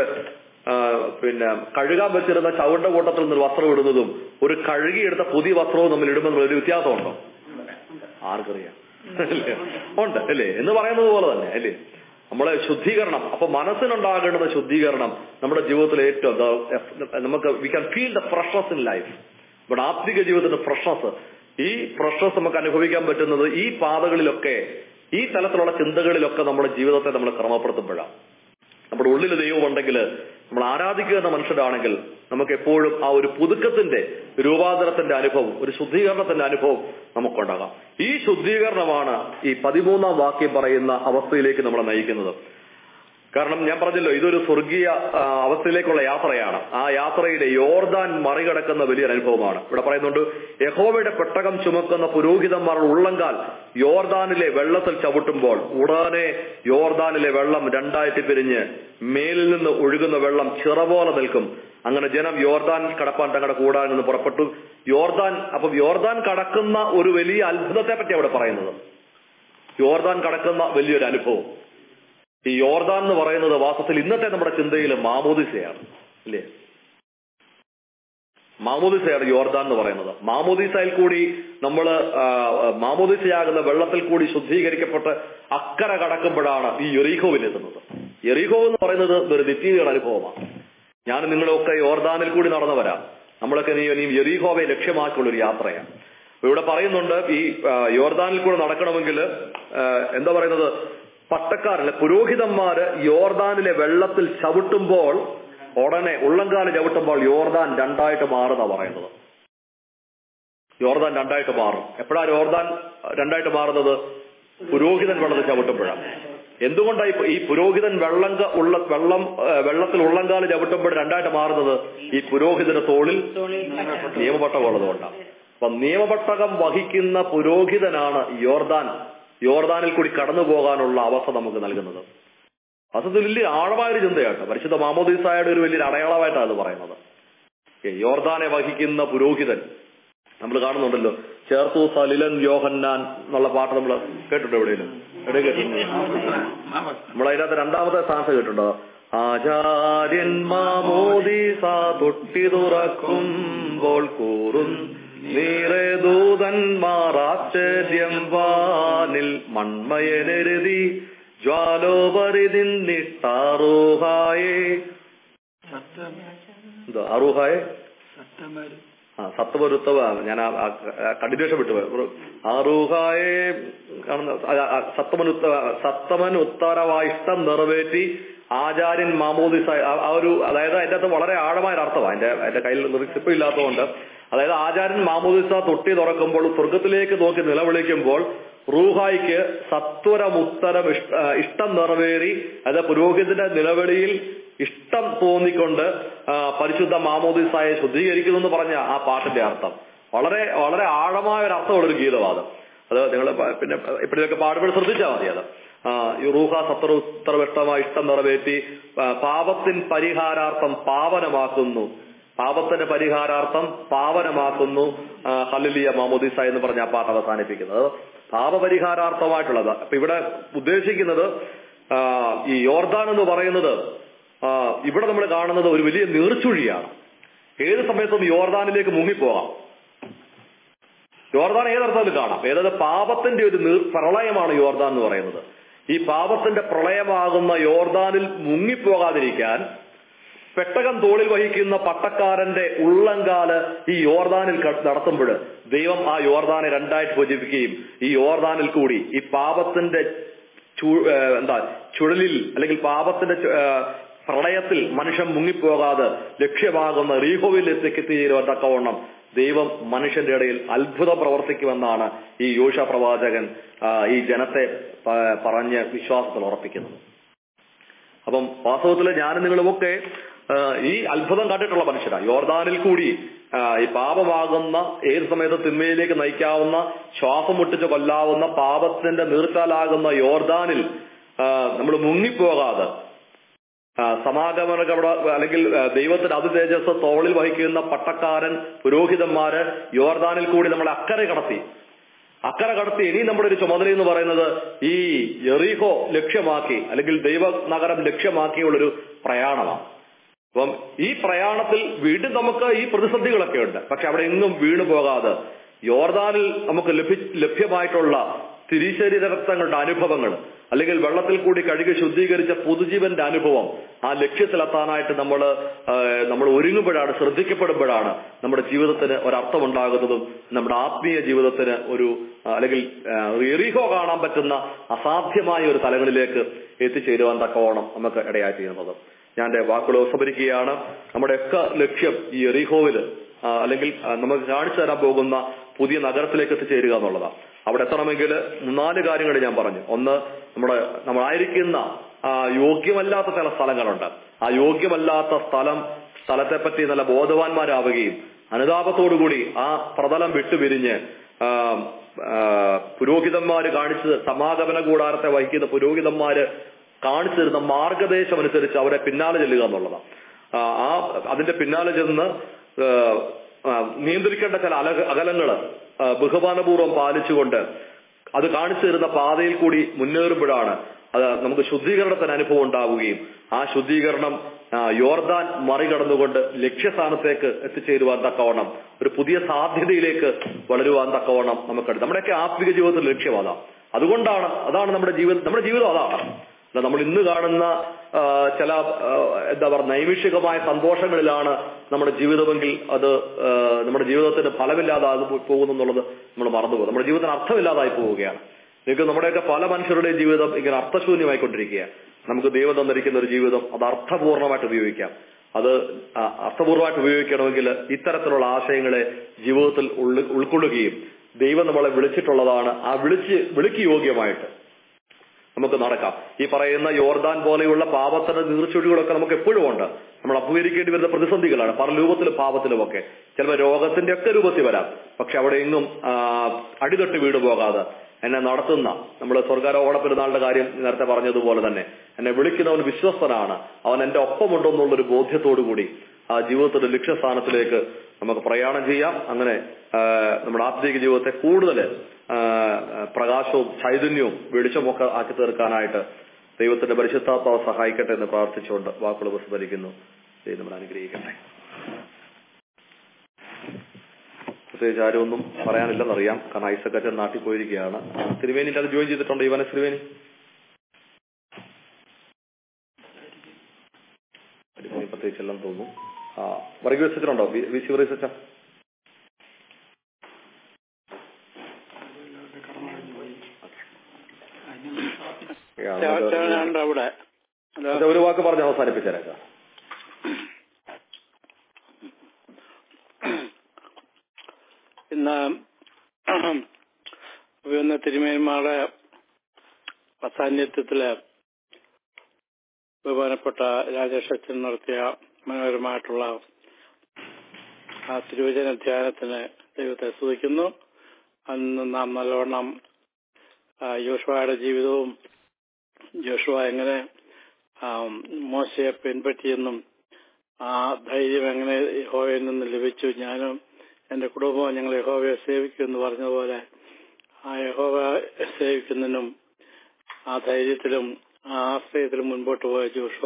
പിന്നെ കഴുകാൻ വെച്ചിരുന്ന ചവിണ്ട കൂട്ടത്തിൽ നിന്ന് ഒരു വസ്ത്രം ഇടുന്നതും ഒരു കഴുകിയെടുത്ത പുതിയ വസ്ത്രവും തമ്മിൽ ഇടുമ്പോൾ ഒരു വ്യത്യാസമുണ്ടോ ആർക്കറിയാം അല്ലേ? ഉണ്ട് അല്ലേ എന്ന് പറയുന്നത് പോലെ തന്നെ അല്ലേ നമ്മളെ ശുദ്ധീകരണം അപ്പൊ മനസ്സിനുണ്ടാകേണ്ടുന്ന ശുദ്ധീകരണം നമ്മുടെ ജീവിതത്തിൽ ഏറ്റവും ദ- നമുക്ക് we can feel the freshness in life ഇവിടെ ആത്മിക ജീവിതത്തിന്റെ ഫ്രഷ്നസ് ഈ ഫ്രഷ്നസ് നമുക്ക് അനുഭവിക്കാൻ പറ്റുന്നത് ഈ പാതകളിലൊക്കെ ഈ തലത്തിലുള്ള ചിന്തകളിലൊക്കെ നമ്മുടെ ജീവിതത്തെ നമ്മൾ ക്രമപ്പെടുത്തുമ്പോഴാണ് നമ്മുടെ ഉള്ളിൽ ദൈവമുണ്ടെങ്കിൽ നമ്മൾ ആരാധിക്കുക എന്ന മനുഷ്യരാണെങ്കിൽ നമുക്ക് എപ്പോഴും ആ ഒരു പുതുക്കത്തിന്റെ രൂപാന്തരത്തിന്റെ അനുഭവം ഒരു ശുദ്ധീകരണത്തിന്റെ അനുഭവം നമുക്കുണ്ടാകാം ഈ ശുദ്ധീകരണമാണ് ഈ പതിമൂന്നാം വാക്യം പറയുന്ന അവസ്ഥയിലേക്ക് നമ്മളെ നയിക്കുന്നത് കാരണം ഞാൻ പറഞ്ഞല്ലോ ഇതൊരു സ്വർഗീയ ആ, അവസ്ഥയിലേക്കുള്ള യാത്രയാണ് ആ യാത്രയിലെ യോർദാൻ മറികടക്കുന്ന വലിയൊരു അനുഭവമാണ് ഇവിടെ പറയുന്നുണ്ട് യഹോവയുടെ പെട്ടകം ചുമക്കുന്ന പുരോഹിതന്മാർ ഉള്ളങ്കാൽ യോർദാനിലെ വെള്ളത്തിൽ ചവിട്ടുമ്പോൾ ഉടനെ യോർദാനിലെ വെള്ളം രണ്ടായിട്ട് പിരിഞ്ഞ് മേലിൽ നിന്ന് ഒഴുകുന്ന വെള്ളം ചിറ പോലെ നിൽക്കും അങ്ങനെ ജനം യോർദാൻ കടപ്പാൻ തങ്ങളുടെ കൂടാൻ നിന്ന് പുറപ്പെട്ടു യോർദാൻ അപ്പം യോർദാൻ കടക്കുന്ന ഒരു വലിയ അത്ഭുതത്തെ പറ്റി അവിടെ പറയുന്നത് യോർദാൻ കടക്കുന്ന വലിയൊരു അനുഭവം ഈ യോർദാൻ എന്ന് പറയുന്നത് വാസ്തവത്തിൽ ഇന്നത്തെ നമ്മുടെ ചിന്തയിൽ മാമോദിസയാണ് അല്ലേ മാമോദിസയാണ് യോർദാൻ എന്ന് പറയുന്നത് മാമോദിസയിൽ കൂടി നമ്മൾ മാമോദിസയാകുന്ന വെള്ളത്തിൽ കൂടി ശുദ്ധീകരിക്കപ്പെട്ട് അക്കരെ കടക്കുമ്പോഴാണ് ഈ യെറീഹോവിൽ എത്തുന്നത് യെറീഹോ എന്ന് പറയുന്നത് ഒരു നിത്യതയുടെ അനുഭവമാണ് ഞാൻ നിങ്ങളൊക്കെ യോർദാനിൽ കൂടി നടന്നവരാ നമ്മളൊക്കെ നീ ഇനിയും യെറീഹോവെ ലക്ഷ്യമാക്കിയുള്ള ഒരു യാത്രയാണ് അപ്പൊ ഇവിടെ പറയുന്നുണ്ട് ഈ ആ, യോർദാനിൽ കൂടെ നടക്കണമെങ്കിൽ ആ, എന്താ പറയുന്നത് പട്ടക്കാരല്ല പുരോഹിതന്മാര് യോർദാനിലെ വെള്ളത്തിൽ ചവിട്ടുമ്പോൾ ഉടനെ ഉള്ളംകാല് ചവിട്ടുമ്പോൾ യോർദാൻ രണ്ടായിട്ട് മാറുന്ന പറയുന്നത് യോർദാൻ രണ്ടായിട്ട് മാറും എപ്പോഴാണ് യോർദാൻ രണ്ടായിട്ട് മാറുന്നത് പുരോഹിതൻ വെള്ളത്തിൽ ചവിട്ടുമ്പോഴാണ് എന്തുകൊണ്ടാണ് ഈ- ഈ പുരോഹിതൻ വെള്ളം ഉള്ള വെള്ളം ആ, വെള്ളത്തിൽ ഉള്ളംകാല് ചവിട്ടുമ്പോൾ രണ്ടായിട്ട് മാറുന്നത് ഈ പുരോഹിതന്റെ തോളിൽ നിയമപട്ടകം ഉള്ളതുകൊണ്ടാണ് അപ്പൊ നിയമപട്ടകം വഹിക്കുന്ന പുരോഹിതനാണ് യോർദാൻ യോർദാനിൽ കൂടി കടന്നു പോകാനുള്ള അവസ്ഥ നമുക്ക് നൽകുന്നത് അത് വലിയ ആഴമായൊരു ചിന്തയാട്ടോ പരിശുദ്ധ മാമോദീസായുടെ ഒരു വലിയൊരു അടയാളമായിട്ടാണ് അത് പറയുന്നത് ഏ, യോർദാനെ വഹിക്കുന്ന പുരോഹിതൻ നമ്മൾ കാണുന്നുണ്ടല്ലോ ചേർത്തു സലിലൻ യോഹന്നാൻ എന്നുള്ള പാട്ട് നമ്മൾ കേട്ടിട്ടുണ്ടോ എവിടെയെങ്കിലും എവിടെ കേട്ടിട്ടുണ്ട് നമ്മൾ അതിനകത്ത് രണ്ടാമത്തെ സ്ഥാനത്ത് കേട്ടിട്ടുണ്ടോ ആചാര്യൻ മാമോദീസ തൊട്ടി തുറക്കുമ്പോൾ കൂറും നീറെ ദൂതന്മാർ ആശ്ചര്യം വാനിൽ മൺമയനെരുതി ജ്വാലോപരി നിന്നിട്ടാറൂഹായേ എന്താ അറൂഹായേ ആ സത്വരുത്തവ ഞാൻ കണ്ടിന്യൂഷൻ വിട്ടു ആറൂഹായെ കാണുന്ന സത്തമനുത്ത സത്തമൻ ഉത്തരവായിഷ്ടം നിറവേറ്റി ആചാര്യൻ മാമോദിസ ആ- ആ ഒരു അതായത് അതിന്റെ അകത്ത് വളരെ ആഴമായ ഒരു അർത്ഥമാണ് അതിന്റെ അതിന്റെ കയ്യിൽ ലിറിക്സ് ഇപ്പൊ ഇല്ലാത്തതുകൊണ്ട് അതായത് ആചാര്യൻ മാമോദിസ തൊട്ടി തുറക്കുമ്പോൾ സ്വർഗത്തിലേക്ക് നോക്കി നിലവിളിക്കുമ്പോൾ റൂഹായിക്ക് സത്വരം ഉത്തരം ഇഷ്ട- ആ, ഇഷ്ടം നിറവേറി അത് പുരോഹിതന്റെ നിലവിളിയിൽ ഇഷ്ടം തോന്നിക്കൊണ്ട് ആ, പരിശുദ്ധ മാമോദിസായെ ശുദ്ധീകരിക്കുന്നു എന്ന് പറഞ്ഞ ആ പാട്ടിന്റെ അർത്ഥം വളരെ വളരെ ആഴമായ ഒരു അർത്ഥമുള്ള ഒരു ഗീതവാദം അത് നിങ്ങൾ പിന്നെ ഇപ്പോഴൊക്കെ പാടുമ്പോൾ ശ്രദ്ധിച്ചാൽ മതി അത് ആ, ഈ റൂഹ സത്ര ഉത്തരവിഷ്ടമായി ഇഷ്ടം നിറവേറ്റി ആ, പാപത്തിൻ പരിഹാരാർത്ഥം പാവനമാക്കുന്നു പാപത്തിന്റെ പരിഹാരാർത്ഥം പാവനമാക്കുന്നു ആ, ഹല്ലേലൂയ മാമോദിസ എന്ന് പറഞ്ഞ ആ പാട്ട് അവസാനിപ്പിക്കുന്നത് പാപപരിഹാരാർത്ഥമായിട്ടുള്ളത് അപ്പൊ ഇവിടെ ഉദ്ദേശിക്കുന്നത് ആ, ഈ യോർദാൻ എന്ന് പറയുന്നത് ആ, ഇവിടെ നമ്മൾ കാണുന്നത് ഒരു വലിയ നീർച്ചുഴിയാണ് ഏത് സമയത്തും യോർദാനിലേക്ക് മുങ്ങിപ്പോകാം യോർദാൻ ഏതർത്ഥത്തിൽ കാണാം ഏതായത് പാപത്തിന്റെ ഒരു നീർ പ്രളയമാണ് യോർദാൻ എന്ന് പറയുന്നത് ഈ പാപത്തിന്റെ പ്രളയമാകുന്ന യോർദാനിൽ മുങ്ങിപ്പോകാതിരിക്കാൻ പെട്ടകം തോളിൽ വഹിക്കുന്ന പട്ടക്കാരന്റെ ഉള്ളങ്കാല് ഈ യോർദാനിൽ ക- നടത്തുമ്പോൾ ദൈവം ആ യോർദാനെ രണ്ടായിട്ട് ഭജിപ്പിക്കുകയും ഈ യോർദാനിൽ കൂടി ഈ പാപത്തിന്റെ ചു- ഏഹ് എന്താ ചുഴലിൽ അല്ലെങ്കിൽ പാപത്തിന്റെ ചു- ഏഹ് പ്രളയത്തിൽ മനുഷ്യൻ മുങ്ങിപ്പോകാതെ ലക്ഷ്യമാകുന്ന റീഹോവിൽ എത്തിക്കെത്തിച്ചേരുവാൻ തക്കവണ്ണം ദൈവം മനുഷ്യന്റെ ഇടയിൽ അത്ഭുതം പ്രവർത്തിക്കുമെന്നാണ് ഈ യോഷ പ്രവാചകൻ ആ, ഈ ജനത്തെ പ- പറഞ്ഞ് വിശ്വാസത്തിൽ ഉറപ്പിക്കുന്നത് അപ്പം വാസ്തവത്തിൽ ഞാനും നിങ്ങളുമൊക്കെ ആ, ഈ അത്ഭുതം കണ്ടിട്ടുള്ള മനുഷ്യരാണ് യോർദാനിൽ കൂടി ആ, ഈ പാപമാകുന്ന ഏത് സമയത്ത് തിന്മയിലേക്ക് നയിക്കാവുന്ന ശ്വാസം മുട്ടിച്ച് കൊല്ലാവുന്ന പാപത്തിന്റെ നീർച്ചാലാകുന്ന യോർദാനിൽ നമ്മൾ മുങ്ങിപ്പോകാതെ ആ, സമാഗമന കവട അല്ലെങ്കിൽ ആ, ദൈവത്തിന്റെ അതിതേജസ് തോളിൽ വഹിക്കുന്ന പട്ടക്കാരൻ പുരോഹിതന്മാര് യോർദാനിൽ കൂടി നമ്മളെ അക്കരെ കടത്തി അക്കരെ കടത്തി ഇനി നമ്മുടെ ഒരു ചുമതല എന്ന് പറയുന്നത് ഈ എറീഹോ ലക്ഷ്യമാക്കി അല്ലെങ്കിൽ ദൈവ നഗരം ലക്ഷ്യമാക്കിയുള്ളൊരു പ്രയാണമാണ് അപ്പം ഈ പ്രയാണത്തിൽ വീണ്ടും നമുക്ക് ഈ പ്രതിസന്ധികളൊക്കെ ഉണ്ട് പക്ഷെ അവിടെ എങ്ങും വീണു പോകാതെ യോർദാനിൽ നമുക്ക് ലഭി ലഭ്യമായിട്ടുള്ള തിരിശരീര രക്തങ്ങളുടെ അനുഭവങ്ങൾ അല്ലെങ്കിൽ വെള്ളത്തിൽ കൂടി കഴുകി ശുദ്ധീകരിച്ച പുതുജീവന്റെ അനുഭവം ആ ലക്ഷ്യത്തിലെത്താനായിട്ട് നമ്മൾ നമ്മൾ ഒരുങ്ങുമ്പോഴാണ് ശ്രദ്ധിക്കപ്പെടുമ്പോഴാണ് നമ്മുടെ ജീവിതത്തിന് ഒരർത്ഥമുണ്ടാകുന്നതും നമ്മുടെ ആത്മീയ ജീവിതത്തിന് ഒരു ആ, അല്ലെങ്കിൽ ആ, എറിഹോ കാണാൻ പറ്റുന്ന അസാധ്യമായ ഒരു തലങ്ങളിലേക്ക് എത്തിച്ചേരുവാൻ തക്കവണ്ണം നമുക്ക് ഇടയായി തീരുന്നത് ഞാൻ എന്റെ വാക്കുകൾ ഉപസംഹരിക്കുകയാണ് നമ്മുടെയൊക്കെ ലക്ഷ്യം ഈ എറിഹോവില് ആ, അല്ലെങ്കിൽ ആ, നമുക്ക് കാണിച്ചു തരാൻ പോകുന്ന പുതിയ നഗരത്തിലേക്ക് എത്തിച്ചേരുക എന്നുള്ളതാണ് അവിടെ എത്തണമെങ്കിൽ നാല് കാര്യങ്ങൾ ഞാൻ പറഞ്ഞു ഒന്ന് നമ്മുടെ നമ്മളായിരിക്കുന്ന ആ, യോഗ്യമല്ലാത്ത ചില സ്ഥലങ്ങളുണ്ട് ആ യോഗ്യമല്ലാത്ത സ്ഥലം സ്ഥലത്തെപ്പറ്റി നല്ല ബോധവാന്മാരാവുകയും അനുതാപത്തോടുകൂടി ആ പ്രതലം വിട്ടുപിരിഞ്ഞ് ആ, ആ, പുരോഹിതന്മാര് കാണിച്ച് സമാഗമന കൂടാരത്തെ വഹിക്കുന്ന പുരോഹിതന്മാര് കാണിച്ചു തരുന്ന മാർഗദേശം അനുസരിച്ച് അവരെ പിന്നാലെ ചെല്ലുക എന്നുള്ളതാണ് ആ, ആ അതിന്റെ പിന്നാലെ ചെന്ന് ആ, ആ, നിയന്ത്രിക്കേണ്ട ചില അല അകലങ്ങള് ആ, ബഹുമാനപൂർവ്വം പാലിച്ചുകൊണ്ട് അത് കാണിച്ചു തരുന്ന പാതയിൽ കൂടി മുന്നേറുമ്പോഴാണ് അത് നമുക്ക് ശുദ്ധീകരണത്തിന് അനുഭവം ഉണ്ടാവുകയും ആ ശുദ്ധീകരണം ആ, യോർദാൻ മറികടന്നുകൊണ്ട് ലക്ഷ്യസ്ഥാനത്തേക്ക് എത്തിച്ചേരുവാൻ തക്കവണ്ണം ഒരു പുതിയ സാധ്യതയിലേക്ക് വളരുവാൻ തക്കവണ്ണം നമുക്കുണ്ട് നമ്മുടെയൊക്കെ ആത്മിക ജീവിതത്തിൽ ലക്ഷ്യം അതാണ് അതുകൊണ്ടാണ് അതാണ് നമ്മുടെ ജീവിതം നമ്മുടെ ജീവിതം അതാണ് അല്ല നമ്മൾ ഇന്ന് കാണുന്ന ആ, ചില ആ, എന്താ പറയുക നൈമിഷികമായ സന്തോഷങ്ങളിലാണ് നമ്മുടെ ജീവിതമെങ്കിൽ അത് ആ, നമ്മുടെ ജീവിതത്തിന് ഫലമില്ലാതാകു പോകുന്നു എന്നുള്ളത് നമ്മൾ മറന്നുപോകും നമ്മുടെ ജീവിതത്തിന് അർത്ഥമില്ലാതായി പോവുകയാണ് നിങ്ങൾക്ക് നമ്മുടെയൊക്കെ പല മനുഷ്യരുടെയും ജീവിതം ഇങ്ങനെ അർത്ഥശൂന്യമായിക്കൊണ്ടിരിക്കുക നമുക്ക് ദൈവം തന്നിരിക്കുന്ന ഒരു ജീവിതം അത് അർത്ഥപൂർണമായിട്ട് ഉപയോഗിക്കാം അത് ആ, അർത്ഥപൂർവമായിട്ട് ഉപയോഗിക്കണമെങ്കിൽ ഇത്തരത്തിലുള്ള ആശയങ്ങളെ ജീവിതത്തിൽ ഉള്ളി- ഉൾക്കൊള്ളുകയും ദൈവം നമ്മളെ വിളിച്ചിട്ടുള്ളതാണ് ആ വിളിച്ച് വിളിക്ക് യോഗ്യമായിട്ട് നമുക്ക് നടക്കാം ഈ പറയുന്ന യോർദാൻ പോലെയുള്ള പാപത്തിന്റെ നീർച്ചുഴികളൊക്കെ നമുക്ക് എപ്പോഴും ഉണ്ട് നമ്മൾ അഭിമുഖീകരിക്കേണ്ടി വരുന്ന പ്രതിസന്ധികളാണ് പല രൂപത്തിലും പാപത്തിലും ഒക്കെ ചിലപ്പോൾ രോഗത്തിന്റെ ഒക്കെ രൂപത്തിൽ വരാം പക്ഷെ അവിടെ എങ്ങും ആ, അടിതൊട്ട് വീട് പോകാതെ എന്നെ നടത്തുന്ന നമ്മൾ സ്വർഗാരോഹണ പെരുന്നാളിന്റെ കാര്യം നേരത്തെ പറഞ്ഞതുപോലെ തന്നെ എന്നെ വിളിക്കുന്നവൻ വിശ്വസ്തനാണ് അവൻ എന്റെ ഒപ്പമുണ്ടെന്നുള്ളൊരു ബോധ്യത്തോടു കൂടി ആ ജീവിതത്തിന്റെ ലക്ഷ്യസ്ഥാനത്തിലേക്ക് നമുക്ക് പ്രയാണം ചെയ്യാം അങ്ങനെ ആ, നമ്മുടെ ആത്മീക ജീവിതത്തെ കൂടുതൽ ആ, പ്രകാശവും ചൈതന്യവും വെളിച്ചമൊക്കെ ആക്കി തീർക്കാനായിട്ട് ദൈവത്തിന്റെ പരിശുദ്ധാത്മാവ് സഹായിക്കട്ടെ എന്ന് പ്രാർത്ഥിച്ചുകൊണ്ട് വാക്കുകൾ ഉപസ്മരിക്കുന്നു ദൈവം നമ്മളെ അനുഗ്രഹിക്കട്ടെ പ്രത്യേകിച്ച് ആരും ഒന്നും പറയാനില്ലെന്നറിയാം കാരണം ഐസക് അച്ഛൻ നാട്ടിൽ പോയിരിക്കുകയാണ് തിരുവേനിന്റെ അത് ജോയിൻ ചെയ്തിട്ടുണ്ട് ഇവനെ തിരുവേനി തിരുവേനി പ്രത്യേകിച്ച് എല്ലാം തോന്നുന്നു ആ വർഗീസ് അച്ഛനുണ്ടോ വി സി വർഗീസ് അച്ഛൻ ആ, നമുക്ക് ചാച്ചാനുണ്ട് അവിടെ അതാ അച്ഛാ, ഒരു വാക്ക് പറഞ്ഞ് അവസാനിപ്പിച്ചേരാ തിരുമേന്മാരുടെ സാന്നിധ്യത്തില് ബഹുമാനപ്പെട്ട രാജേഷ് അച്ഛൻ നടത്തിയ മനോഹരമായിട്ടുള്ള ആ തിരുവചന ധ്യാനത്തിന് ദൈവത്തെ സ്തുതിക്കുന്നു അന്ന് നാം നല്ലവണ്ണം ആ, യോശുവയുടെ ജീവിതവും ജോഷുവ എങ്ങനെ ആ, മോശയെ പിൻപറ്റിയെന്നും ആ ധൈര്യം എങ്ങനെ യഹോവയിൽ നിന്ന് ലഭിച്ചു ഞാനും എന്റെ കുടുംബവും ഞങ്ങൾ യഹോവയെ സേവിക്കുമെന്ന് പറഞ്ഞതുപോലെ ആ യഹോവ സേവിക്കുന്നതിനും ആ ധൈര്യത്തിലും ആ ആശ്രയത്തിലും മുൻപോട്ട് പോയ ജോഷുവ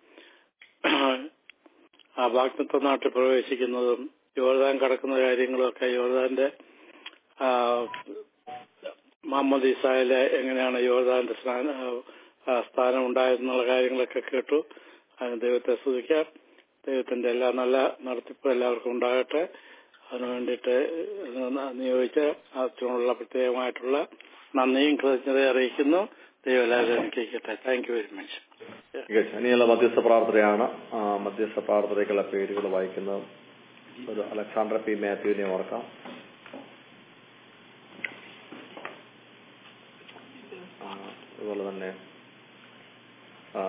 ആ വാഗ്ദത്ത നാട്ടിൽ പ്രവേശിക്കുന്നതും യോർദാൻ കടക്കുന്ന കാര്യങ്ങളൊക്കെ യോർദാന്റെ ആ, മുഹമ്മദ് ഇസായിലെ എങ്ങനെയാണ് യോർദാന്റെ സ്ഥാന- ആ, സ്ഥാനം ഉണ്ടായെന്നുള്ള കാര്യങ്ങളൊക്കെ കേട്ടു അതിന് ദൈവത്തെ സ്തുതിക്കാം ദൈവത്തിന്റെ എല്ലാ നല്ല നടത്തിപ്പ് എല്ലാവർക്കും ഉണ്ടാകട്ടെ അതിനു വേണ്ടിയിട്ട് നിയോഗിച്ച് അതിനുള്ള പ്രത്യേകമായിട്ടുള്ള നന്ദിയും കൃതജ്ഞതയും അറിയിക്കുന്നു ദൈവം എല്ലാവരും അനുഗ്രഹിക്കട്ടെ താങ്ക് യു വെരി മച്ച് മികച്ച. ഇനിയുള്ള മധ്യസ്ഥ പ്രാർത്ഥനയാണ് ആ, മധ്യസ്ഥ പ്രാർത്ഥനയ്ക്കുള്ള പേരുകൾ വായിക്കുന്നത് ഒരു അലക്സാണ്ടർ പി മാത്യുവിനെ ഓർക്കാം ആ, അതുപോലെ തന്നെ ആ,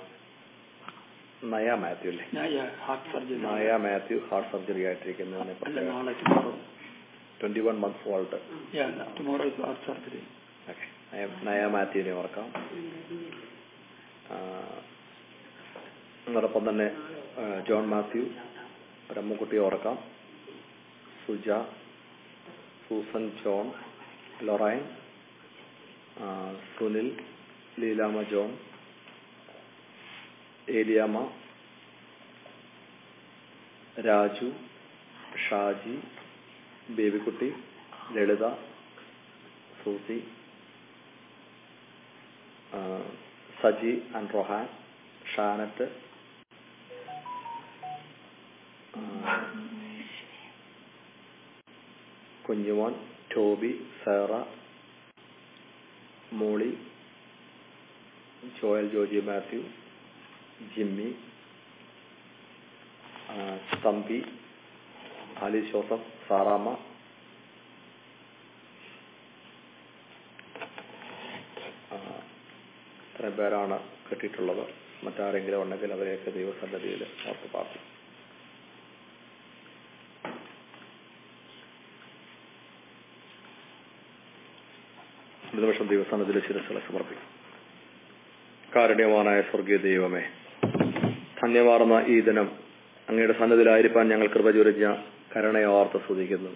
നയ മാത്യു അല്ലേ ഹാർട്ട് സർജറി നയ മാത്യു ഹാർട്ട് സർജറി ആയിട്ടിരിക്കുന്നതിനെ അല്ല പ്രത്യേകം നാളെ tomorrow twenty one months old tomorrow heart surgery okay നയ മാത്യുവിനെ ഓർക്കാം ആ, അതോടൊപ്പം തന്നെ ആ, ജോൺ മാത്യു രമ്മുക്കുട്ടിയെ ഓർക്കാം സുജ സൂസൻ ജോൺ ലൊറൈൻ ആ, സുനിൽ ലീലാമ ജോൺ ഏലിയാമ്മ രാജു ഷാജി ബേബിക്കുട്ടി ലളിത സൂസി ആ, സജി ആൻഡ് റൊഹാൻ ഷാനറ്റ് ആ, കുഞ്ഞുമോൻ ടോബി സേറ മോളി ജോയൽ ജോജി മാത്യു ജിമ്മി ആ, തമ്പി ആലി ജോസഫ് സാറാമ്മ ആ, ഇത്രയും പേരാണ് കിട്ടിയിട്ടുള്ളത് മറ്റാരെങ്കിലും ഉണ്ടെങ്കിൽ അവരെയൊക്കെ ദൈവസന്നദ്ധിയിൽ ഓർത്ത് പ്രാർത്ഥിക്കും ഒരു നിമിഷം ദൈവസന്നദ്ധിയിൽ ശിരസ്സുകളെ സമർപ്പിക്കും കാരുണ്യവാനായ സ്വർഗീയ ദൈവമേ ധന്യമാർന്ന ഈ ദിനം അങ്ങയുടെ സന്നദ്ധിയിലായിരിക്കാൻ ഞങ്ങൾ കൃപ ചൊരിഞ്ഞ കരുണയെ ഓർത്ത് സ്തുതിക്കുന്നു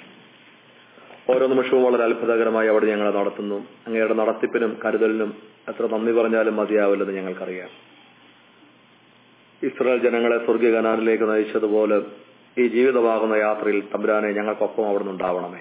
ഓരോ നിമിഷവും വളരെ അത്ഭുതകരമായി അവിടെ ഞങ്ങളെ നടത്തുന്നു അങ്ങയുടെ നടത്തിപ്പിനും കരുതലിനും എത്ര നന്ദി പറഞ്ഞാലും മതിയാവില്ലെന്ന് ഞങ്ങൾക്കറിയാം ഇസ്രായേൽ ജനങ്ങളെ സ്വർഗീയ കനാലിലേക്ക് നയിച്ചതുപോലെ ഈ ജീവിതമാകുന്ന യാത്രയിൽ തമ്പുരാനെ ഞങ്ങൾക്കൊപ്പം അവിടെ ഉണ്ടാവണമേ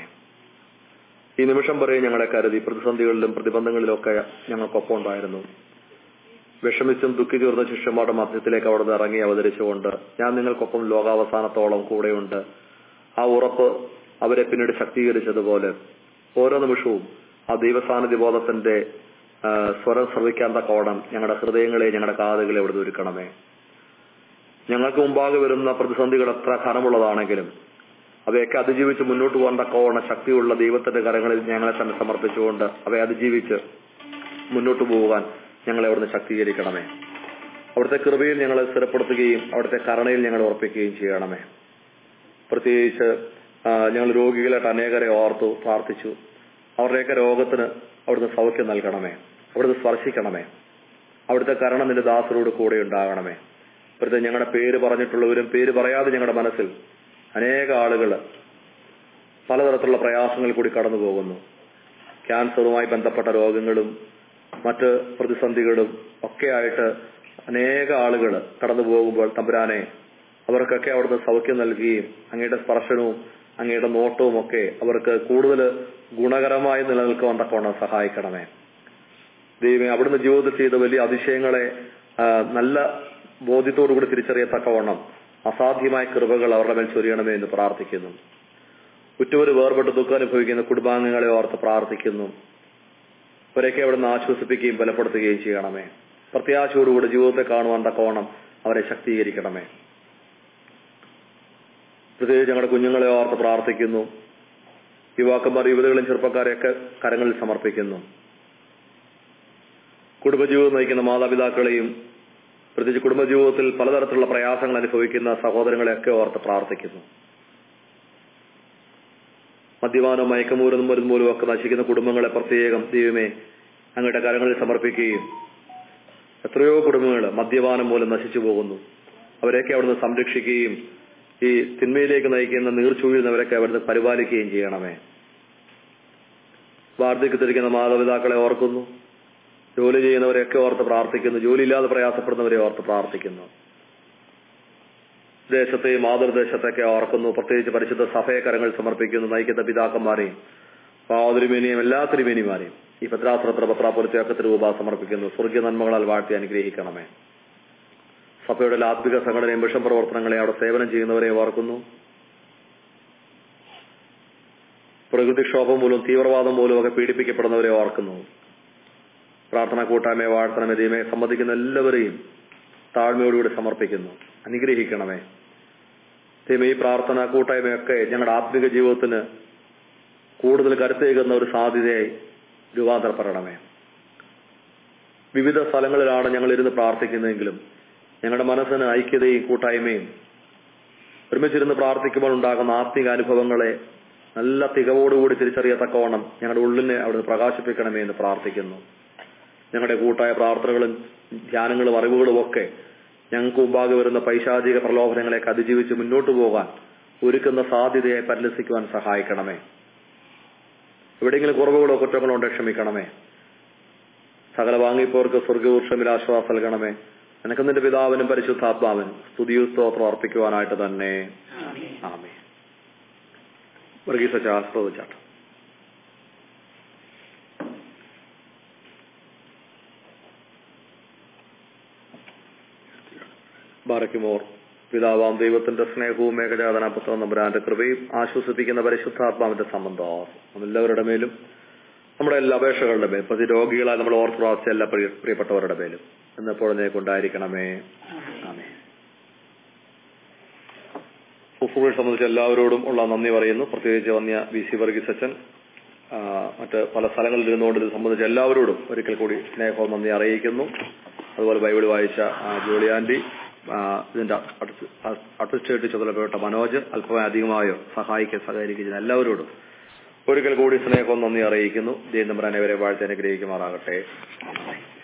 ഈ നിമിഷം വരെ ഞങ്ങളെ കരുതി പ്രതിസന്ധികളിലും പ്രതിബന്ധങ്ങളിലൊക്കെ ഞങ്ങൾക്കൊപ്പം ഉണ്ടായിരുന്നു വിഷമിച്ചും ദുഃഖിതീർന്ന ശിഷ്യന്മാരുടെ മധ്യത്തിലേക്ക് അവിടുന്ന് ഇറങ്ങി അവതരിച്ചുകൊണ്ട് ഞാൻ നിങ്ങൾക്കൊപ്പം ലോകാവസാനത്തോളം കൂടെയുണ്ട് ആ ഉറപ്പ് അവരെ പിന്നീട് ശക്തീകരിച്ചതുപോലെ ഓരോ നിമിഷവും ആ ദൈവസാന്നിധ്യ ബോധത്തിന്റെ ആ, സ്വരം ശ്രവിക്കാൻ തക്കോണം ഞങ്ങളുടെ ഹൃദയങ്ങളെ ഞങ്ങളുടെ കാതുകളെ അവിടുന്ന് ഒരുക്കണമേ ഞങ്ങൾക്ക് മുമ്പാകെ വരുന്ന പ്രതിസന്ധികൾ എത്ര ഖനമുള്ളതാണെങ്കിലും അവയൊക്കെ അതിജീവിച്ച് മുന്നോട്ട് പോകാൻ തക്കവണ്ണം ശക്തിയുള്ള ദൈവത്തിന്റെ കരങ്ങളിൽ ഞങ്ങളെ തന്നെ സമർപ്പിച്ചുകൊണ്ട് അവയെ അതിജീവിച്ച് മുന്നോട്ട് പോകാൻ ഞങ്ങളെ അവിടുന്ന് ശക്തീകരിക്കണമേ അവിടുത്തെ കൃപയിൽ ഞങ്ങളെ സ്ഥിരപ്പെടുത്തുകയും അവിടുത്തെ കരുണയിൽ ഞങ്ങളെ ഉറപ്പിക്കുകയും ചെയ്യണമേ പ്രത്യേകിച്ച് ആ, ഞങ്ങൾ രോഗികളായിട്ട് അനേകരെ ഓർത്തു പ്രാർത്ഥിച്ചു അവരുടെയൊക്കെ രോഗത്തിന് അവിടുന്ന് സൗഖ്യം നൽകണമേ അവിടുന്ന് സ്പർശിക്കണമേ അവിടുത്തെ കരുണ നിന്റെ ദാസരോട് കൂടെ ഉണ്ടാകണമേ പ്രത്യേകം ഞങ്ങളുടെ പേര് പറഞ്ഞിട്ടുള്ളവരും പേര് പറയാതെ ഞങ്ങളുടെ മനസ്സിൽ അനേക ആളുകൾ പലതരത്തിലുള്ള പ്രയാസങ്ങൾ കൂടി കടന്നു പോകുന്നു ക്യാൻസറുമായി ബന്ധപ്പെട്ട രോഗങ്ങളും മറ്റ് പ്രതിസന്ധികളും ഒക്കെ ആയിട്ട് അനേക ആളുകൾ കടന്നു പോകുമ്പോൾ തമ്പുരാനെ അവർക്കൊക്കെ അവിടുന്ന് സൗഖ്യം നൽകുകയും അങ്ങയുടെ സ്പർശനവും അങ്ങയുടെ നോട്ടവും ഒക്കെ അവർക്ക് കൂടുതൽ ഗുണകരമായി നിലനിൽക്കുവാൻ തക്കവണ്ണം സഹായിക്കണമേ ദൈവമേ അവിടുന്ന് ജീവിതത്തിൽ ചെയ്ത വലിയ അതിശയങ്ങളെ ആ, നല്ല ബോധ്യത്തോടുകൂടി തിരിച്ചറിയത്തക്കവണ്ണം അസാധ്യമായ കൃപകൾ അവരുടെ മേൽ ചൊരിയണമേ എന്ന് പ്രാർത്ഥിക്കുന്നു ഉറ്റവര് വേർപെട്ട് ദുഃഖം അനുഭവിക്കുന്ന കുടുംബാംഗങ്ങളെ ഓർത്ത് പ്രാർത്ഥിക്കുന്നു അവരെയൊക്കെ അവിടുന്ന് ആശ്വസിപ്പിക്കുകയും ബലപ്പെടുത്തുകയും ചെയ്യണമേ പ്രത്യാശയോടുകൂടി ജീവിതത്തെ കാണുവാൻ തക്കവണ്ണം അവരെ ശക്തീകരിക്കണമേ പ്രത്യേകിച്ച് ഞങ്ങളുടെ കുഞ്ഞുങ്ങളെ ഓർത്ത് പ്രാർത്ഥിക്കുന്നു യുവാക്കന്മാർ യുവതികളും ചെറുപ്പക്കാരെയൊക്കെ കരങ്ങളിൽ സമർപ്പിക്കുന്നു കുടുംബജീവിതം നയിക്കുന്ന മാതാപിതാക്കളെയും പ്രത്യേകിച്ച് കുടുംബജീവിതത്തിൽ പലതരത്തിലുള്ള പ്രയാസങ്ങൾ അനുഭവിക്കുന്ന സഹോദരങ്ങളെയൊക്കെ ഓർത്ത് പ്രാർത്ഥിക്കുന്നു മദ്യപാനം മയക്കമൂരും മരുന്നുപോലും ഒക്കെ നശിക്കുന്ന കുടുംബങ്ങളെ പ്രത്യേകം ദൈവമേ അങ്ങയുടെ കരങ്ങളിൽ സമർപ്പിക്കുകയും എത്രയോ കുടുംബങ്ങൾ മദ്യപാനം മൂലം നശിച്ചു പോകുന്നു അവരെയൊക്കെ അവിടുന്ന് സംരക്ഷിക്കുകയും ഈ തിന്മയിലേക്ക് നയിക്കുന്ന നീർച്ചൂഴുന്നവരൊക്കെ അവിടുന്ന് പരിപാലിക്കുകയും ചെയ്യണമേ വാർദ്ധക്യത്തിരിക്കുന്ന മാതാപിതാക്കളെ ഓർക്കുന്നു ജോലി ചെയ്യുന്നവരെയൊക്കെ ഓർത്ത് പ്രാർത്ഥിക്കുന്നു ജോലിയില്ലാതെ പ്രയാസപ്പെടുന്നവരെ ഓർത്ത് പ്രാർത്ഥിക്കുന്നു ദേശത്തെയും മാതൃദേശത്തൊക്കെ ഓർക്കുന്നു പ്രത്യേകിച്ച് പരിശുദ്ധ സഭയെ കരങ്ങൾ സമർപ്പിക്കുന്നു നയിക്കുന്ന പിതാക്കന്മാരെയും പാതിരിമേനിയും എല്ലാ തിരുമേനിമാരെയും ഈ പത്രാശ്രത്ര പത്രാപുരത്തേക്ക് തിരുവൂപ സമർപ്പിക്കുന്നു സ്വർഗീയ നന്മകളാൽ വാഴ്ത്തി അനുഗ്രഹിക്കണമേ സഭയുടെ ആത്മിക സംഘടനയും മിഷൻ പ്രവർത്തനങ്ങളെ അവിടെ സേവനം ചെയ്യുന്നവരെ ഓർക്കുന്നു പ്രകൃതിക്ഷോഭം മൂലം തീവ്രവാദം മൂലം ഒക്കെ പീഡിപ്പിക്കപ്പെടുന്നവരെ ഓർക്കുന്നു പ്രാർത്ഥന കൂട്ടായ്മയെ വാഴ്ത്തണമേ ദൈവമേ സംബന്ധിക്കുന്ന എല്ലാവരെയും താഴ്മയോടുകൂടി സമർപ്പിക്കുന്നു അനുഗ്രഹിക്കണമേ ദൈവം ഈ പ്രാർത്ഥന കൂട്ടായ്മയൊക്കെ ഞങ്ങളുടെ ആത്മിക ജീവിതത്തിന് കൂടുതൽ കരുത്തേകുന്ന ഒരു സാധ്യതയായി രൂപാന്തരപ്പെടണമേ വിവിധ സ്ഥലങ്ങളിലാണ് ഞങ്ങൾ ഇരുന്ന് പ്രാർത്ഥിക്കുന്നതെങ്കിലും ഞങ്ങളുടെ മനസ്സിന് ഐക്യതയും കൂട്ടായ്മയും ഒരുമിച്ചിരുന്ന് പ്രാർത്ഥിക്കുമ്പോൾ ഉണ്ടാകുന്ന ആത്മിക അനുഭവങ്ങളെ നല്ല തികവോടുകൂടി തിരിച്ചറിയത്തക്കവണ്ണം ഞങ്ങളുടെ ഉള്ളിനെ അവിടെ പ്രകാശിപ്പിക്കണമേ എന്ന് പ്രാർത്ഥിക്കുന്നു ഞങ്ങളുടെ കൂട്ടായ പ്രാർത്ഥനകളും ധ്യാനങ്ങളും അറിവുകളും ഒക്കെ ഞങ്ങൾക്ക് മുമ്പാകെ വരുന്ന പൈശാചിക പ്രലോഭനങ്ങളെ അതിജീവിച്ച് മുന്നോട്ട് പോകാൻ ഒരുക്കുന്ന സാധ്യതയെ പരിലസിക്കുവാൻ സഹായിക്കണമേ എവിടെയെങ്കിലും കുറവുകളോ കുറ്റങ്ങളോ ഉണ്ടെ ക്ഷമിക്കണമേ സകല വാങ്ങിപ്പോർക്ക് സ്വർഗവൃക്ഷമിൽ ആശ്വാസം നൽകണമേ നിനക്ക് നിന്റെ പിതാവിനും പരിശുദ്ധാത്മാവിനും സ്തുതിയും സ്തോത്രം അർപ്പിക്കുവാനായിട്ട് തന്നെ ആമേ വർഗീസ ചാസ്പ്രവചാട്ടം ബാറയ്ക്കുമോർ പിതാവാം ദൈവത്തിന്റെ സ്നേഹവും ഏകജാതന പുത്രൻ നമ്പുരാന്റെ കൃപയും ആശ്വസിപ്പിക്കുന്ന പരിശുദ്ധാത്മാവിന്റെ സംബന്ധം എല്ലാവരുടെ മേലും നമ്മുടെ എല്ലാ അപേക്ഷകളുടെ മേലും പ്രതി രോഗികളായി നമ്മൾ ഓർത്ത് പ്രാർത്ഥിച്ച എല്ലാ പ്രിയ- പ്രിയപ്പെട്ടവരുടെ മേലും എന്നെപ്പോഴും കൊണ്ടായിരിക്കണമേ ആമേ ഫുഫുകളെ സംബന്ധിച്ച് എല്ലാവരോടും ഉള്ള നന്ദി പറയുന്നു പ്രത്യേകിച്ച് വന്യ വി സി വർഗീസ് അച്ഛൻ ആ, മറ്റ് പല സ്ഥലങ്ങളിൽ ഇരുന്നുകൊണ്ട് ഇത് സംബന്ധിച്ച് എല്ലാവരോടും ഒരിക്കൽ കൂടി സ്നേഹവും നന്ദി അറിയിക്കുന്നു അതുപോലെ ബൈബിൾ വായിച്ച ആ, ജോളി ആന്റി ആ, ഇതിന്റെ അഡ്മിനിസ്ട്രേറ്റീവ് ചുമതലപ്പെട്ട മനോജ് അല്പം അധികമായോ സഹായിക്കാൻ സഹകരിക്കുന്ന എല്ലാവരോടും ഒരിക്കൽ കൂടി സ്നേഹവും നന്ദി അറിയിക്കുന്നു ജയന്തമ്പരാനെ വരെ വാഴ്ത്തി അനുഗ്രഹിക്കുമാറാകട്ടെ